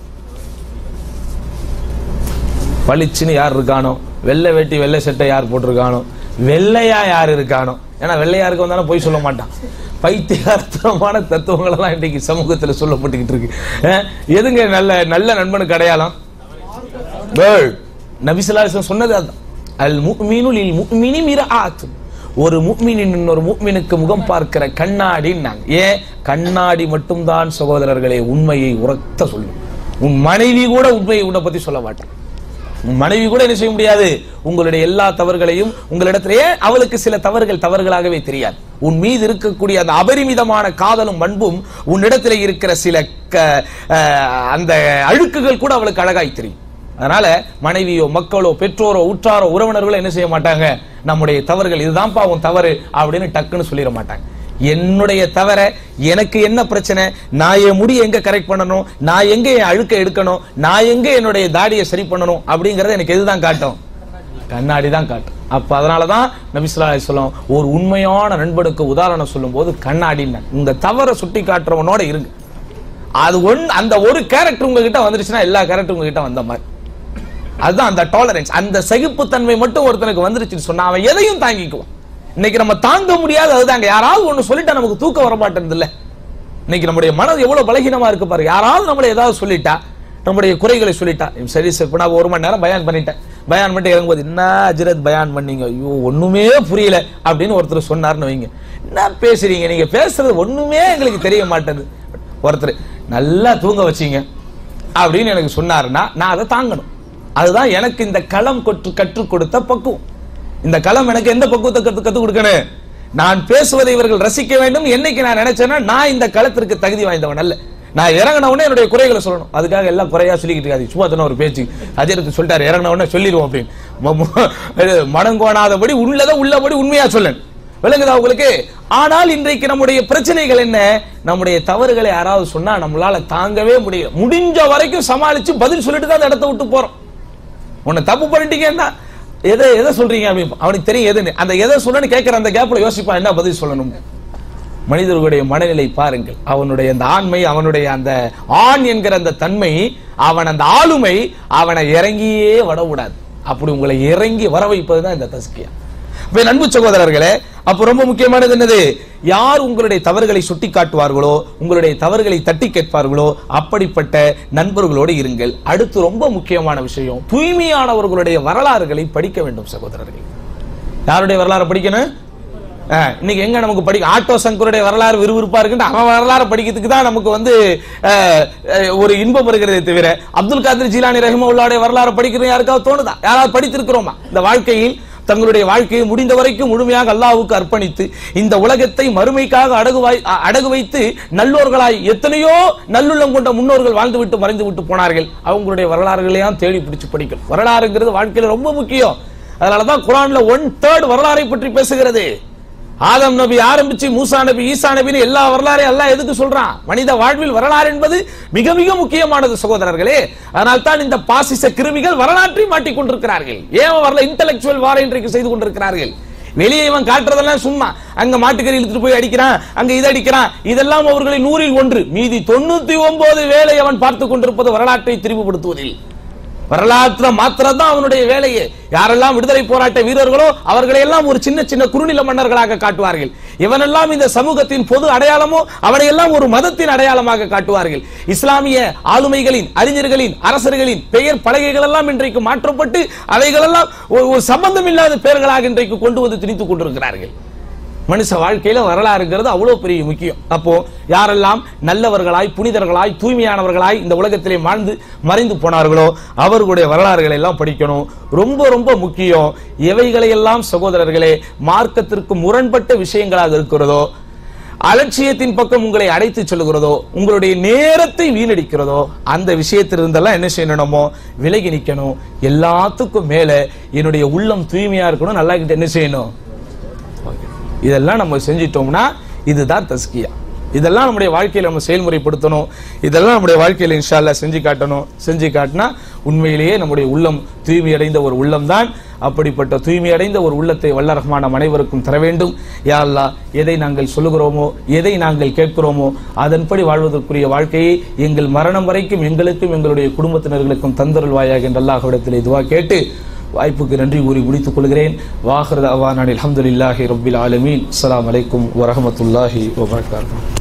S1: பளிச்சுன்னு யார் இருக்கானோ வெள்ளை வேட்டி வெள்ளை சட்டை யார் போட்டிருக்கானோ வெள்ளையா யார் இருக்கானோ ஏன்னா வெள்ளையாருக்கு வந்தாலும் போய் சொல்ல மாட்டான் பைத்தியார்த்தமான தத்துவங்கள் எல்லாம் இன்றைக்கு சமூகத்துல சொல்லப்பட்டுக்கிட்டு இருக்கு அஹ், எதுங்க நல்ல நல்ல நண்பனுக்கு அடையாளம் பேர்ட் நபிசுல்லாசன் சொன்னது அதான் அல் முக்மீனு லில் முக்மினி மிரஆத் ஒரு முக்மினின் இன்னொரு முக்மினுக்கு முகம் பார்க்கிற கண்ணாடின்னாங்க ஏன் கண்ணாடி மட்டும்தான் சகோதரர்களே உண்மையை உரத்த சொல்லும் உன் மனைவி கூட உண்மையை உன்னை பத்தி சொல்ல மாட்டான் உன் மனைவி கூட என்ன செய்ய முடியாது உங்களுடைய எல்லா தவறுகளையும் உங்களிடத்திலேயே அவளுக்கு சில தவறுகள் தவறுகளாகவே தெரியாது உன் மீது இருக்கக்கூடிய அந்த அபரிமிதமான காதலும் பண்பும் உன்னிடத்திலே இருக்கிற சில க- அஹ், அந்த அழுக்குகள் கூட அவளுக்கு அழகாய் தெரியும் அதனால மனைவியோ மக்களோ பெற்றோரோ உற்றாரோ உறவினர்களோ என்ன செய்ய மாட்டாங்க நம்முடைய தவறுகள் இதுதான்ப்பா உன் தவறு அப்படின்னு டக்குன்னு சொல்லிட மாட்டாங்க என்னுடைய தவற எனக்கு என்ன பிரச்சனை நான் என் முடியை எங்க கரெக்ட் பண்ணணும் நான் எங்க என் அழுக்க எடுக்கணும் நான் எங்க என்னுடைய தாடியை சரி பண்ணணும் அப்படிங்கறத எனக்கு எதுதான் காட்டும் கண்ணாடி தான் காட்டும் அப்ப அதனாலதான் நபிசுல்லா சொல்லும் ஒரு உண்மையான நண்பனுக்கு உதாரணம் சொல்லும் போது கண்ணாடின்னு இந்த தவறை சுட்டி காட்டுறவனோட இருங்க அது ஒன் அந்த ஒரு கேரக்டர் உங்ககிட்ட வந்துருச்சுன்னா எல்லா கேரக்டர் உங்ககிட்ட வந்த மாதிரி அதுதான் அந்த டாலரன்ஸ் அந்த சகிப்புத்தன்மை மட்டும் ஒருத்தனுக்கு வந்துருச்சுன்னு சொன்னா அவன் எதையும் தாங்கிக்குவான் இன்னைக்கு நம்ம தாங்க முடியாது அதுதாங்க யாராவது ஒண்ணு சொல்லிட்டா நமக்கு தூக்கம் வர மாட்டேங்குது இல்ல இன்னைக்கு நம்முடைய மனது எவ்வளவு பலகீனமா இருக்கு பாரு யாராவது நம்மளை ஏதாவது சொல்லிட்டா நம்முடைய குறைகளை சொல்லிட்டா "ம், சரி சார் இப்ப நான் ஒரு மணி நேரம் பயான் பண்ணிட்டேன் பயான் பண்ணிட்டு இறங்கும்போது என்ன அஜரத் பயான் பண்ணீங்க ஐயோ ஒண்ணுமே புரியல அப்படின்னு ஒருத்தர் சொன்னார்னு வைங்க என்ன பேசுறீங்க நீங்க பேசுறது ஒண்ணுமே எங்களுக்கு தெரிய மாட்டேது ஒருத்தர் நல்லா தூங்க வச்சீங்க அப்படின்னு எனக்கு சொன்னாருன்னா நான் அதை தாங்கணும் அதுதான் எனக்கு இந்த களம் கொற்று கற்றுக் கொடுத்த பக்குவம் இந்த களம் எனக்கு எந்த பக்குவத்தை கத்து கத்துக் கொடுக்கணும் நான் பேசுவதை இவர்கள் ரசிக்க வேண்டும் என்னைக்கு நான் நினைச்சேன்னா நான் இந்த களத்திற்கு தகுதி வாய்ந்தவன் அல்ல நான் இறங்கின உடனே என்னுடைய குறைகளை சொல்லணும் அதுக்காக எல்லாம் குறையா சொல்லிக்கிட்டு இருக்காது சும்மா தானே ஒரு பேச்சு அஜயத்து சொல்லிட்டாரு இறங்கின உடனே சொல்லிடுவோம் அப்படின்னு ம- ம- இது மனங்கோணாதபடி உள்ளதை உள்ளபடி உண்மையா சொல்லணும் விளங்குதா உங்களுக்கு ஆனால் இன்றைக்கு நம்முடைய பிரச்சனைகள் என்ன நம்முடைய தவறுகளை யாராவது சொன்னா நம்மளால தாங்கவே முடியல முடிஞ்ச வரைக்கும் சமாளிச்சு பதில் சொல்லிட்டு தான் அந்த இடத்த விட்டு போறோம் உன்னை தப்பு பண்ணிட்டீங்கன்னா எதை எதை சொல்றீங்க அப்படின்னு அவனுக்கு தெரியும் எதுன்னு அந்த எதை சொல்லணும்னு கேட்கிற அந்த கேப்ல யோசிப்பான் என்ன பதில் சொல்லணும் மனிதர்களுடைய மனநிலை பாருங்கள் அவனுடைய அந்த ஆண்மை அவனுடைய அந்த ஆண் என்கிற அந்த தன்மை அவன் அந்த ஆளுமை அவனை இறங்கியே விடக்கூடாது அப்படி உங்களை இறங்கி வர வைப்பதுதான் இந்த தஸ்கியா இப்ப என் அன்பு சகோதரர்களே அப்ப ரொம்ப முக்கியமானது என்னது யார் உங்களுடைய தவறுகளை சுட்டி காட்டுவார்களோ உங்களுடைய தவறுகளை தட்டி கேட்பார்களோ அப்படிப்பட்ட நண்பர்களோடு இருங்கள் அடுத்து ரொம்ப முக்கியமான விஷயம் தூய்மையானவர்களுடைய வரலாறுகளை படிக்க வேண்டும் சகோதரர்கள் யாருடைய வரலாறு படிக்கணும் அஹ், இன்னைக்கு எங்க நமக்கு படிக்க ஆட்டோ சங்கருடைய வரலாறு விறுவிறுப்பா இருக்குன்னு அவன் வரலாறு படிக்கிறதுக்கு தான் நமக்கு வந்து அஹ், அஹ், ஒரு இன்பம் இருக்கிறதே தவிர அப்துல் காதிர் ஜீலானி ரஹிமவுல்லாவுடைய வரலாறு படிக்கிறது யாருக்காவது தோணுதா யாராவது படித்திருக்கிறோமா இந்த வாழ்க்கையில் தங்களுடைய வாழ்க்கையை முடிந்த வரைக்கும் முழுமையாக அல்லாஹ்வுக்கு அர்ப்பணித்து இந்த உலகத்தை மறுமைக்காக அடகு வாய்- அ- அடகு வைத்து நல்லோர்களாய் எத்தனையோ நல்லுள்ளம் கொண்ட முன்னோர்கள் வாழ்ந்து விட்டு மறைந்து விட்டு போனார்கள் அவங்களுடைய வரலாறுகளையும் தேடி பிடிச்சு படிக்கணும் வரலாறுங்கிறது வாழ்க்கையில ரொம்ப முக்கியம் அதனாலதான் குரான்ல ஒன் தேர்ட் வரலாறை பற்றி பேசுகிறது ஆதம் நபி ஆரம்பிச்சு மூசா நபி ஈசா நபின்னு எல்லா வரலாறையும் எல்லாம் எதுக்கு சொல்றான் மனித வாழ்வில் வரலாறு என்பது மிக மிக முக்கியமானது சகோதரர்களே அதனால் தான் இந்த பாசிச கிருமிகள் வரலாற்றை மாட்டிக் கொண்டிருக்கிறார்கள் ஏன் வரல இன்டலெக்சுவல் வார இன்றைக்கு செய்து கொண்டிருக்கிறார்கள் வெளியே இவன் காட்டுறதெல்லாம் சும்மா அங்க மாட்டுக்கறி இழுத்துட்டு போய் அடிக்கிறான் அங்க இது அடிக்கிறான் இதெல்லாம் அவர்களின் நூறில் ஒன்று மீதி தொண்ணூத்தி ஒன்பது வேலை அவன் பார்த்து கொண்டிருப்பது வரலாற்றை திரிவுபடுத்துவதில் வரலாற்றுல மாத்திரம் தான் அவனுடைய வேலையே யாரெல்லாம் விடுதலை போராட்ட வீரர்களோ அவர்களை எல்லாம் ஒரு சின்ன சின்ன குறுநில மன்னர்களாக காட்டுவார்கள் இவனெல்லாம் இந்த சமூகத்தின் பொது அடையாளமோ அவனை எல்லாம் ஒரு மதத்தின் அடையாளமாக காட்டுவார்கள் இஸ்லாமிய ஆளுமைகளின் அறிஞர்களின் அரசர்களின் பெயர் பலகைகள் எல்லாம் இன்றைக்கு மாற்றப்பட்டு அவைகளெல்லாம் ஒரு ஒரு சம்பந்தம் இல்லாத பெயர்களாக இன்றைக்கு கொண்டு வந்து திணித்துக் கொண்டிருக்கிறார்கள் மனுஷ வாழ்க்கையில வரலாறுங்கிறது அவ்வளவு பெரிய முக்கியம் அப்போ யாரெல்லாம் நல்லவர்களாய் புனிதர்களாய் தூய்மையானவர்களாய் இந்த உலகத்திலே வாழ்ந்து மறைந்து போனார்களோ அவர்களுடைய வரலாறுகளை எல்லாம் படிக்கணும் ரொம்ப ரொம்ப முக்கியம் எவைகளை எல்லாம் சகோதரர்களே மார்க்கத்திற்கு முரண்பட்ட விஷயங்களாக இருக்கிறதோ அலட்சியத்தின் பக்கம் உங்களை அழைத்து செல்கிறதோ உங்களுடைய நேரத்தை வீணடிக்கிறதோ அந்த விஷயத்திலிருந்தெல்லாம் என்ன செய்யணுமோ விலகி நிக்கணும் எல்லாத்துக்கும் மேல என்னுடைய உள்ளம் தூய்மையா இருக்கணும் நல்லா கிட்ட என்ன செய்யணும் இதெல்லாம் நம்ம செஞ்சிட்டோம்னா இதுதான் தஸ்கியா இதெல்லாம் நம்முடைய வாழ்க்கையில நம்ம செயல்முறைப்படுத்தணும் இதெல்லாம் நம்முடைய வாழ்க்கையில இன்ஷா அல்லாஹ் செஞ்சு காட்டணும் செஞ்சு காட்டினா உண்மையிலேயே நம்முடைய உள்ளம் தூய்மை அடைந்த ஒரு உள்ளம் தான் அப்படிப்பட்ட தூய்மை அடைந்த ஒரு உள்ளத்தை வல்ல ரஹ்மான் அனைவருக்கும் தர வேண்டும் யா அல்லாஹ் எதை நாங்கள் சொல்லுகிறோமோ எதை நாங்கள் கேட்கிறோமோ அதன்படி வாழ்வதற்குரிய வாழ்க்கையை எங்கள் மரணம் வரைக்கும் எங்களுக்கும் எங்களுடைய குடும்பத்தினர்களுக்கும் தந்தருள்வாயாக என்ற அல்லாஹ்விடத்தில் இதுவா கேட்டு வாய்ப்புக்கு நன்றி கூறி முடித்துக் கொள்கிறேன் வாஹர் அவான் அல்ஹம்துலில்லாஹி ரப்பில் ஆலமீன் அஸ்ஸலாமு அலைக்கும் வரஹ்மத்துல்லாஹி வபரகாத்துஹு